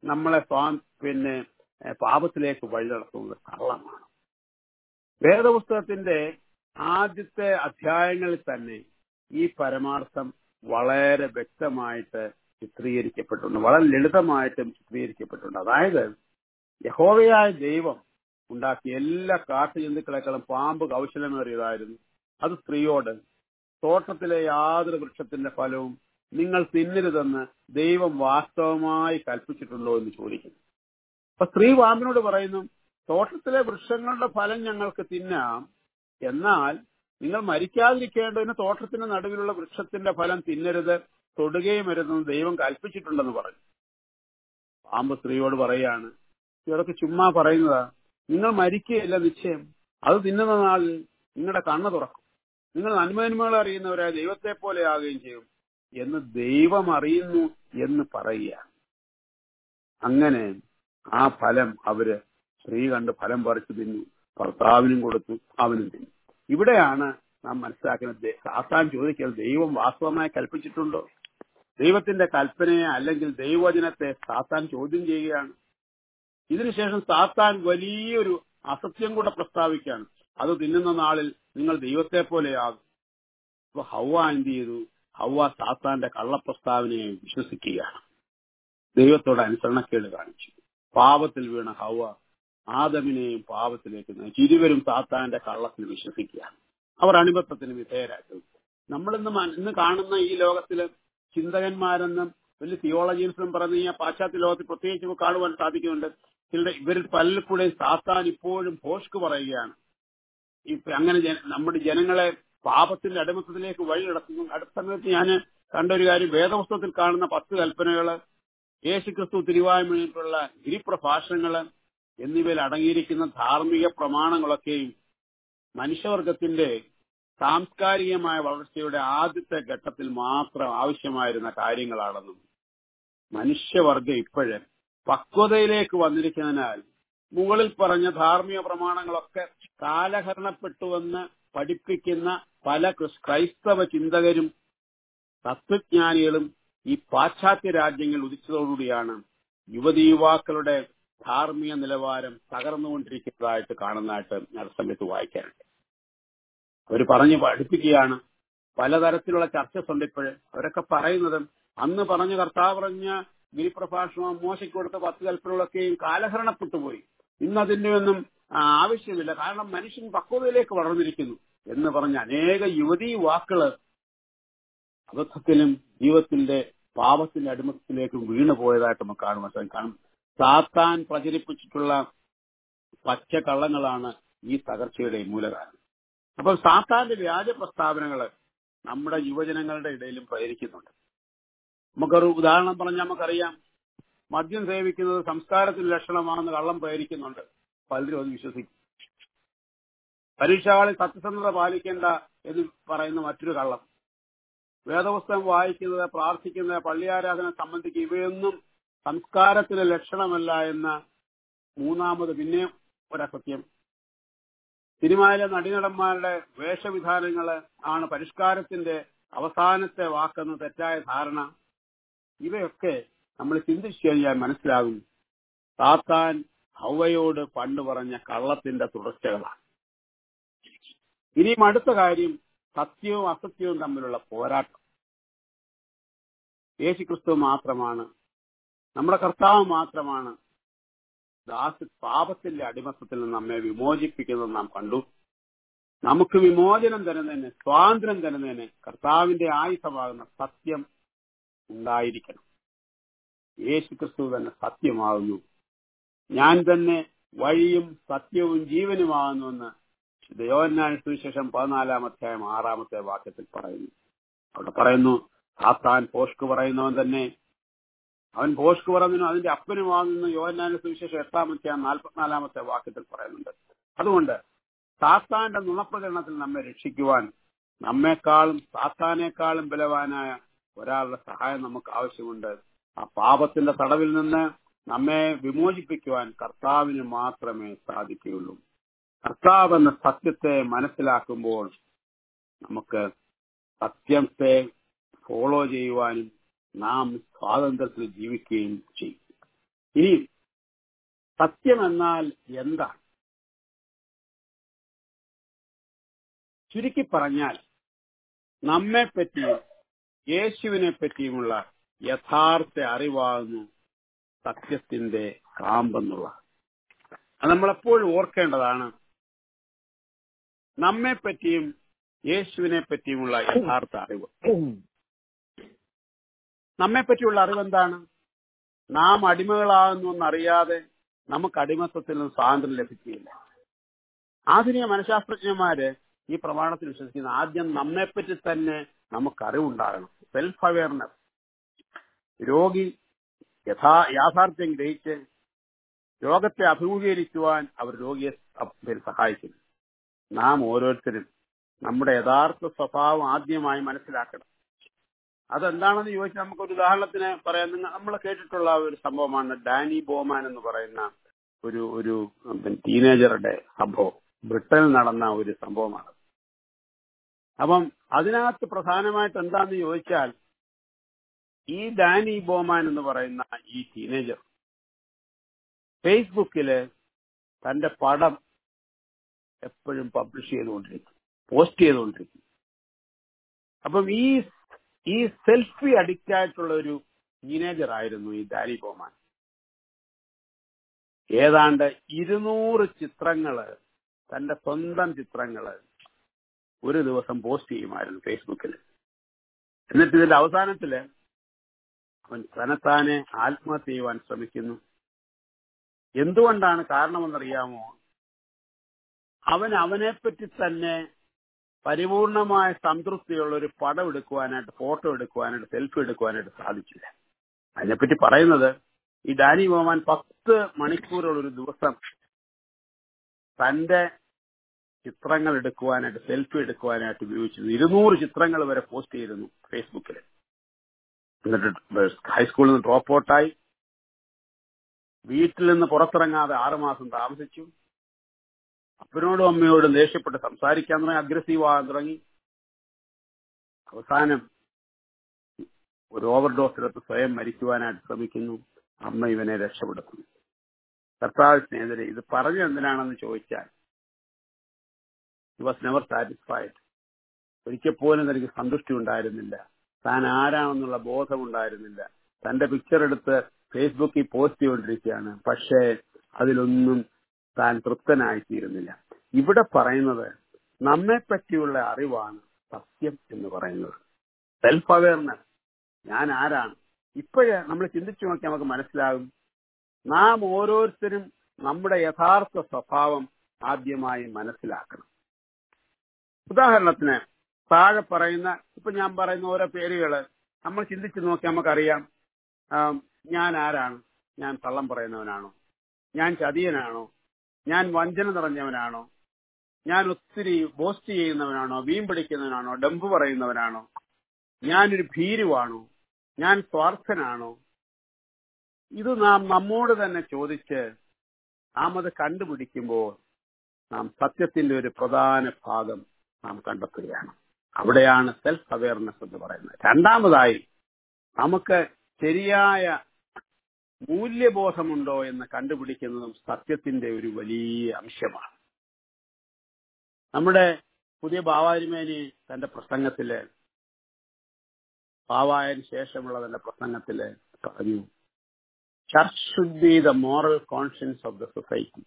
നമ്മളെ സ്വാ പിന്നെ ഏഹ്, പാപത്തിലേക്ക് വഴി നടത്തുന്നത് കള്ളമാണ് വേദപുസ്തകത്തിന്റെ ആദ്യത്തെ അധ്യായങ്ങളിൽ തന്നെ ഈ പരമാർത്ഥം വളരെ വ്യക്തമായിട്ട് ചിത്രീകരിക്കപ്പെട്ടിട്ടുണ്ട് വളരെ ലളിതമായിട്ടും ചിത്രീകരിക്കപ്പെട്ടിട്ടുണ്ട് അതായത് യഹോവയായ ദൈവം ഉണ്ടാക്കിയ എല്ലാ കാട്ടുജന്തുക്കളെക്കാളും പാമ്പ് കൗശലമേറിയതായിരുന്നു അത് സ്ത്രീയോട് തോട്ടത്തിലെ യാതൊരു വൃക്ഷത്തിന്റെ ഫലവും നിങ്ങൾ തിന്നരുതെന്ന് ദൈവം വാസ്തവമായി കൽപ്പിച്ചിട്ടുണ്ടോ എന്ന് ചോദിക്കുന്നു അപ്പൊ സ്ത്രീ പാമ്പിനോട് പറയുന്നു തോട്ടത്തിലെ വൃക്ഷങ്ങളുടെ ഫലം ഞങ്ങൾക്ക് തിന്നാം എന്നാൽ നിങ്ങൾ മരിക്കാതിരിക്കേണ്ടതിന് തോട്ടത്തിന്റെ നടുവിലുള്ള വൃക്ഷത്തിന്റെ ഫലം തിന്നരുത് തൊടുകയും അരുതെന്ന് ദൈവം കൽപ്പിച്ചിട്ടുണ്ടെന്ന് പറഞ്ഞു പാമ്പ് സ്ത്രീയോട് പറയാണ് ഇതൊക്കെ ചുമ്മാ പറയുന്നതാ നിങ്ങൾ മരിക്കുകയില്ല നിശ്ചയം അത് തിന്നുന്ന നാളിൽ നിങ്ങളുടെ കണ്ണ് തുറക്കും നിങ്ങൾ നന്മന്മകൾ അറിയുന്നവരായ ദൈവത്തെ പോലെ ആകുകയും ചെയ്യും എന്ന് ദൈവം അറിയുന്നു എന്ന് പറയുക അങ്ങനെ ആ ഫലം അവര് സ്ത്രീ കണ്ട് ഫലം പറിച്ചു തിന്നു ഭർത്താവിനും കൊടുത്തു അവനും തിന്നു ഇവിടെയാണ് നാം മനസ്സിലാക്കുന്നത് ദേ- സാത്താൻ ചോദിക്കുന്നത് ദൈവം വാസ്തവമായി കൽപ്പിച്ചിട്ടുണ്ടോ ദൈവത്തിന്റെ കൽപ്പനയെ അല്ലെങ്കിൽ ദൈവവചനത്തെ സാത്താൻ ചോദ്യം ചെയ്യുകയാണ് ഇതിനുശേഷം സാത്താൻ വലിയൊരു അസത്യം കൂടെ പ്രസ്താവിക്കുകയാണ് അത് തിന്നുന്ന നാളിൽ നിങ്ങൾ ദൈവത്തെ പോലെയാകും അപ്പൊ ഹൗവ എന്ത് ചെയ്തു ഹൗവ സാത്താന്റെ കള്ളപ്രസ്താവനയെ വിശ്വസിക്കുകയാണ് ദൈവത്തോട് അനുസരണക്കേട് കാണിച്ചു പാപത്തിൽ വീണ ഹൗവ ആദമിനെയും പാപത്തിലേക്ക് നയിച്ചു ഇരുവരും സാത്താന്റെ കള്ളത്തിൽ വിശ്വസിക്കുകയാണ് അവർ അണിബത്തത്തിന് വിധേയരാക്കി നമ്മളിന്ന് മന- ഇന്ന് കാണുന്ന ഈ ലോകത്തില് ചിന്തകന്മാരെന്നും വലിയ തിയോളജീൻസും പറഞ്ഞ ഈ പാശ്ചാത്യ ലോകത്തിൽ പ്രത്യേകിച്ച് നമുക്ക് കാണുവാൻ സാധിക്കുന്നുണ്ട് ചിലരുടെ ഇവരിൽ പലരിൽ കൂടെ സാത്താൻ ഇപ്പോഴും ഭോഷ്ക്ക് പറയുകയാണ് ഇപ്പൊ അങ്ങനെ ജന- നമ്മുടെ ജനങ്ങളെ പാപത്തിന്റെ അടിമത്തത്തിലേക്ക് വഴി നടത്തുന്നു അടുത്ത സമയത്ത് ഞാൻ കണ്ട ഒരു കാര്യം വേദപുസ്തകത്തിൽ കാണുന്ന പത്ത് കൽപ്പനകള് യേശുക്രിസ്തു തിരുവായ്മയിട്ടുള്ള ഗിരിപ്രഭാഷണങ്ങള് എന്നിവയിൽ അടങ്ങിയിരിക്കുന്ന ധാർമ്മിക പ്രമാണങ്ങളൊക്കെയും മനുഷ്യവർഗത്തിന്റെ സാംസ്കാരികമായ വളർച്ചയുടെ ആദ്യത്തെ ഘട്ടത്തിൽ മാത്രം ആവശ്യമായിരുന്ന കാര്യങ്ങളാണെന്നും മനുഷ്യവർഗം ഇപ്പോഴ് പക്വതയിലേക്ക് വന്നിരിക്കുന്നതിനാൽ മുകളിൽ പറഞ്ഞ ധാർമ്മിക പ്രമാണങ്ങളൊക്കെ കാലഹരണപ്പെട്ടുവെന്ന് പഠിപ്പിക്കുന്ന പല ക്രിസ്- ക്രൈസ്തവ ചിന്തകരും തത്വജ്ഞാനികളും ഈ പാശ്ചാത്യ രാജ്യങ്ങൾ ഉദിച്ചതോടുകൂടിയാണ് യുവതി യുവാക്കളുടെ ധാർമ്മിക നിലവാരം തകർന്നുകൊണ്ടിരിക്കുന്നതായിട്ട് കാണുന്നതായിട്ട് ഞാൻ സമയത്ത് വായിക്കാനുണ്ട് അവർ പറഞ്ഞു പഠിപ്പിക്കുകയാണ് പലതരത്തിലുള്ള ചർച്ചസ് ഉണ്ട് ഇപ്പോഴ് അവരൊക്കെ പറയുന്നത് അന്ന് പറഞ്ഞ കർത്താവ് പറഞ്ഞ ഗിരിപ്രഭാഷണം മോശയ്ക്ക് കൊടുത്ത പത്ത് കൽപ്പനകളൊക്കെയും കാലഹരണപ്പെട്ടു പോയി ഇന്ന് അതിന്റെ ഒന്നും ആ, ആവശ്യമില്ല കാരണം മനുഷ്യൻ പക്വതയിലേക്ക് വളർന്നിരിക്കുന്നു എന്ന് പറഞ്ഞ അനേക യുവതീ വാക്കുകള് അബദ്ധത്തിലും ജീവിതത്തിന്റെ പാപത്തിന്റെ അടിമത്തത്തിലേക്കും വീണു പോയതായിട്ട് നമുക്ക് കാണുവാൻ സാധിക്കും കാരണം സാത്താൻ പ്രചരിപ്പിച്ചിട്ടുള്ള പച്ച കള്ളങ്ങളാണ് ഈ തകർച്ചയുടെ മൂലകാരണം അപ്പം സാത്താന്റെ വ്യാജ പ്രസ്താവനകള് നമ്മുടെ യുവജനങ്ങളുടെ ഇടയിലും പ്രചരിക്കുന്നുണ്ട് നമുക്കൊരു ഉദാഹരണം പറഞ്ഞാൽ നമുക്കറിയാം മദ്യം സേവിക്കുന്നത് സംസ്കാരത്തിന്റെ ലക്ഷണമാണെന്ന് കള്ളം പ്രചരിക്കുന്നുണ്ട് പലരും അത് വിശ്വസിക്കും പരീക്ഷകളിൽ സത്യസന്ധത പാലിക്കേണ്ട എന്ന് പറയുന്ന മറ്റൊരു കള്ളം വേദപുസ്തകം വായിക്കുന്നത് പ്രാർത്ഥിക്കുന്നത് പള്ളിയാരാധന സംബന്ധിക്കുക ഇവയൊന്നും സംസ്കാരത്തിന്റെ ലക്ഷണമല്ല എന്ന മൂന്നാമത് പിന്നെ ഒരസത്യം സിനിമയിലെ നടീനടന്മാരുടെ വേഷവിധാനങ്ങള് ആണ് പരിഷ്കാരത്തിന്റെ അവസാനത്തെ വാക്കെന്ന് തെറ്റായ ധാരണ ഇവയൊക്കെ നമ്മൾ ചിന്തിച്ചു കഴിഞ്ഞാൽ മനസ്സിലാകും സാത്താൻ ഹൗവയോട് പണ്ട് പറഞ്ഞ കള്ളത്തിന്റെ തുടർച്ചകളാണ് ഇനിയും അടുത്ത കാര്യം സത്യവും അസത്യവും തമ്മിലുള്ള പോരാട്ടം യേശുക്രിസ്തു മാത്രമാണ് നമ്മുടെ കർത്താവ് മാത്രമാണ് ദാസ് പാപത്തിന്റെ അടിമത്തത്തിൽ നിന്ന് നമ്മെ വിമോചിപ്പിക്കുന്നത് നാം കണ്ടു നമുക്ക് വിമോചനം തരുന്നതിന് സ്വാതന്ത്ര്യം തരുന്നതിന് കർത്താവിന്റെ ആയുധമാകുന്ന സത്യം ഉണ്ടായിരിക്കണം യേശുക്രിസ്തു തന്നെ സത്യമാകുന്നു ഞാൻ തന്നെ വഴിയും സത്യവും ജീവനുമാകുന്നുവെന്ന് യോഹന്നാൻ സുവിശേഷം പതിനാലാം അധ്യായം ആറാമത്തെ വാക്യത്തിൽ പറയുന്നു അവിടെ പറയുന്നു സാത്താൻ പോഷ്ക്ക് പറയുന്നവൻ തന്നെ അവൻ പോഷ്ക്ക് പറയുന്നു അതിന്റെ അപ്പനുമാകുന്നു യോഹന്നാന്റെ സുവിശേഷം എട്ടാമത്തെ നാൽപ്പത്തിനാലാമത്തെ വാക്യത്തിൽ പറയുന്നുണ്ട് അതുകൊണ്ട് സാത്താന്റെ നുണപ്രചരണത്തിൽ നമ്മെ രക്ഷിക്കുവാൻ നമ്മെക്കാളും സാത്താനേക്കാളും ബലവാനായ ഒരാളുടെ സഹായം നമുക്ക് ആവശ്യമുണ്ട് ആ പാപത്തിന്റെ തടവിൽ നിന്ന് നമ്മെ വിമോചിപ്പിക്കുവാൻ കർത്താവിന് മാത്രമേ സാധിക്കുകയുള്ളൂ കർത്താവ് എന്ന സത്യത്തെ മനസ്സിലാക്കുമ്പോൾ നമുക്ക് സത്യത്തെ ഫോളോ ചെയ്യുവാനും നാം സ്വാതന്ത്ര്യത്തിൽ ജീവിക്കുകയും ചെയ്യും ഇനി സത്യമെന്നാൽ എന്താണ് ചുരുക്കി പറഞ്ഞാൽ നമ്മെ പറ്റിയും യേശുവിനെ പറ്റിയുമുള്ള യഥാർത്ഥ അറിവാകുന്നു സത്യത്തിന്റെ കാമ്പെന്നുള്ള അത് നമ്മളെപ്പോഴും ഓർക്കേണ്ടതാണ് നമ്മെ പറ്റിയും യേശുവിനെ പറ്റിയുമുള്ള യഥാർത്ഥ അറിവ് നമ്മെ പറ്റിയുള്ള അറിവ് എന്താണ് നാം അടിമകളാകുന്നു എന്നറിയാതെ നമുക്ക് അടിമത്വത്തിൽ നിന്ന് സ്വാതന്ത്ര്യം ലഭിക്കുകയില്ല ആധുനിക മനഃശാസ്ത്രജ്ഞന്മാര് ഈ പ്രമാണത്തിൽ വിശ്വസിക്കുന്ന ആദ്യം നമ്മെപ്പറ്റി തന്നെ നമുക്ക് അറിവുണ്ടാകണം സെൽഫ് അവയർനെസ് രോഗി യഥാ യാഥാർത്ഥ്യം ഗ്രഹിച്ച് രോഗത്തെ അഭിമുഖീകരിക്കുവാൻ അവർ രോഗിയെ സ- സഹായിക്കുന്നു നാം ഓരോരുത്തരും നമ്മുടെ യഥാർത്ഥ സ്വഭാവം ആദ്യമായി മനസ്സിലാക്കണം അതെന്താണെന്ന് ചോദിച്ചാൽ നമുക്ക് ഒരു ഉദാഹരണത്തിന് പറയാം നിങ്ങൾ നമ്മൾ കേട്ടിട്ടുള്ള ഒരു സംഭവമാണ് ഡാനി ബോമാൻ എന്ന് പറയുന്ന ഒരു ഒരു ടീനേജറുടെ സംഭവം ബ്രിട്ടനിൽ നടന്ന ഒരു സംഭവമാണ് അപ്പം അതിനകത്ത് പ്രധാനമായിട്ട് എന്താന്ന് ചോദിച്ചാൽ ഈ ഡാനി ബോമാൻ എന്ന് പറയുന്ന ഈ ടീനേജർ ഫേസ്ബുക്കില് തന്റെ പടം എപ്പോഴും പബ്ലിഷ് ചെയ്തുകൊണ്ടിരിക്കും പോസ്റ്റ് ചെയ്തുകൊണ്ടിരിക്കും അപ്പം ഈ ഈ സെൽഫി അഡിക്റ്റ് ആയിട്ടുള്ള ഒരു ടീനേജർ ആയിരുന്നു ഈ ഡാനി ബോമാൻ ഏതാണ്ട് ഇരുന്നൂറ് ചിത്രങ്ങള് തന്റെ സ്വന്തം ചിത്രങ്ങള് ഒരു ദിവസം പോസ്റ്റ് ചെയ്യുമായിരുന്നു ഫേസ്ബുക്കിൽ എന്നിട്ട് ഇതിന്റെ അവസാനത്തില് അവൻ തന്നെത്താനെ ആത്മഹത്യ ചെയ്യുവാൻ ശ്രമിക്കുന്നു എന്തുകൊണ്ടാണ് കാരണമെന്നറിയാമോ അവൻ അവനെപ്പറ്റി തന്നെ പരിപൂർണമായ സംതൃപ്തിയുള്ള ഒരു പടം എടുക്കുവാനായിട്ട് ഫോട്ടോ എടുക്കുവാനായിട്ട് സെൽഫി എടുക്കുവാനായിട്ട് സാധിച്ചില്ല അതിനെപ്പറ്റി പറയുന്നത് ഈ ഡാനി മോമാൻ പത്ത് മണിക്കൂറുള്ള ഒരു ദിവസം തന്റെ ചിത്രങ്ങൾ എടുക്കുവാനായിട്ട് സെൽഫി എടുക്കുവാനായിട്ട് ഉപയോഗിച്ചിരുന്നു ഇരുന്നൂറ് ചിത്രങ്ങൾ വരെ പോസ്റ്റ് ചെയ്തിരുന്നു ഫേസ്ബുക്കിൽ എന്നിട്ട് ഹൈസ്കൂളിൽ നിന്ന് ഡ്രോപ്പ് ഔട്ടായി വീട്ടിൽ നിന്ന് പുറത്തിറങ്ങാതെ ആറുമാസം താമസിച്ചു അപ്പനോടും അമ്മയോടും ദേഷ്യപ്പെട്ട് സംസാരിക്കാൻ തുടങ്ങി അഗ്രസീവ് ആകാൻ തുടങ്ങി അവസാനം ഒരു ഓവർഡോസിലെത്ത് സ്വയം മരിക്കുവാനായിട്ട് ശ്രമിക്കുന്നു അമ്മ ഇവനെ രക്ഷപ്പെടുത്തുന്നു കർത്താവ് സ്നേഹിതരെ ഇത് പറഞ്ഞു എന്തിനാണെന്ന് ചോദിച്ചാൽ വാസ് നെവർ സാറ്റിസ്ഫൈഡ് ഒരിക്കൽ പോലും തനിക്ക് സന്തുഷ്ടി ഉണ്ടായിരുന്നില്ല താൻ ആരാണെന്നുള്ള ബോധം ഉണ്ടായിരുന്നില്ല തന്റെ പിക്ചർ എടുത്ത് ഫേസ്ബുക്കിൽ പോസ്റ്റ് ചെയ്തുകൊണ്ടിരിക്കുകയാണ് പക്ഷേ അതിലൊന്നും താൻ തൃപ്തനായിത്തീരുന്നില്ല ഇവിടെ പറയുന്നത് നമ്മെ പറ്റിയുള്ള അറിവാണ് സത്യം എന്ന് പറയുന്നത് സെൽഫ് അവയർനെസ് ഞാൻ ആരാണ് ഇപ്പോഴേ നമ്മൾ ചിന്തിച്ചു നോക്കി നമുക്ക് മനസ്സിലാകും നാം ഓരോരുത്തരും നമ്മുടെ യഥാർത്ഥ സ്വഭാവം ആദ്യമായി മനസ്സിലാക്കണം ഉദാഹരണത്തിന് താഴെ പറയുന്ന ഇപ്പൊ ഞാൻ പറയുന്ന ഓരോ പേരുകള് നമ്മൾ ചിന്തിച്ചു നോക്കി നമുക്കറിയാം ആം, ഞാൻ ആരാണ് ഞാൻ കള്ളം പറയുന്നവനാണോ ഞാൻ ചതിയനാണോ ഞാൻ വഞ്ചന നിറഞ്ഞവനാണോ ഞാൻ ഒത്തിരി ബോസ്റ്റ് ചെയ്യുന്നവനാണോ വീം പിടിക്കുന്നവനാണോ ഡംപ് പറയുന്നവനാണോ ഞാനൊരു ഭീരുവാണോ ഞാൻ സ്വാർത്ഥനാണോ ഇത് നാം നമ്മോട് തന്നെ ചോദിച്ച് നാം അത് കണ്ടുപിടിക്കുമ്പോൾ നാം സത്യത്തിന്റെ ഒരു പ്രധാന ഭാഗം നാം കണ്ടെത്തുകയാണ് അവിടെയാണ് സെൽഫ് അവയർനെസ് എന്ന് പറയുന്നത് രണ്ടാമതായി നമുക്ക് ശരിയായ മൂല്യബോധമുണ്ടോ എന്ന് കണ്ടുപിടിക്കുന്നതും സത്യത്തിന്റെ ഒരു വലിയ അംശമാണ് നമ്മുടെ പുതിയ ബാവാരിമേനി തന്റെ പ്രസംഗത്തില് പാവായതിനു ശേഷമുള്ള തന്റെ പ്രസംഗത്തില് പറഞ്ഞു church should be the moral conscience of the society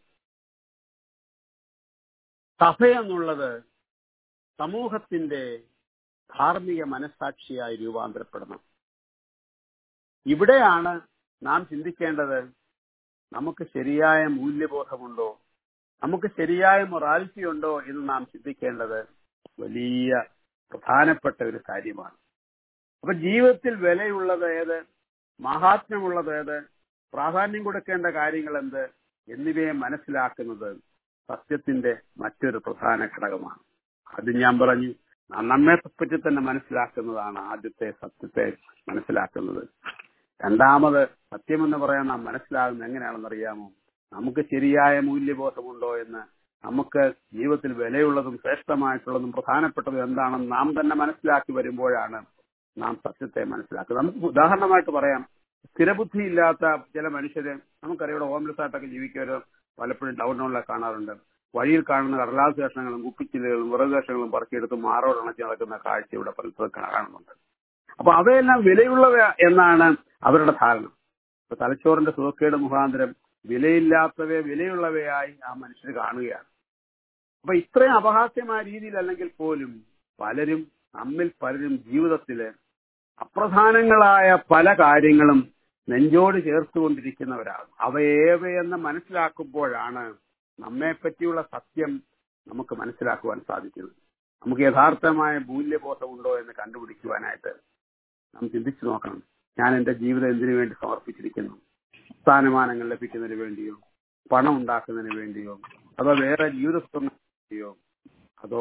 സഭ എന്നുള്ളത് സമൂഹത്തിന്റെ ധാർമ്മിക മനസാക്ഷിയായി രൂപാന്തരപ്പെടണം ഇവിടെയാണ് നാം ചിന്തിക്കേണ്ടത് നമുക്ക് ശരിയായ മൂല്യബോധമുണ്ടോ നമുക്ക് ശരിയായ മൊറാലിറ്റി ഉണ്ടോ എന്ന് നാം ചിന്തിക്കേണ്ടത് വലിയ പ്രധാനപ്പെട്ട ഒരു കാര്യമാണ് അപ്പൊ ജീവിതത്തിൽ വിലയുള്ളത് ഏത് മഹാത്മ്യമുള്ളത് ഏത് പ്രാധാന്യം കൊടുക്കേണ്ട കാര്യങ്ങൾ എന്ത് എന്നിവയെ മനസ്സിലാക്കുന്നത് സത്യത്തിന്റെ മറ്റൊരു പ്രധാന ഘടകമാണ് അത് ഞാൻ പറഞ്ഞു നമ്മെ പറ്റി തന്നെ മനസ്സിലാക്കുന്നതാണ് ആദ്യത്തെ സത്യത്തെ മനസ്സിലാക്കുന്നത് രണ്ടാമത് സത്യമെന്ന് പറയാൻ നാം മനസ്സിലാകുന്നത് എങ്ങനെയാണെന്ന് അറിയാമോ നമുക്ക് ശരിയായ മൂല്യബോധമുണ്ടോ എന്ന് നമുക്ക് ജീവിതത്തിൽ വിലയുള്ളതും ശ്രേഷ്ഠമായിട്ടുള്ളതും പ്രധാനപ്പെട്ടതും എന്താണെന്ന് നാം തന്നെ മനസ്സിലാക്കി വരുമ്പോഴാണ് നാം സത്യത്തെ മനസ്സിലാക്കുന്നത് നമുക്ക് ഉദാഹരണമായിട്ട് പറയാം സ്ഥിരബുദ്ധിയില്ലാത്ത ചില മനുഷ്യരെ നമുക്കറിയാം ഇവിടെ ഹോംലെസ് ആയിട്ടൊക്കെ ജീവിക്കുന്നവർ പലപ്പോഴും ഡൗൺ ടൗണിലൊക്കെ കാണാറുണ്ട് വഴിയിൽ കാണുന്ന കടലാസ് കഷ്ണങ്ങളും കുപ്പിച്ചില്ലുകളും വിറക് കഷ്ണങ്ങളും പറക്കിയെടുത്ത് മാറോടണച്ച് നടക്കുന്ന കാഴ്ച ഇവിടെ പലപ്പോഴും കാണുന്നുണ്ട് അപ്പൊ അവയെല്ലാം വിലയുള്ളവ എന്നാണ് അവരുടെ ധാരണ ഇപ്പൊ തലച്ചോറിന്റെ സുഖക്കേട് മുഖാന്തരം വിലയില്ലാത്തവയെ വിലയുള്ളവയായി ആ മനുഷ്യർ കാണുകയാണ് അപ്പൊ ഇത്രയും അപഹാസ്യമായ രീതിയിൽ അല്ലെങ്കിൽ പോലും പലരും നമ്മിൽ പലരും ജീവിതത്തില് അപ്രധാനങ്ങളായ പല കാര്യങ്ങളും നെഞ്ചോട് ചേർത്തുകൊണ്ടിരിക്കുന്നവരാണ് അവയേവയെന്ന് മനസ്സിലാക്കുമ്പോഴാണ് നമ്മെ പറ്റിയുള്ള സത്യം നമുക്ക് മനസ്സിലാക്കുവാൻ സാധിക്കുന്നത് നമുക്ക് യഥാർത്ഥമായ മൂല്യബോധം ഉണ്ടോ എന്ന് കണ്ടുപിടിക്കുവാനായിട്ട് നാം ചിന്തിച്ചു നോക്കണം ഞാൻ എന്റെ ജീവിതം എന്തിനു വേണ്ടി സമർപ്പിച്ചിരിക്കുന്നു സ്ഥാനമാനങ്ങൾ ലഭിക്കുന്നതിന് വേണ്ടിയോ പണം ഉണ്ടാക്കുന്നതിന് വേണ്ടിയോ അതോ വേറെ ജീവിത വേണ്ടിയോ അതോ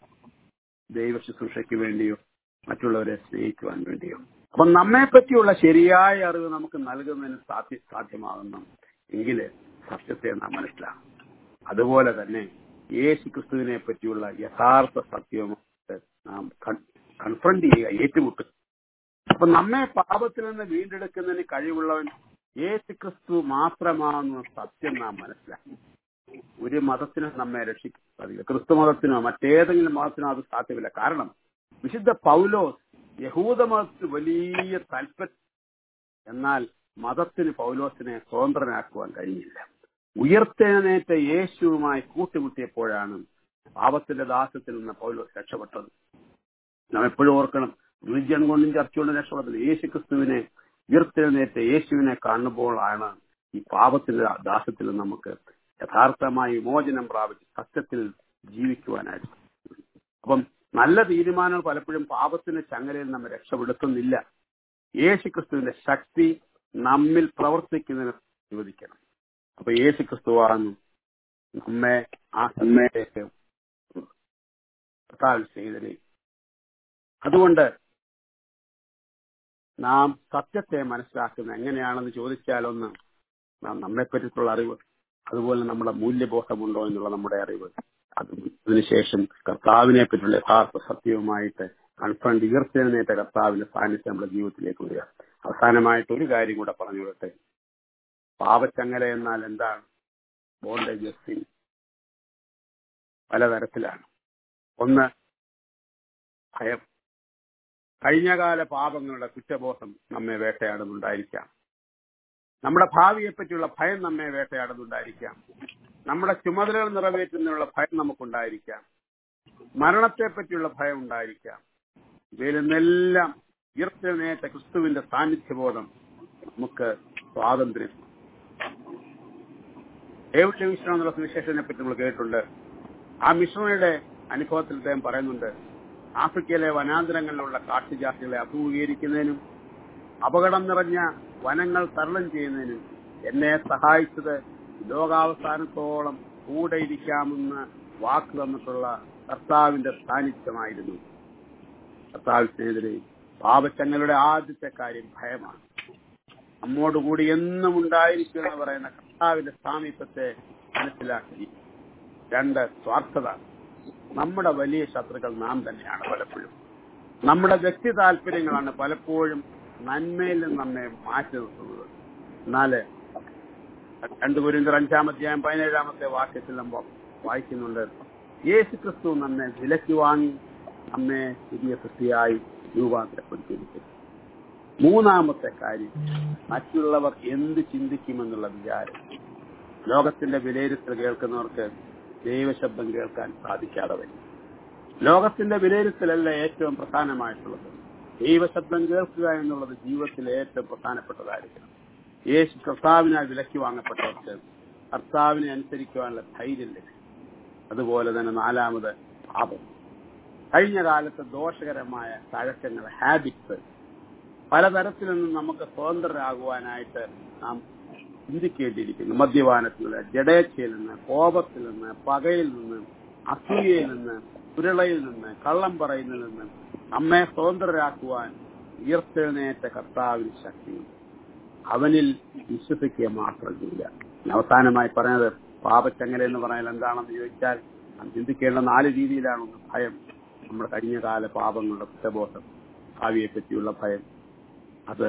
ദൈവ ശുശ്രൂഷയ്ക്ക് വേണ്ടിയോ മറ്റുള്ളവരെ സ്നേഹിക്കുവാൻ വേണ്ടിയോ അപ്പൊ നമ്മെ പറ്റിയുള്ള ശരിയായ അറിവ് നമുക്ക് നൽകുന്നതിന് സാധ്യ സാധ്യമാകുന്നു എങ്കില് സത്യത്തെ നാം മനസ്സിലാക്കും അതുപോലെ തന്നെ യേശു ക്രിസ്തുവിനെ പറ്റിയുള്ള യഥാർത്ഥ സത്യവുമായിട്ട് നാം കൺഫ്രണ്ട് ചെയ്യുക ഏറ്റുമുട്ടുക അപ്പൊ നമ്മെ പാപത്തിൽ നിന്ന് വീണ്ടെടുക്കുന്നതിന് കഴിവുള്ളവൻ യേശു ക്രിസ്തു മാത്രമാണെന്ന സത്യം നാം മനസ്സിലാക്കും ഒരു മതത്തിനും നമ്മെ രക്ഷിക്കാൻ സാധിക്കില്ല ക്രിസ്തു മതത്തിനോ മറ്റേതെങ്കിലും മതത്തിനോ അത് സാധ്യമല്ല കാരണം വിശുദ്ധ പൗലോസ് യഹൂദ മതത്തിൽ വലിയ താല്പര്യം എന്നാൽ മതത്തിന് പൗലോസിനെ സ്വതന്ത്രനാക്കുവാൻ കഴിഞ്ഞില്ല ഉയർത്തെഴുന്നേറ്റ യേശുവുമായി കൂട്ടിമുട്ടിയപ്പോഴാണ് പാപത്തിന്റെ ദാസത്തിൽ നിന്ന് പൗലോസ് രക്ഷപ്പെട്ടത് നാം എപ്പോഴും ഓർക്കണം റിലിജ്യൻ കൊണ്ടും ചർച്ച കൊണ്ടും രക്ഷപ്പെട്ടത് യേശു ക്രിസ്തുവിനെ ഉയർത്തെഴുന്നേറ്റ യേശുവിനെ കാണുമ്പോഴാണ് ഈ പാപത്തിന്റെ ദാസത്തിൽ നമുക്ക് യഥാർത്ഥമായി വിമോചനം പ്രാപിച്ച് സത്യത്തിൽ ജീവിക്കുവാനായിട്ട് അപ്പം നല്ല തീരുമാനങ്ങൾ പലപ്പോഴും പാപത്തിന്റെ ചങ്ങലയിൽ നമ്മെ രക്ഷപ്പെടുത്തുന്നില്ല യേശു ക്രിസ്തുവിന്റെ ശക്തി നമ്മിൽ പ്രവർത്തിക്കുന്നതിന് അനുവദിക്കണം അപ്പൊ യേശു ക്രിസ്തുവാണ് നമ്മെ ആ സന്മയിലേക്ക് ചെയ്തത് അതുകൊണ്ട് നാം സത്യത്തെ മനസ്സിലാക്കുന്നത് എങ്ങനെയാണെന്ന് ചോദിച്ചാലൊന്ന് നാം നമ്മെ പറ്റിയിട്ടുള്ള അറിവ് അതുപോലെ നമ്മുടെ മൂല്യബോധമുണ്ടോ എന്നുള്ള നമ്മുടെ അറിവ് അത് അതിനുശേഷം കർത്താവിനെ പറ്റിയുള്ള യഥാർത്ഥ സത്യവുമായിട്ട് കൺഫ്രണ്ട് ഉയർത്തെഴുന്നേറ്റ കർത്താവിന്റെ സാന്നിധ്യം നമ്മുടെ ജീവിതത്തിലേക്ക് വരിക അവസാനമായിട്ട് ഒരു കാര്യം കൂടെ പറഞ്ഞു വിടട്ടെ പാപച്ചങ്ങല എന്നാൽ എന്താണ് ബോണ്ടേജ് സിൻ പലതരത്തിലാണ് ഒന്ന് ഭയം കഴിഞ്ഞകാല പാപങ്ങളുടെ കുറ്റബോധം നമ്മെ വേട്ടയാടുന്നുണ്ടായിരിക്കാം നമ്മുടെ ഭാവിയെപ്പറ്റിയുള്ള ഭയം നമ്മെ വേട്ടയാടുന്നുണ്ടായിരിക്കാം നമ്മുടെ ചുമതലകൾ നിറവേറ്റുന്നതിനുള്ള ഭയം നമുക്കുണ്ടായിരിക്കാം മരണത്തെ പറ്റിയുള്ള ഭയം ഉണ്ടായിരിക്കാം ഇവയിൽ നിന്നെല്ലാം ഉയർത്തെഴുന്നേറ്റ ക്രിസ്തുവിന്റെ സാന്നിധ്യബോധം നമുക്ക് സ്വാതന്ത്ര്യം ഡേവിഡ് മിശ്ര എന്നുള്ള സുവിശേഷനെ പറ്റി നമ്മൾ കേട്ടിട്ടുണ്ട് ആ മിശ്രയുടെ അനുഭവത്തിൽ അദ്ദേഹം പറയുന്നുണ്ട് ആഫ്രിക്കയിലെ വനാന്തരങ്ങളിലുള്ള കാട്ടുജാതികളെ അഭിമുഖീകരിക്കുന്നതിനും അപകടം നിറഞ്ഞ വനങ്ങൾ തരണം ചെയ്യുന്നതിനും എന്നെ സഹായിച്ചത് ലോകാവസാനത്തോളം കൂടെ ഇരിക്കാമെന്ന് വാക്ക് തന്നിട്ടുള്ള കർത്താവിന്റെ സാന്നിധ്യമായിരുന്നു കർത്താവിനെതിരെ പാപച്ചങ്ങളുടെ ആദ്യത്തെ കാര്യം ഭയമാണ് നമ്മോടുകൂടി എന്നും ഉണ്ടായിരിക്കും എന്ന് പറയുന്ന കർത്താവിന്റെ സാമീപ്യത്തെ മനസ്സിലാക്കി രണ്ട് സ്വാർത്ഥത നമ്മുടെ വലിയ ശത്രുക്കൾ നാം തന്നെയാണ് പലപ്പോഴും നമ്മുടെ വ്യക്തി താല്പര്യങ്ങളാണ് പലപ്പോഴും നന്മയിൽ നിന്ന് നമ്മെ മാറ്റി നിർത്തുന്നത് എന്നാല് രണ്ടു കുരിന്തർ അഞ്ചാം അധ്യായം പതിനേഴാമത്തെ വാക്യത്തിൽ നമ്മൾ വായിക്കുന്നുണ്ട് യേശു ക്രിസ്തു നമ്മെ വിലക്ക് വാങ്ങി നമ്മെ പുതിയ സൃഷ്ടിയായി രൂപാന്തരപ്പെടുത്തിയിരിക്കുന്നു മൂന്നാമത്തെ കാര്യം മറ്റുള്ളവർ എന്ത് ചിന്തിക്കുമെന്നുള്ള വിചാരം ലോകത്തിന്റെ വിലയിരുത്തൽ കേൾക്കുന്നവർക്ക് ദൈവശബ്ദം കേൾക്കാൻ സാധിക്കാതെ വരും ലോകത്തിന്റെ വിലയിരുത്തലല്ല ഏറ്റവും പ്രധാനമായിട്ടുള്ളത് ദൈവശബ്ദം കേൾക്കുക എന്നുള്ളത് ജീവിതത്തിലെ ഏറ്റവും പ്രധാനപ്പെട്ടതായിരിക്കണം യേശു കർത്താവിനാൽ വിലക്കി വാങ്ങപ്പെട്ടവർക്ക് കർത്താവിനെ അനുസരിക്കുവാനുള്ള ധൈര്യം ലഭിക്കും അതുപോലെ തന്നെ നാലാമത് പാപം കഴിഞ്ഞ കാലത്തെ ദോഷകരമായ തഴക്കങ്ങൾ ഹാബിറ്റ്സ് പലതരത്തിൽ നിന്നും നമുക്ക് സ്വതന്ത്രരാകുവാനായിട്ട് നാം ചിന്തിക്കേണ്ടിയിരിക്കുന്നു മദ്യപാനത്തിൽ നിന്ന് ജഡേച്ഛയിൽ നിന്ന് കോപത്തിൽ നിന്ന് പകയിൽ നിന്ന് അസൂയയിൽ നിന്ന് ഉരുളയിൽ നിന്ന് കള്ളം പറയുന്നതിൽ നിന്ന് നമ്മെ സ്വതന്ത്രരാക്കുവാൻ ഉയർത്തെഴുന്നേറ്റ കർത്താവിന് ശക്തിയുണ്ട് അവനിൽ വിശ്വസിക്കുക മാത്രം ചെയ്യുക അവസാനമായി പറഞ്ഞത് പാപച്ചങ്ങല എന്ന് പറഞ്ഞാൽ എന്താണെന്ന് ചോദിച്ചാൽ നാം ചിന്തിക്കേണ്ട നാല് രീതിയിലാണ് ഒന്ന് ഭയം നമ്മുടെ കഴിഞ്ഞകാല പാപങ്ങളുടെ കുറ്റബോധം ഭാവിയെ പറ്റിയുള്ള ഭയം അത്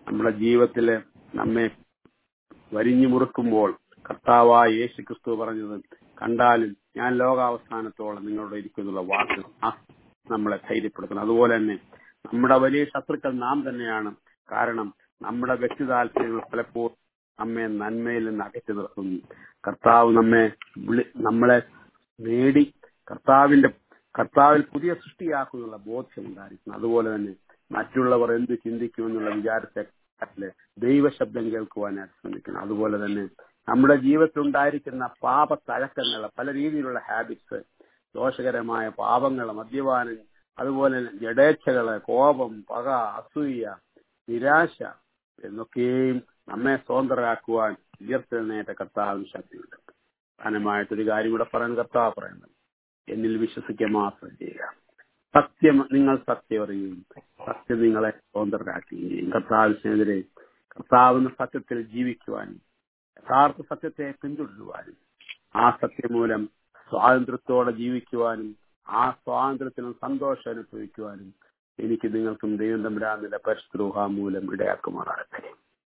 നമ്മുടെ ജീവിതത്തില് നമ്മെ വരിഞ്ഞു മുറുക്കുമ്പോൾ കർത്താവായ യേശു ക്രിസ്തു പറഞ്ഞത് കണ്ടാലും ഞാൻ ലോകാവസാനത്തോളം നിങ്ങളോട് ഇരിക്കുന്നുള്ള വാക്ക് ആ നമ്മളെ ധൈര്യപ്പെടുത്തണം അതുപോലെ തന്നെ നമ്മുടെ വലിയ ശത്രുക്കൾ നാം തന്നെയാണ് കാരണം നമ്മുടെ വ്യക്തി താല്പര്യങ്ങൾ പലപ്പോഴും നമ്മെ നന്മയിൽ നിന്ന് അകറ്റി നിർത്തുന്നു കർത്താവ് നമ്മെ വിളി- നമ്മളെ നേടി കർത്താവിന്റെ കർത്താവിൽ പുതിയ സൃഷ്ടിയാക്കുന്നുള്ള ബോധ്യം ഉണ്ടായിരിക്കണം അതുപോലെ തന്നെ മറ്റുള്ളവർ എന്ത് ചിന്തിക്കുമെന്നുള്ള വിചാരത്തെ ദൈവശബ്ദം കേൾക്കുവാനായിട്ട് ശ്രമിക്കണം അതുപോലെ തന്നെ നമ്മുടെ ജീവിതത്തിൽ ഉണ്ടായിരിക്കുന്ന പാപ തഴക്കങ്ങൾ പല രീതിയിലുള്ള ഹാബിറ്റ്സ് ദോഷകരമായ പാപങ്ങൾ മദ്യപാനം അതുപോലെ തന്നെ ജഡേച്ഛകള് കോപം പക അസൂയ നിരാശ എന്നൊക്കെയും നമ്മെ സ്വതന്ത്രരാക്കുവാൻ ഉയർത്തെഴുന്നേറ്റ കർത്താവിന് ശക്തിയുണ്ട് പ്രധാനമായിട്ടൊരു കാര്യം കൂടെ പറയാൻ കർത്താവ് പറയുന്നത് എന്നിൽ വിശ്വസിക്കുക മാത്രം ചെയ്യുക സത്യം നിങ്ങൾ സത്യം അറിയുകയും സത്യം നിങ്ങളെ സ്വതന്ത്രരാക്കുകയും ചെയ്യും കർത്താവിനെതിരെ കർത്താവിന് സത്യത്തിൽ ജീവിക്കുവാനും യഥാർത്ഥ സത്യത്തെ പിന്തുടരുവാനും ആ സത്യം മൂലം സ്വാതന്ത്ര്യത്തോടെ ജീവിക്കുവാനും ആ സ്വാതന്ത്ര്യത്തിനും സന്തോഷം അനുഭവിക്കുവാനും എനിക്ക് നിങ്ങൾക്കും ദൈവം തമ്പുരാന്നിന്റെ പരിശുദ്രോഹ മൂലം ഇടയാക്കുമാറാകട്ടെ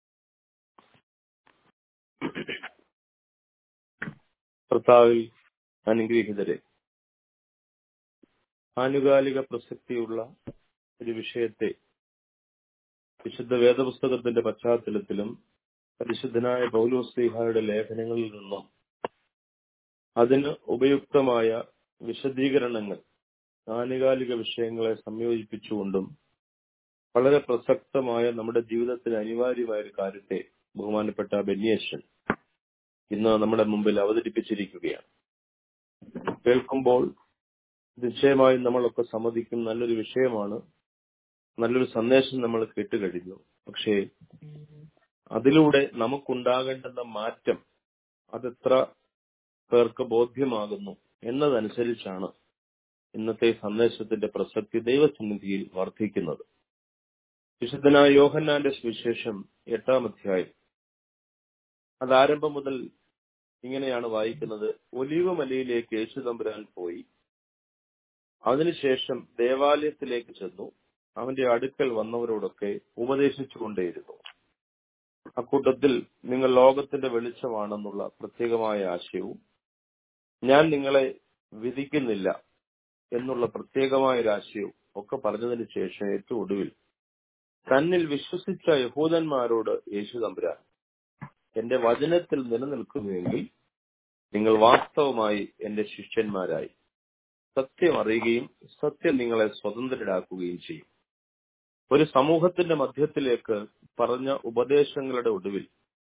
കർത്താവിൽ അനുഗ്രഹീതരെ ആനുകാലിക പ്രസക്തിയുള്ള ഒരു വിഷയത്തെ വിശുദ്ധ വേദപുസ്തകത്തിന്റെ പശ്ചാത്തലത്തിലും പരിശുദ്ധനായ പൗലോസ്ലിഹായുടെ ലേഖനങ്ങളിൽ നിന്നും അതിന് ഉപയുക്തമായ വിശദീകരണങ്ങൾ ആനുകാലിക വിഷയങ്ങളെ സംയോജിപ്പിച്ചുകൊണ്ടും വളരെ പ്രസക്തമായ നമ്മുടെ ജീവിതത്തിന് അനിവാര്യമായ ഒരു കാര്യത്തെ ബഹുമാനപ്പെട്ട ബെന്യേഷൻ ഇന്ന് നമ്മുടെ മുമ്പിൽ അവതരിപ്പിച്ചിരിക്കുകയാണ് കേൾക്കുമ്പോൾ നിശ്ചയമായും നമ്മളൊക്കെ സമ്മതിക്കും നല്ലൊരു വിഷയമാണ് നല്ലൊരു സന്ദേശം നമ്മൾ കേട്ടുകഴിഞ്ഞു പക്ഷേ അതിലൂടെ നമുക്കുണ്ടാകേണ്ടുന്ന മാറ്റം അതെത്ര പേർക്ക് ബോധ്യമാകുന്നു എന്നതനുസരിച്ചാണ് ഇന്നത്തെ സന്ദേശത്തിന്റെ പ്രസക്തി ദൈവസന്നിധിയിൽ വർദ്ധിക്കുന്നത് വിശുദ്ധനായ യോഹന്നാന്റെ സുവിശേഷം എട്ടാം അധ്യായം അത് ആരംഭം മുതൽ ഇങ്ങനെയാണ് വായിക്കുന്നത് ഒലിവ് മലയിലേക്ക് യേശു തമ്പുരാൻ പോയി അതിനുശേഷം ദേവാലയത്തിലേക്ക് ചെന്നു അവന്റെ അടുക്കൽ വന്നവരോടൊക്കെ ഉപദേശിച്ചുകൊണ്ടേയിരുന്നു അക്കൂട്ടത്തിൽ നിങ്ങൾ ലോകത്തിന്റെ വെളിച്ചമാണെന്നുള്ള പ്രത്യേകമായ ആശയവും ഞാൻ നിങ്ങളെ വിധിക്കുന്നില്ല എന്നുള്ള പ്രത്യേകമായ ഒരു ആശയവും ഒക്കെ പറഞ്ഞതിന് ശേഷം ഏറ്റവും ഒടുവിൽ തന്നിൽ വിശ്വസിച്ച യഹൂദന്മാരോട് യേശു തമ്പുരാൻ എന്റെ വചനത്തിൽ നിലനിൽക്കുന്നുവെങ്കിൽ നിങ്ങൾ വാസ്തവമായി എന്റെ ശിഷ്യന്മാരായി സത്യം അറിയുകയും സത്യം നിങ്ങളെ സ്വതന്ത്രരാക്കുകയും ചെയ്യും ഒരു സമൂഹത്തിന്റെ മധ്യത്തിലേക്ക് പറഞ്ഞ ഉപദേശങ്ങളുടെ ഒടുവിൽ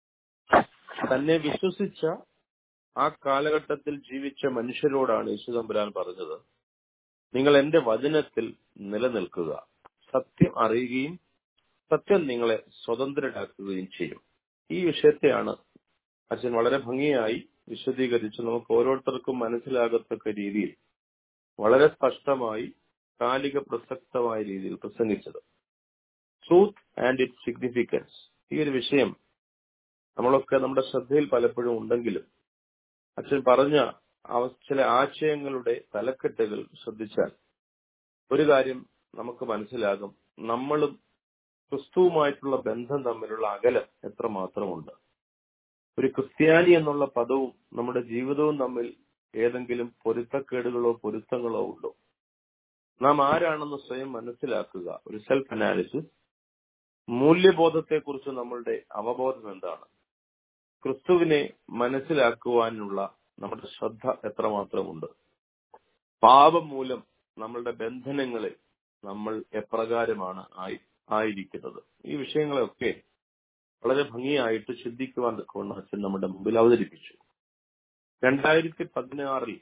തന്നെ വിശ്വസിച്ച ആ കാലഘട്ടത്തിൽ ജീവിച്ച മനുഷ്യരോടാണ് യേശുദമ്പുരാൻ പറഞ്ഞത് നിങ്ങൾ എന്റെ വചനത്തിൽ നിലനിൽക്കുക സത്യം അറിയുകയും സത്യം നിങ്ങളെ സ്വതന്ത്രരാക്കുകയും ചെയ്യും ഈ വിഷയത്തെയാണ് അച്ഛൻ വളരെ ഭംഗിയായി വിശദീകരിച്ച് നമുക്ക് ഓരോരുത്തർക്കും മനസ്സിലാകത്തക്ക രീതിയിൽ വളരെ സ്പഷ്ടമായി കാലിക പ്രസക്തമായ രീതിയിൽ പ്രസംഗിച്ചത് ട്രൂത്ത് ആൻഡ് ഇറ്റ് സിഗ്നിഫിക്കൻസ് ഈ ഒരു വിഷയം നമ്മളൊക്കെ നമ്മുടെ ശ്രദ്ധയിൽ പലപ്പോഴും ഉണ്ടെങ്കിലും അച്ഛൻ പറഞ്ഞ അവ- ചില ആശയങ്ങളുടെ തലക്കെട്ടുകൾ ശ്രദ്ധിച്ചാൽ ഒരു കാര്യം നമുക്ക് മനസ്സിലാകും നമ്മളും ക്രിസ്തുവുമായിട്ടുള്ള ബന്ധം തമ്മിലുള്ള അകലം എത്രമാത്രമുണ്ട് ഒരു ക്രിസ്ത്യാനി എന്നുള്ള പദവും നമ്മുടെ ജീവിതവും തമ്മിൽ ഏതെങ്കിലും പൊരുത്തക്കേടുകളോ പൊരുത്തങ്ങളോ ഉണ്ടോ നാം ആരാണെന്ന് സ്വയം മനസ്സിലാക്കുക ഒരു സെൽഫ് അനാലിസിസ് മൂല്യബോധത്തെക്കുറിച്ച് നമ്മളുടെ അവബോധം എന്താണ് ക്രിസ്തുവിനെ മനസ്സിലാക്കുവാനുള്ള നമ്മുടെ ശ്രദ്ധ എത്രമാത്രമുണ്ട് പാപം മൂലം നമ്മളുടെ ബന്ധനങ്ങളെ നമ്മൾ എപ്രകാരമാണ് ആയി ആയിരിക്കുന്നത് ഈ വിഷയങ്ങളെയൊക്കെ വളരെ ഭംഗിയായിട്ട് ചിന്തിക്കുവാൻ തക്കവണ്ണം അച്ഛൻ നമ്മുടെ മുമ്പിൽ അവതരിപ്പിച്ചു രണ്ടായിരത്തി പതിനാറിൽ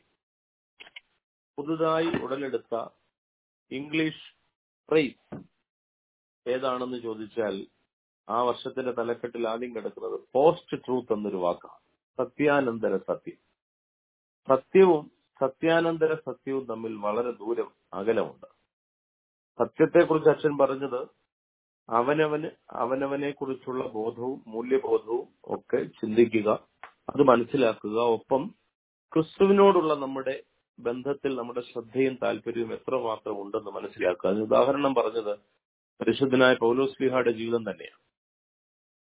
പുതുതായി ഉടലെടുത്ത ഇംഗ്ലീഷ് ഫ്രേസ് ഏതാണെന്ന് ചോദിച്ചാൽ ആ വർഷത്തിന്റെ തലക്കെട്ടിൽ ആദ്യം കിടക്കുന്നത് പോസ്റ്റ് ട്രൂത്ത് എന്നൊരു വാക്കാണ് സത്യാനന്തര സത്യം സത്യവും സത്യാനന്തര സത്യവും തമ്മിൽ വളരെ ദൂരം അകലമുണ്ട് സത്യത്തെക്കുറിച്ച് അച്ഛൻ പറഞ്ഞത് അവനവന് അവനവനെ കുറിച്ചുള്ള ബോധവും മൂല്യബോധവും ഒക്കെ ചിന്തിക്കുക അത് മനസ്സിലാക്കുക ഒപ്പം ക്രിസ്തുവിനോടുള്ള നമ്മുടെ ബന്ധത്തിൽ നമ്മുടെ ശ്രദ്ധയും താല്പര്യവും എത്രമാത്രം ഉണ്ടെന്ന് മനസ്സിലാക്കുക അതിന് ഉദാഹരണം പറഞ്ഞത് പരിശുദ്ധനായ പൗലോസ്ലിഹയുടെ ജീവിതം തന്നെയാണ്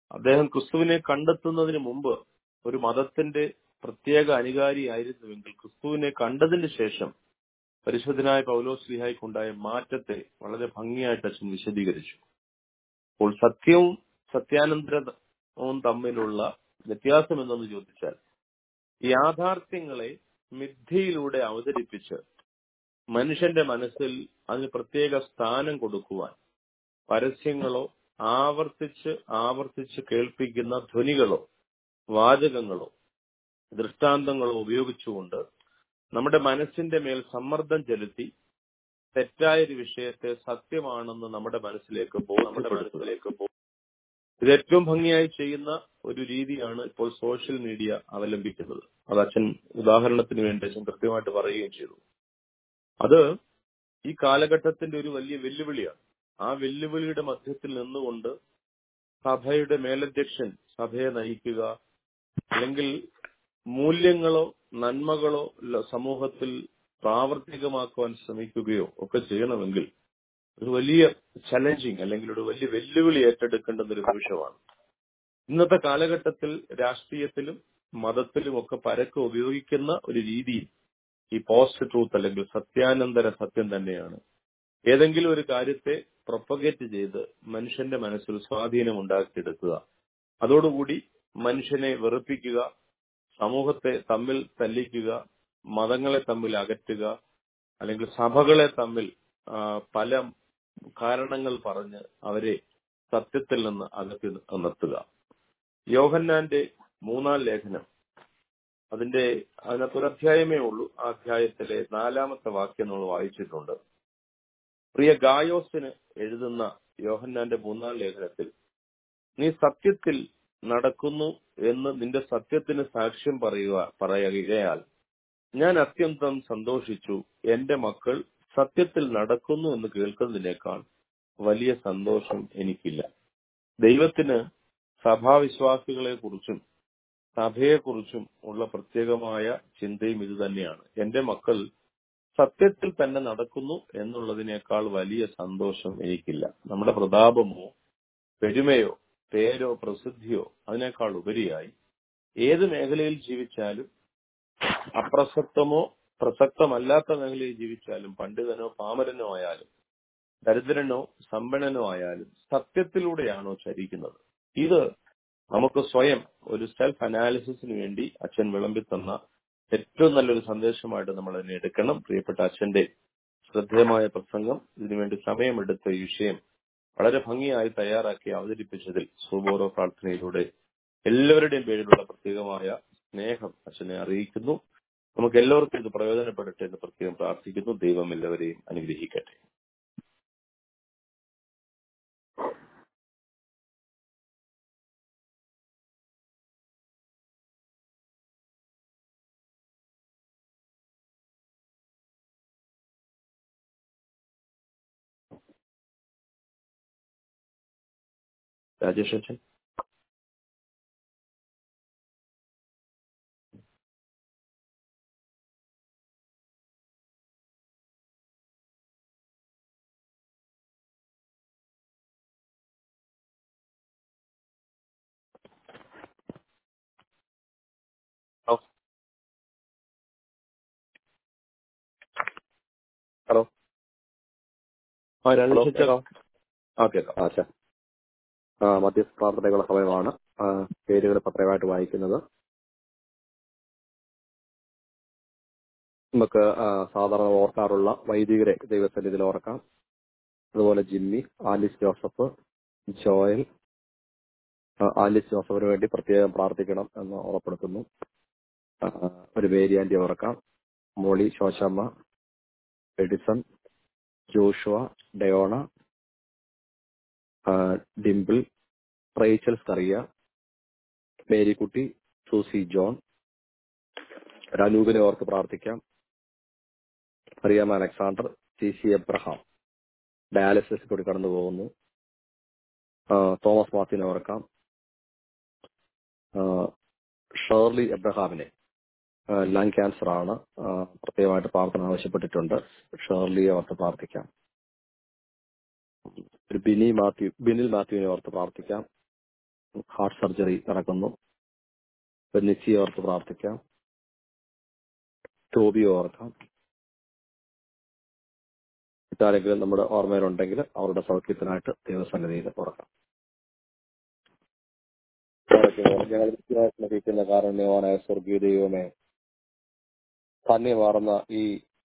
അദ്ദേഹം ക്രിസ്തുവിനെ കണ്ടെത്തുന്നതിന് മുമ്പ് ഒരു മതത്തിന്റെ പ്രത്യേക അനുകാരിയായിരുന്നുവെങ്കിൽ ക്രിസ്തുവിനെ കണ്ടതിന് ശേഷം പരിശുദ്ധനായ പൗലോസ് ലിഹായ്ക്കുണ്ടായ മാറ്റത്തെ വളരെ ഭംഗിയായിട്ട് അച്ഛൻ വിശദീകരിച്ചു അപ്പോൾ സത്യവും സത്യാനന്തരവും തമ്മിലുള്ള വ്യത്യാസം എന്തെന്ന് ചോദിച്ചാൽ യാഥാർത്ഥ്യങ്ങളെ മിഥ്യയിലൂടെ അവതരിപ്പിച്ച് മനുഷ്യന്റെ മനസ്സിൽ അതിന് പ്രത്യേക സ്ഥാനം കൊടുക്കുവാൻ പരസ്യങ്ങളോ ആവർത്തിച്ച് ആവർത്തിച്ച് കേൾപ്പിക്കുന്ന ധ്വനികളോ വാചകങ്ങളോ ദൃഷ്ടാന്തങ്ങളോ ഉപയോഗിച്ചുകൊണ്ട് നമ്മുടെ മനസ്സിന്റെ മേൽ സമ്മർദ്ദം ചെലുത്തി തെറ്റായ ഒരു വിഷയത്തെ സത്യമാണെന്ന് നമ്മുടെ മനസ്സിലേക്ക് നമ്മുടെ മനസ്സിലേക്ക് ഇത് ഏറ്റവും ഭംഗിയായി ചെയ്യുന്ന ഒരു രീതിയാണ് ഇപ്പോൾ സോഷ്യൽ മീഡിയ അവലംബിക്കുന്നത് അത് അച്ഛൻ ഉദാഹരണത്തിന് വേണ്ടി അച്ഛൻ കൃത്യമായിട്ട് പറയുകയും ചെയ്തു അത് ഈ കാലഘട്ടത്തിന്റെ ഒരു വലിയ വെല്ലുവിളിയാണ് ആ വെല്ലുവിളിയുടെ മധ്യത്തിൽ നിന്നുകൊണ്ട് സഭയുടെ മേലധ്യക്ഷൻ സഭയെ നയിക്കുക അല്ലെങ്കിൽ മൂല്യങ്ങളോ നന്മകളോ ല- സമൂഹത്തിൽ പ്രാവർത്തികമാക്കുവാൻ ശ്രമിക്കുകയോ ഒക്കെ ചെയ്യണമെങ്കിൽ ഒരു വലിയ ചലഞ്ചിങ് അല്ലെങ്കിൽ ഒരു വലിയ വെല്ലുവിളി ഏറ്റെടുക്കേണ്ടുന്ന ഒരു നിമിഷമാണ് ഇന്നത്തെ കാലഘട്ടത്തിൽ രാഷ്ട്രീയത്തിലും മതത്തിലും ഒക്കെ പരക്കെ ഉപയോഗിക്കുന്ന ഒരു രീതി ഈ പോസ്റ്റ് ട്രൂത്ത് അല്ലെങ്കിൽ സത്യാനന്തര സത്യം തന്നെയാണ് ഏതെങ്കിലും ഒരു കാര്യത്തെ പ്രൊപ്പഗേറ്റ് ചെയ്ത് മനുഷ്യന്റെ മനസ്സിൽ സ്വാധീനം ഉണ്ടാക്കിയെടുക്കുക അതോടുകൂടി മനുഷ്യനെ വെറുപ്പിക്കുക സമൂഹത്തെ തമ്മിൽ തല്ലിക്കുക മതങ്ങളെ തമ്മിൽ അകറ്റുക അല്ലെങ്കിൽ സഭകളെ തമ്മിൽ ആ, പല കാരണങ്ങൾ പറഞ്ഞ് അവരെ സത്യത്തിൽ നിന്ന് അകറ്റി നിർത്തുക യോഹന്നാന്റെ മൂന്നാം ലേഖനം അതിന്റെ അതിനകത്തൊരു അധ്യായമേ ഉള്ളൂ ആ അധ്യായത്തിലെ നാലാമത്തെ വാക്യം നമ്മൾ വായിച്ചിട്ടുണ്ട് പ്രിയ ഗായോസിന് എഴുതുന്ന യോഹന്നാന്റെ മൂന്നാം ലേഖനത്തിൽ നീ സത്യത്തിൽ നടക്കുന്നു എന്ന് നിന്റെ സത്യത്തിന് സാക്ഷ്യം പറയുക പറയുകയാൽ ഞാൻ അത്യന്തം സന്തോഷിച്ചു എന്റെ മക്കൾ സത്യത്തിൽ നടക്കുന്നു എന്ന് കേൾക്കുന്നതിനേക്കാൾ വലിയ സന്തോഷം എനിക്കില്ല ദൈവത്തിന് സഭാവിശ്വാസികളെ കുറിച്ചും സഭയെക്കുറിച്ചും ഉള്ള പ്രത്യേകമായ ചിന്തയും ഇത് തന്നെയാണ് എന്റെ മക്കൾ സത്യത്തിൽ തന്നെ നടക്കുന്നു എന്നുള്ളതിനേക്കാൾ വലിയ സന്തോഷം എനിക്കില്ല നമ്മുടെ പ്രതാപമോ പെരുമയോ പേരോ പ്രസിദ്ധിയോ അതിനേക്കാൾ ഉപരിയായി ഏത് മേഖലയിൽ ജീവിച്ചാലും അപ്രസക്തമോ പ്രസക്തമല്ലാത്ത മേഖലയിൽ ജീവിച്ചാലും പണ്ഡിതനോ പാമരനോ ആയാലും ദരിദ്രനോ സമ്പന്നനോ ആയാലും സത്യത്തിലൂടെയാണോ ചരിക്കുന്നത് ഇത് നമുക്ക് സ്വയം ഒരു സെൽഫ് അനാലിസിസിന് വേണ്ടി അച്ഛൻ വിളമ്പി തന്ന ഏറ്റവും നല്ലൊരു സന്ദേശമായിട്ട് നമ്മൾ അതിനെ എടുക്കണം പ്രിയപ്പെട്ട അച്ഛന്റെ ശ്രദ്ധേയമായ പ്രസംഗം ഇതിനുവേണ്ടി സമയമെടുത്ത ഈ വിഷയം വളരെ ഭംഗിയായി തയ്യാറാക്കി അവതരിപ്പിച്ചതിൽ സുബോറോ പ്രാർത്ഥനയിലൂടെ എല്ലാവരുടെയും പേരിലുള്ള പ്രത്യേകമായ സ്നേഹം അച്ഛനെ അറിയിക്കുന്നു നമുക്ക് എല്ലാവർക്കും ഇത് പ്രയോജനപ്പെടട്ടെ എന്ന് പ്രത്യേകം പ്രാർത്ഥിക്കുന്നു ദൈവം എല്ലാവരെയും അനുഗ്രഹിക്കട്ടെ രാജേഷ് അച്ഛൻ ഹലോ ഹലോ ആ രാജേഷ് ഹലോ ചേട്ടാ ആ കേൾക്കാം ആ ചാ ആ മധ്യസ്ഥ പ്രാർത്ഥനകളുടെ സമയമാണ് ആ, പേരുകൾ പത്രമായിട്ട് വായിക്കുന്നത് നമുക്ക് ആ, സാധാരണ ഓർക്കാറുള്ള വൈദികരെ ദൈവസന്നിധിയിൽ ഓർക്കാം അതുപോലെ ജിമ്മി ആലിസ് ജോസഫ് ജോയൽ ആ, ആലിസ് ജോസഫിന് വേണ്ടി പ്രത്യേകം പ്രാർത്ഥിക്കണം എന്ന് ഓർപ്പെടുത്തുന്നു ആ, ഒരു മേരി ആന്റി ഓർക്കാം Molly Shoshamma Edison Joshua Diona ആ, Dimple Rachel Skaria Marykutty Susie John ഒരനൂപിനെ ഓർത്ത് പ്രാർത്ഥിക്കാം Mariam Alexander C C Abraham dialysis കൂടി കടന്നു പോകുന്നു ആ, തോമസ് മാത്തിനെ ഓർക്കാം ആ, ഷേർലി എബ്രഹാമിനെ ആ, ലങ് ക്യാൻസർ ആണ് ആ, പ്രത്യേകമായിട്ട് പ്രാർത്ഥന ആവശ്യപ്പെട്ടിട്ടുണ്ട് ഷേർലിയെ ഓർത്ത് പ്രാർത്ഥിക്കാം ഒരു ബിനി മാത്യു ബിനിൽ മാത്യുവിനെ ഓർത്ത് പ്രാർത്ഥിക്കാം ഹാർട്ട് സർജറി നടക്കുന്നു ബെന്നിച്ചി ഓർത്ത് പ്രാർത്ഥിക്കാം ടോബി ഓർക്കാം മറ്റാരെങ്കിലും നമ്മുടെ ഓർമ്മയിലുണ്ടെങ്കിൽ അവരുടെ സൗഖ്യത്തിനായിട്ട് ദൈവസന്നിധിയിൽ ഓർക്കാം ഞങ്ങൾ വ്യക്തിയായിട്ട് ലഭിക്കുന്ന കാരുണ്യവാനായ സ്വർഗീയ ദൈവമേ ധന്യമാർന്ന ഈ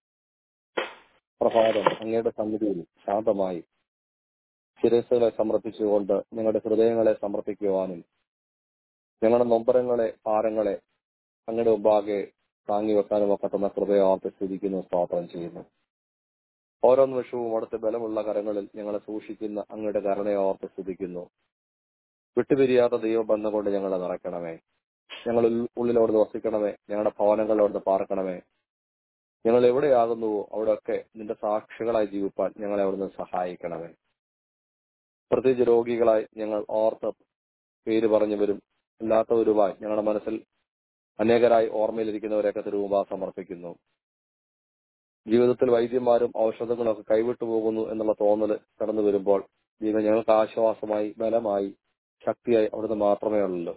പ്രഭാതം അങ്ങയുടെ സന്നിധിയിൽ ശാന്തമായി ശിരസുകളെ സമർപ്പിച്ചുകൊണ്ട് ഞങ്ങളുടെ ഹൃദയങ്ങളെ സമർപ്പിക്കുവാനും ഞങ്ങളുടെ നൊമ്പരങ്ങളെ ഭാരങ്ങളെ അങ്ങയുടെ മുമ്പാകെ താങ്ങി വെക്കാനും ഒക്കെ തന്ന കൃപയോർത്ത് സ്ഥിതിക്കുന്നു സ്തോത്രം ചെയ്യുന്നു ഓരോ നിമിഷവും അവിടുത്തെ ബലമുള്ള കരങ്ങളിൽ ഞങ്ങളെ സൂക്ഷിക്കുന്ന അങ്ങയുടെ കരുണയോർത്ത് സ്തുതിക്കുന്നു വിട്ടുപിരിയാത്ത ദൈവബന്ധം കൊണ്ട് ഞങ്ങളെ നിറയ്ക്കണമേ ഞങ്ങൾ ഉള്ളിലോട് വസിക്കണമേ ഞങ്ങളുടെ ഭവനങ്ങളിലോട് പാർക്കണമേ ഞങ്ങൾ എവിടെയാകുന്നുവോ അവിടെയൊക്കെ നിന്റെ സാക്ഷികളായി ജീവിപ്പാൻ ഞങ്ങളെ അവിടുന്ന് സഹായിക്കണമേ പ്രത്യേകിച്ച് രോഗികളായി ഞങ്ങൾ ഓർത്ത് പേര് പറഞ്ഞവരും അല്ലാത്തവരുമായി ഞങ്ങളുടെ മനസ്സിൽ അനേകരായി ഓർമ്മയിലിരിക്കുന്നവരെയൊക്കെ തിരുവുമ്പ സമർപ്പിക്കുന്നു ജീവിതത്തിൽ വൈദ്യന്മാരും ഔഷധങ്ങളും ഒക്കെ കൈവിട്ടു പോകുന്നു എന്നുള്ള തോന്നൽ കടന്നു വരുമ്പോൾ ദൈവം ഞങ്ങൾക്ക് ആശ്വാസമായി ബലമായി ശക്തിയായി അവിടുന്ന് മാത്രമേ ഉള്ളൂ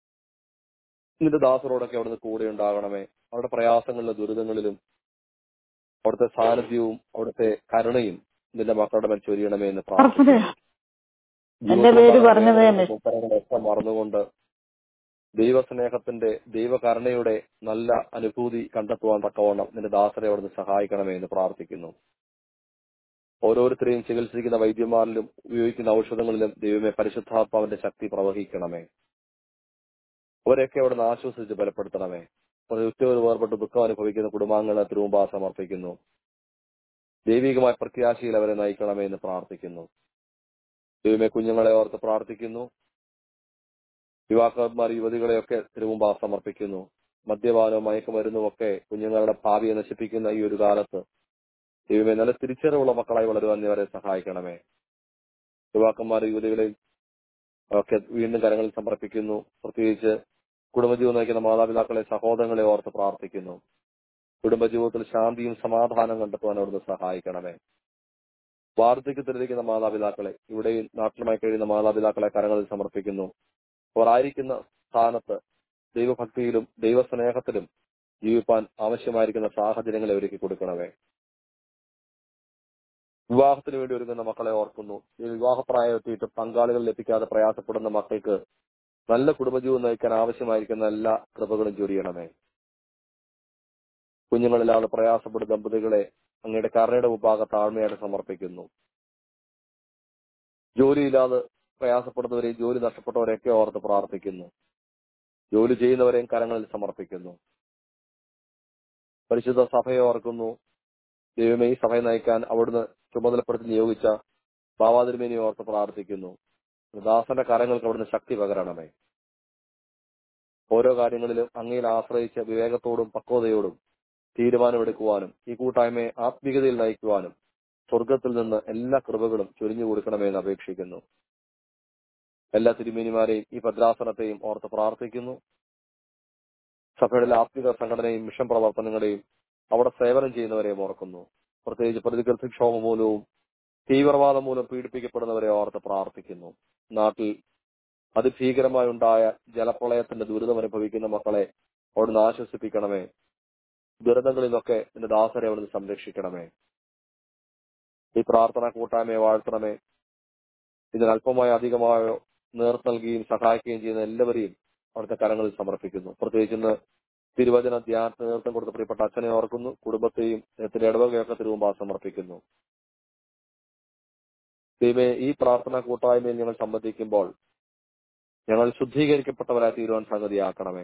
നിന്റെ ദാസരോടൊക്കെ അവിടുന്ന് കൂടെ ഉണ്ടാകണമേ അവരുടെ പ്രയാസങ്ങളിലും ദുരിതങ്ങളിലും അവിടുത്തെ സാന്നിധ്യവും അവിടുത്തെ കരുണയും നിന്റെ മക്കളുടെ മേൽ ചൊരിയണമേ എന്ന് പ്രാർത്ഥിക്കുന്നു എന്റെ പേര് പറഞ്ഞത് തന്നെ. ഒക്കെ മറന്നുകൊണ്ട് ദൈവസ്നേഹത്തിന്റെ ദൈവകരുണയുടെ നല്ല അനുഭൂതി കണ്ടെത്തുവാൻ തക്കവണ്ണം നിന്റെ ദാസരെ അവിടുന്ന് സഹായിക്കണമേ എന്ന് പ്രാർത്ഥിക്കുന്നു ഓരോരുത്തരെയും ചികിത്സിക്കുന്ന വൈദ്യന്മാരിലും ഉപയോഗിക്കുന്ന ഔഷധങ്ങളിലും ദൈവമേ പരിശുദ്ധാത്മാവിന്റെ ശക്തി പ്രവഹിക്കണമേ അവരെയൊക്കെ അവിടുന്ന് ആശ്വസിച്ച് ബലപ്പെടുത്തണമേ ഉറ്റവർ വേർപെട്ട് ദുഃഖം അനുഭവിക്കുന്ന കുടുംബാംഗങ്ങളെ തിരുമുമ്പാ സമർപ്പിക്കുന്നു ദൈവികമായ പ്രത്യാശയിൽ അവരെ നയിക്കണമേ എന്ന് പ്രാർത്ഥിക്കുന്നു ദൈവമേ കുഞ്ഞുങ്ങളെ ഓർത്ത് പ്രാർത്ഥിക്കുന്നു യുവാക്കന്മാർ യുവതികളെയൊക്കെ തിരുമുമ്പാ സമർപ്പിക്കുന്നു മദ്യപാനവും മയക്കുമരുന്നും ഒക്കെ കുഞ്ഞുങ്ങളുടെ ഭാവിയെ നശിപ്പിക്കുന്ന ഈ ഒരു കാലത്ത് ദൈവമേ നല്ല തിരിച്ചറിവുള്ള മക്കളായി വളരുവാൻ നീ അവരെ സഹായിക്കണമേ യുവാക്കന്മാർ യുവതികളെയും ഒക്കെ വീണ്ടും കരങ്ങളിൽ സമർപ്പിക്കുന്നു പ്രത്യേകിച്ച് കുടുംബജീവിതം നയിക്കുന്ന മാതാപിതാക്കളെ സഹോദരങ്ങളെ ഓർത്ത് പ്രാർത്ഥിക്കുന്നു കുടുംബജീവിതത്തിൽ ശാന്തിയും സമാധാനം കണ്ടെത്തുവാൻ അവിടുന്ന് സഹായിക്കണമേ വാർദ്ധക്യത്തിലിരിക്കുന്ന മാതാപിതാക്കളെ ഇവിടെയും നാട്ടിലുമായി കഴിയുന്ന മാതാപിതാക്കളെ കരങ്ങളിൽ സമർപ്പിക്കുന്നു അവർ ആയിരിക്കുന്ന സ്ഥാനത്ത് ദൈവഭക്തിയിലും ദൈവസ്നേഹത്തിലും ജീവിപ്പാൻ ആവശ്യമായിരിക്കുന്ന സാഹചര്യങ്ങളെ ഒരുക്കി കൊടുക്കണമേ വിവാഹത്തിന് വേണ്ടി ഒരുങ്ങുന്ന മക്കളെ ഓർക്കുന്നു ഈ വിവാഹപ്രായം എത്തിയിട്ട് പങ്കാളികൾ ലഭിക്കാതെ പ്രയാസപ്പെടുന്ന മക്കൾക്ക് നല്ല കുടുംബജീവൻ നയിക്കാൻ ആവശ്യമായിരിക്കുന്ന എല്ലാ കൃപകളും ചൊരിയണമേ കുഞ്ഞുങ്ങളില്ലാതെ പ്രയാസപ്പെടുന്ന ദമ്പതികളെ അങ്ങയുടെ കരുണയുടെ മുമ്പാകെ താഴ്മയായിട്ട് സമർപ്പിക്കുന്നു ജോലിയില്ലാതെ പ്രയാസപ്പെടുന്നവരെയും ജോലി നഷ്ടപ്പെട്ടവരെയൊക്കെ ഓർത്ത് പ്രാർത്ഥിക്കുന്നു ജോലി ചെയ്യുന്നവരെയും കരങ്ങളിൽ സമർപ്പിക്കുന്നു പരിശുദ്ധ സഭയെ ഓർക്കുന്നു ദൈവമേ ഈ സഭയെ നയിക്കാൻ അവിടുന്ന് ചുമതലപ്പെടുത്തി നിയോഗിച്ച ബാവാതിരുമേനിയെ ഓർത്ത് പ്രാർത്ഥിക്കുന്നു ദാസന്റെ കരങ്ങൾക്ക് അവിടുന്ന് ശക്തി പകരണമേ ഓരോ കാര്യങ്ങളിലും അങ്ങയിൽ ആശ്രയിച്ച് വിവേകത്തോടും പക്വതയോടും തീരുമാനമെടുക്കുവാനും ഈ കൂട്ടായ്മയെ ആത്മീയതയിൽ നയിക്കുവാനും സ്വർഗത്തിൽ നിന്ന് എല്ലാ കൃപകളും ചൊരിഞ്ഞു കൊടുക്കണമെന്ന് അപേക്ഷിക്കുന്നു എല്ലാ തിരുമേനിമാരെയും ഈ ഭദ്രാസനത്തെയും ഓർത്ത് പ്രാർത്ഥിക്കുന്നു സഭയുടെ ആത്മിക സംഘടനയും മിഷൻ പ്രവർത്തനങ്ങളെയും അവിടെ സേവനം ചെയ്യുന്നവരെയും ഓർക്കുന്നു പ്രത്യേകിച്ച് പ്രതികൃതിക്ഷോഭം മൂലവും തീവ്രവാദം മൂലം പീഡിപ്പിക്കപ്പെടുന്നവരെ ഓർത്ത് പ്രാർത്ഥിക്കുന്നു നാട്ടിൽ അതിഭീകരമായി ഉണ്ടായ ജലപ്രളയത്തിന്റെ ദുരിതം അനുഭവിക്കുന്ന മക്കളെ അവിടുന്ന് ആശ്വസിപ്പിക്കണമേ ദുരന്തങ്ങളിലൊക്കെ നിന്റെ ദാസരെ അവിടുന്ന് സംരക്ഷിക്കണമേ ഈ പ്രാർത്ഥന കൂട്ടായ്മയെ വാഴ്ത്തണമേ ഇതിന് അല്പമായോ അധികമായോ നേർത്തു നൽകുകയും സഹായിക്കുകയും ചെയ്യുന്ന എല്ലാവരെയും അവിടുത്തെ കരങ്ങളിൽ സമർപ്പിക്കുന്നു പ്രത്യേകിച്ച് ഇന്ന് തിരുവചന ധ്യാനത്തിന് നേതൃത്വം കൊടുത്ത പ്രിയപ്പെട്ട അച്ഛനെ ഓർക്കുന്നു കുടുംബത്തെയും നേരത്തിന്റെ ഇടവകയൊക്കെ തിരുവുമ്പാ സമർപ്പിക്കുന്നു ദൈവമേ ഈ പ്രാർത്ഥന കൂട്ടായ്മയിൽ ഞങ്ങൾ സംബന്ധിക്കുമ്പോൾ ഞങ്ങൾ ശുദ്ധീകരിക്കപ്പെട്ടവരായി തീരുവാൻ സംഗതിയാക്കണമേ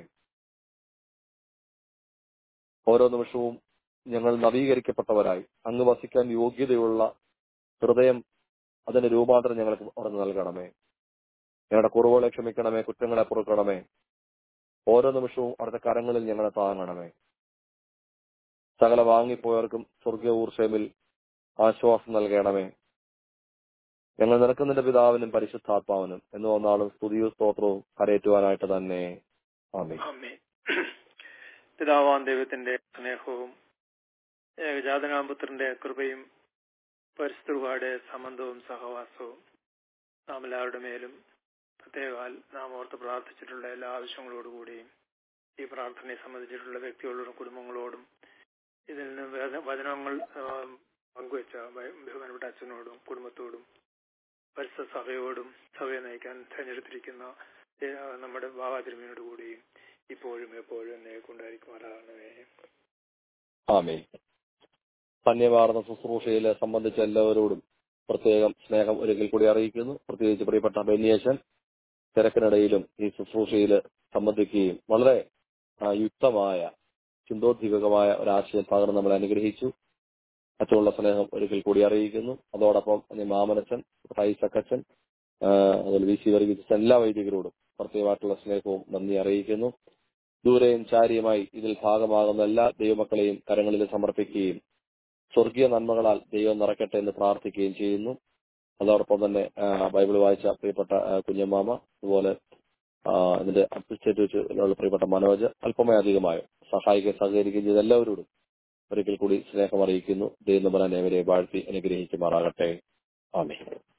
ഓരോ നിമിഷവും ഞങ്ങൾ നവീകരിക്കപ്പെട്ടവരായി അങ്ങ് വസിക്കാൻ യോഗ്യതയുള്ള ഹൃദയം അതിന്റെ രൂപാന്തരം ഞങ്ങൾക്ക് അവിടെ നൽകണമേ ഞങ്ങളുടെ കുറവുകളെ ക്ഷമിക്കണമേ കുറ്റങ്ങളെ പൊറുക്കണമേ ഓരോ നിമിഷവും അവിടുത്തെ കരങ്ങളിൽ ഞങ്ങളെ താങ്ങണമേ സകല വാങ്ങിപ്പോയവർക്കും സ്വർഗീയ ഊർഷമിൽ ആശ്വാസം നൽകണമേ ഞങ്ങൾ നിനക്കുന്നതിന്റെ പിതാവിനും പരിശുദ്ധാത്മാവിനും എന്ന് വന്നാളും സ്തുതിയും സ്തോത്രവും കരയേറ്റുവാനായിട്ട് തന്നെ ആമേ ആമേൻ പിതാവാൻ ദൈവത്തിന്റെ സ്നേഹവും ഏകജാതനാമ്പുത്രന്റെ കൃപയും പരിസ്ഥിതിയുടെ സംബന്ധവും സഹവാസവും നാം എല്ലാവരുടെ മേലും പ്രത്യേകാൽ നാം ഓർത്ത് പ്രാർത്ഥിച്ചിട്ടുള്ള എല്ലാ ആവശ്യങ്ങളോടുകൂടിയും ഈ പ്രാർത്ഥനയെ സംബന്ധിച്ചിട്ടുള്ള വ്യക്തികളോടും കുടുംബങ്ങളോടും ഇതിൽ നിന്ന് വേദ- വചനങ്ങൾ ആം, പങ്കുവച്ച ബൈ- ബഹുമാനപ്പെട്ട അച്ഛനോടും കുടുംബത്തോടും പരിസ്ഥ സഭയോടും സഭയെ നയിക്കാൻ തെരഞ്ഞെടുത്തിരിക്കുന്ന ഏ, നമ്മുടെ ബാബാതിരുമയോട് കൂടിയും ഇപ്പോഴും എപ്പോഴും എന്നേക്കുണ്ടായിരിക്കുമാറാകണമേ ആമേ ധന്യവാർന്ന ശുശ്രൂഷയിൽ സംബന്ധിച്ച എല്ലാവരോടും പ്രത്യേകം സ്നേഹം ഒരിക്കൽ കൂടി അറിയിക്കുന്നു പ്രത്യേകിച്ച് പ്രിയപ്പെട്ട ബെന്നിയേശൻ തിരക്കിനിടയിലും ഈ ശുശ്രൂഷയിൽ സംബന്ധിക്കുകയും വളരെ ആ, യുക്തമായ ചിന്തോദ്ദീപകമായ ഒരാശയം പകർന്ന് നമ്മളെ അനുഗ്രഹിച്ചു അച്ഛനുള്ള സ്നേഹം ഒരിക്കൽ കൂടി അറിയിക്കുന്നു അതോടൊപ്പം ഇനി മാമനച്ചൻ ഫൈസക്കച്ചൻ അതുപോലെ വി സി വർഗീസ് എല്ലാ വൈദികരോടും പ്രത്യേകമായിട്ടുള്ള സ്നേഹവും നന്ദി അറിയിക്കുന്നു ദൂരെയും ചാരിയുമായി ഇതിൽ ഭാഗമാകുന്ന എല്ലാ ദൈവമക്കളെയും കരങ്ങളിൽ സമർപ്പിക്കുകയും സ്വർഗീയ നന്മകളാൽ ദൈവം നിറയ്ക്കട്ടെ എന്ന് പ്രാർത്ഥിക്കുകയും ചെയ്യുന്നു അതോടൊപ്പം തന്നെ ആ, ബൈബിൾ വായിച്ച പ്രിയപ്പെട്ട ആ, കുഞ്ഞമ്മാമ അതുപോലെ ആ, ഇതിന്റെ അഡ്മിനിസ്ട്രേറ്റീവ് പ്രിയപ്പെട്ട മനോജ് അല്പമേ അധികമായോ സഹായിക്കുകയും സഹകരിക്കുകയും ചെയ്ത എല്ലാവരോടും ഒരിക്കൽ കൂടി സ്നേഹം അറിയിക്കുന്നു ദൈവം നമ്മളെ അനേവരെ വാഴ്ത്തി അനുഗ്രഹിക്കുമാറാകട്ടെ ആമേ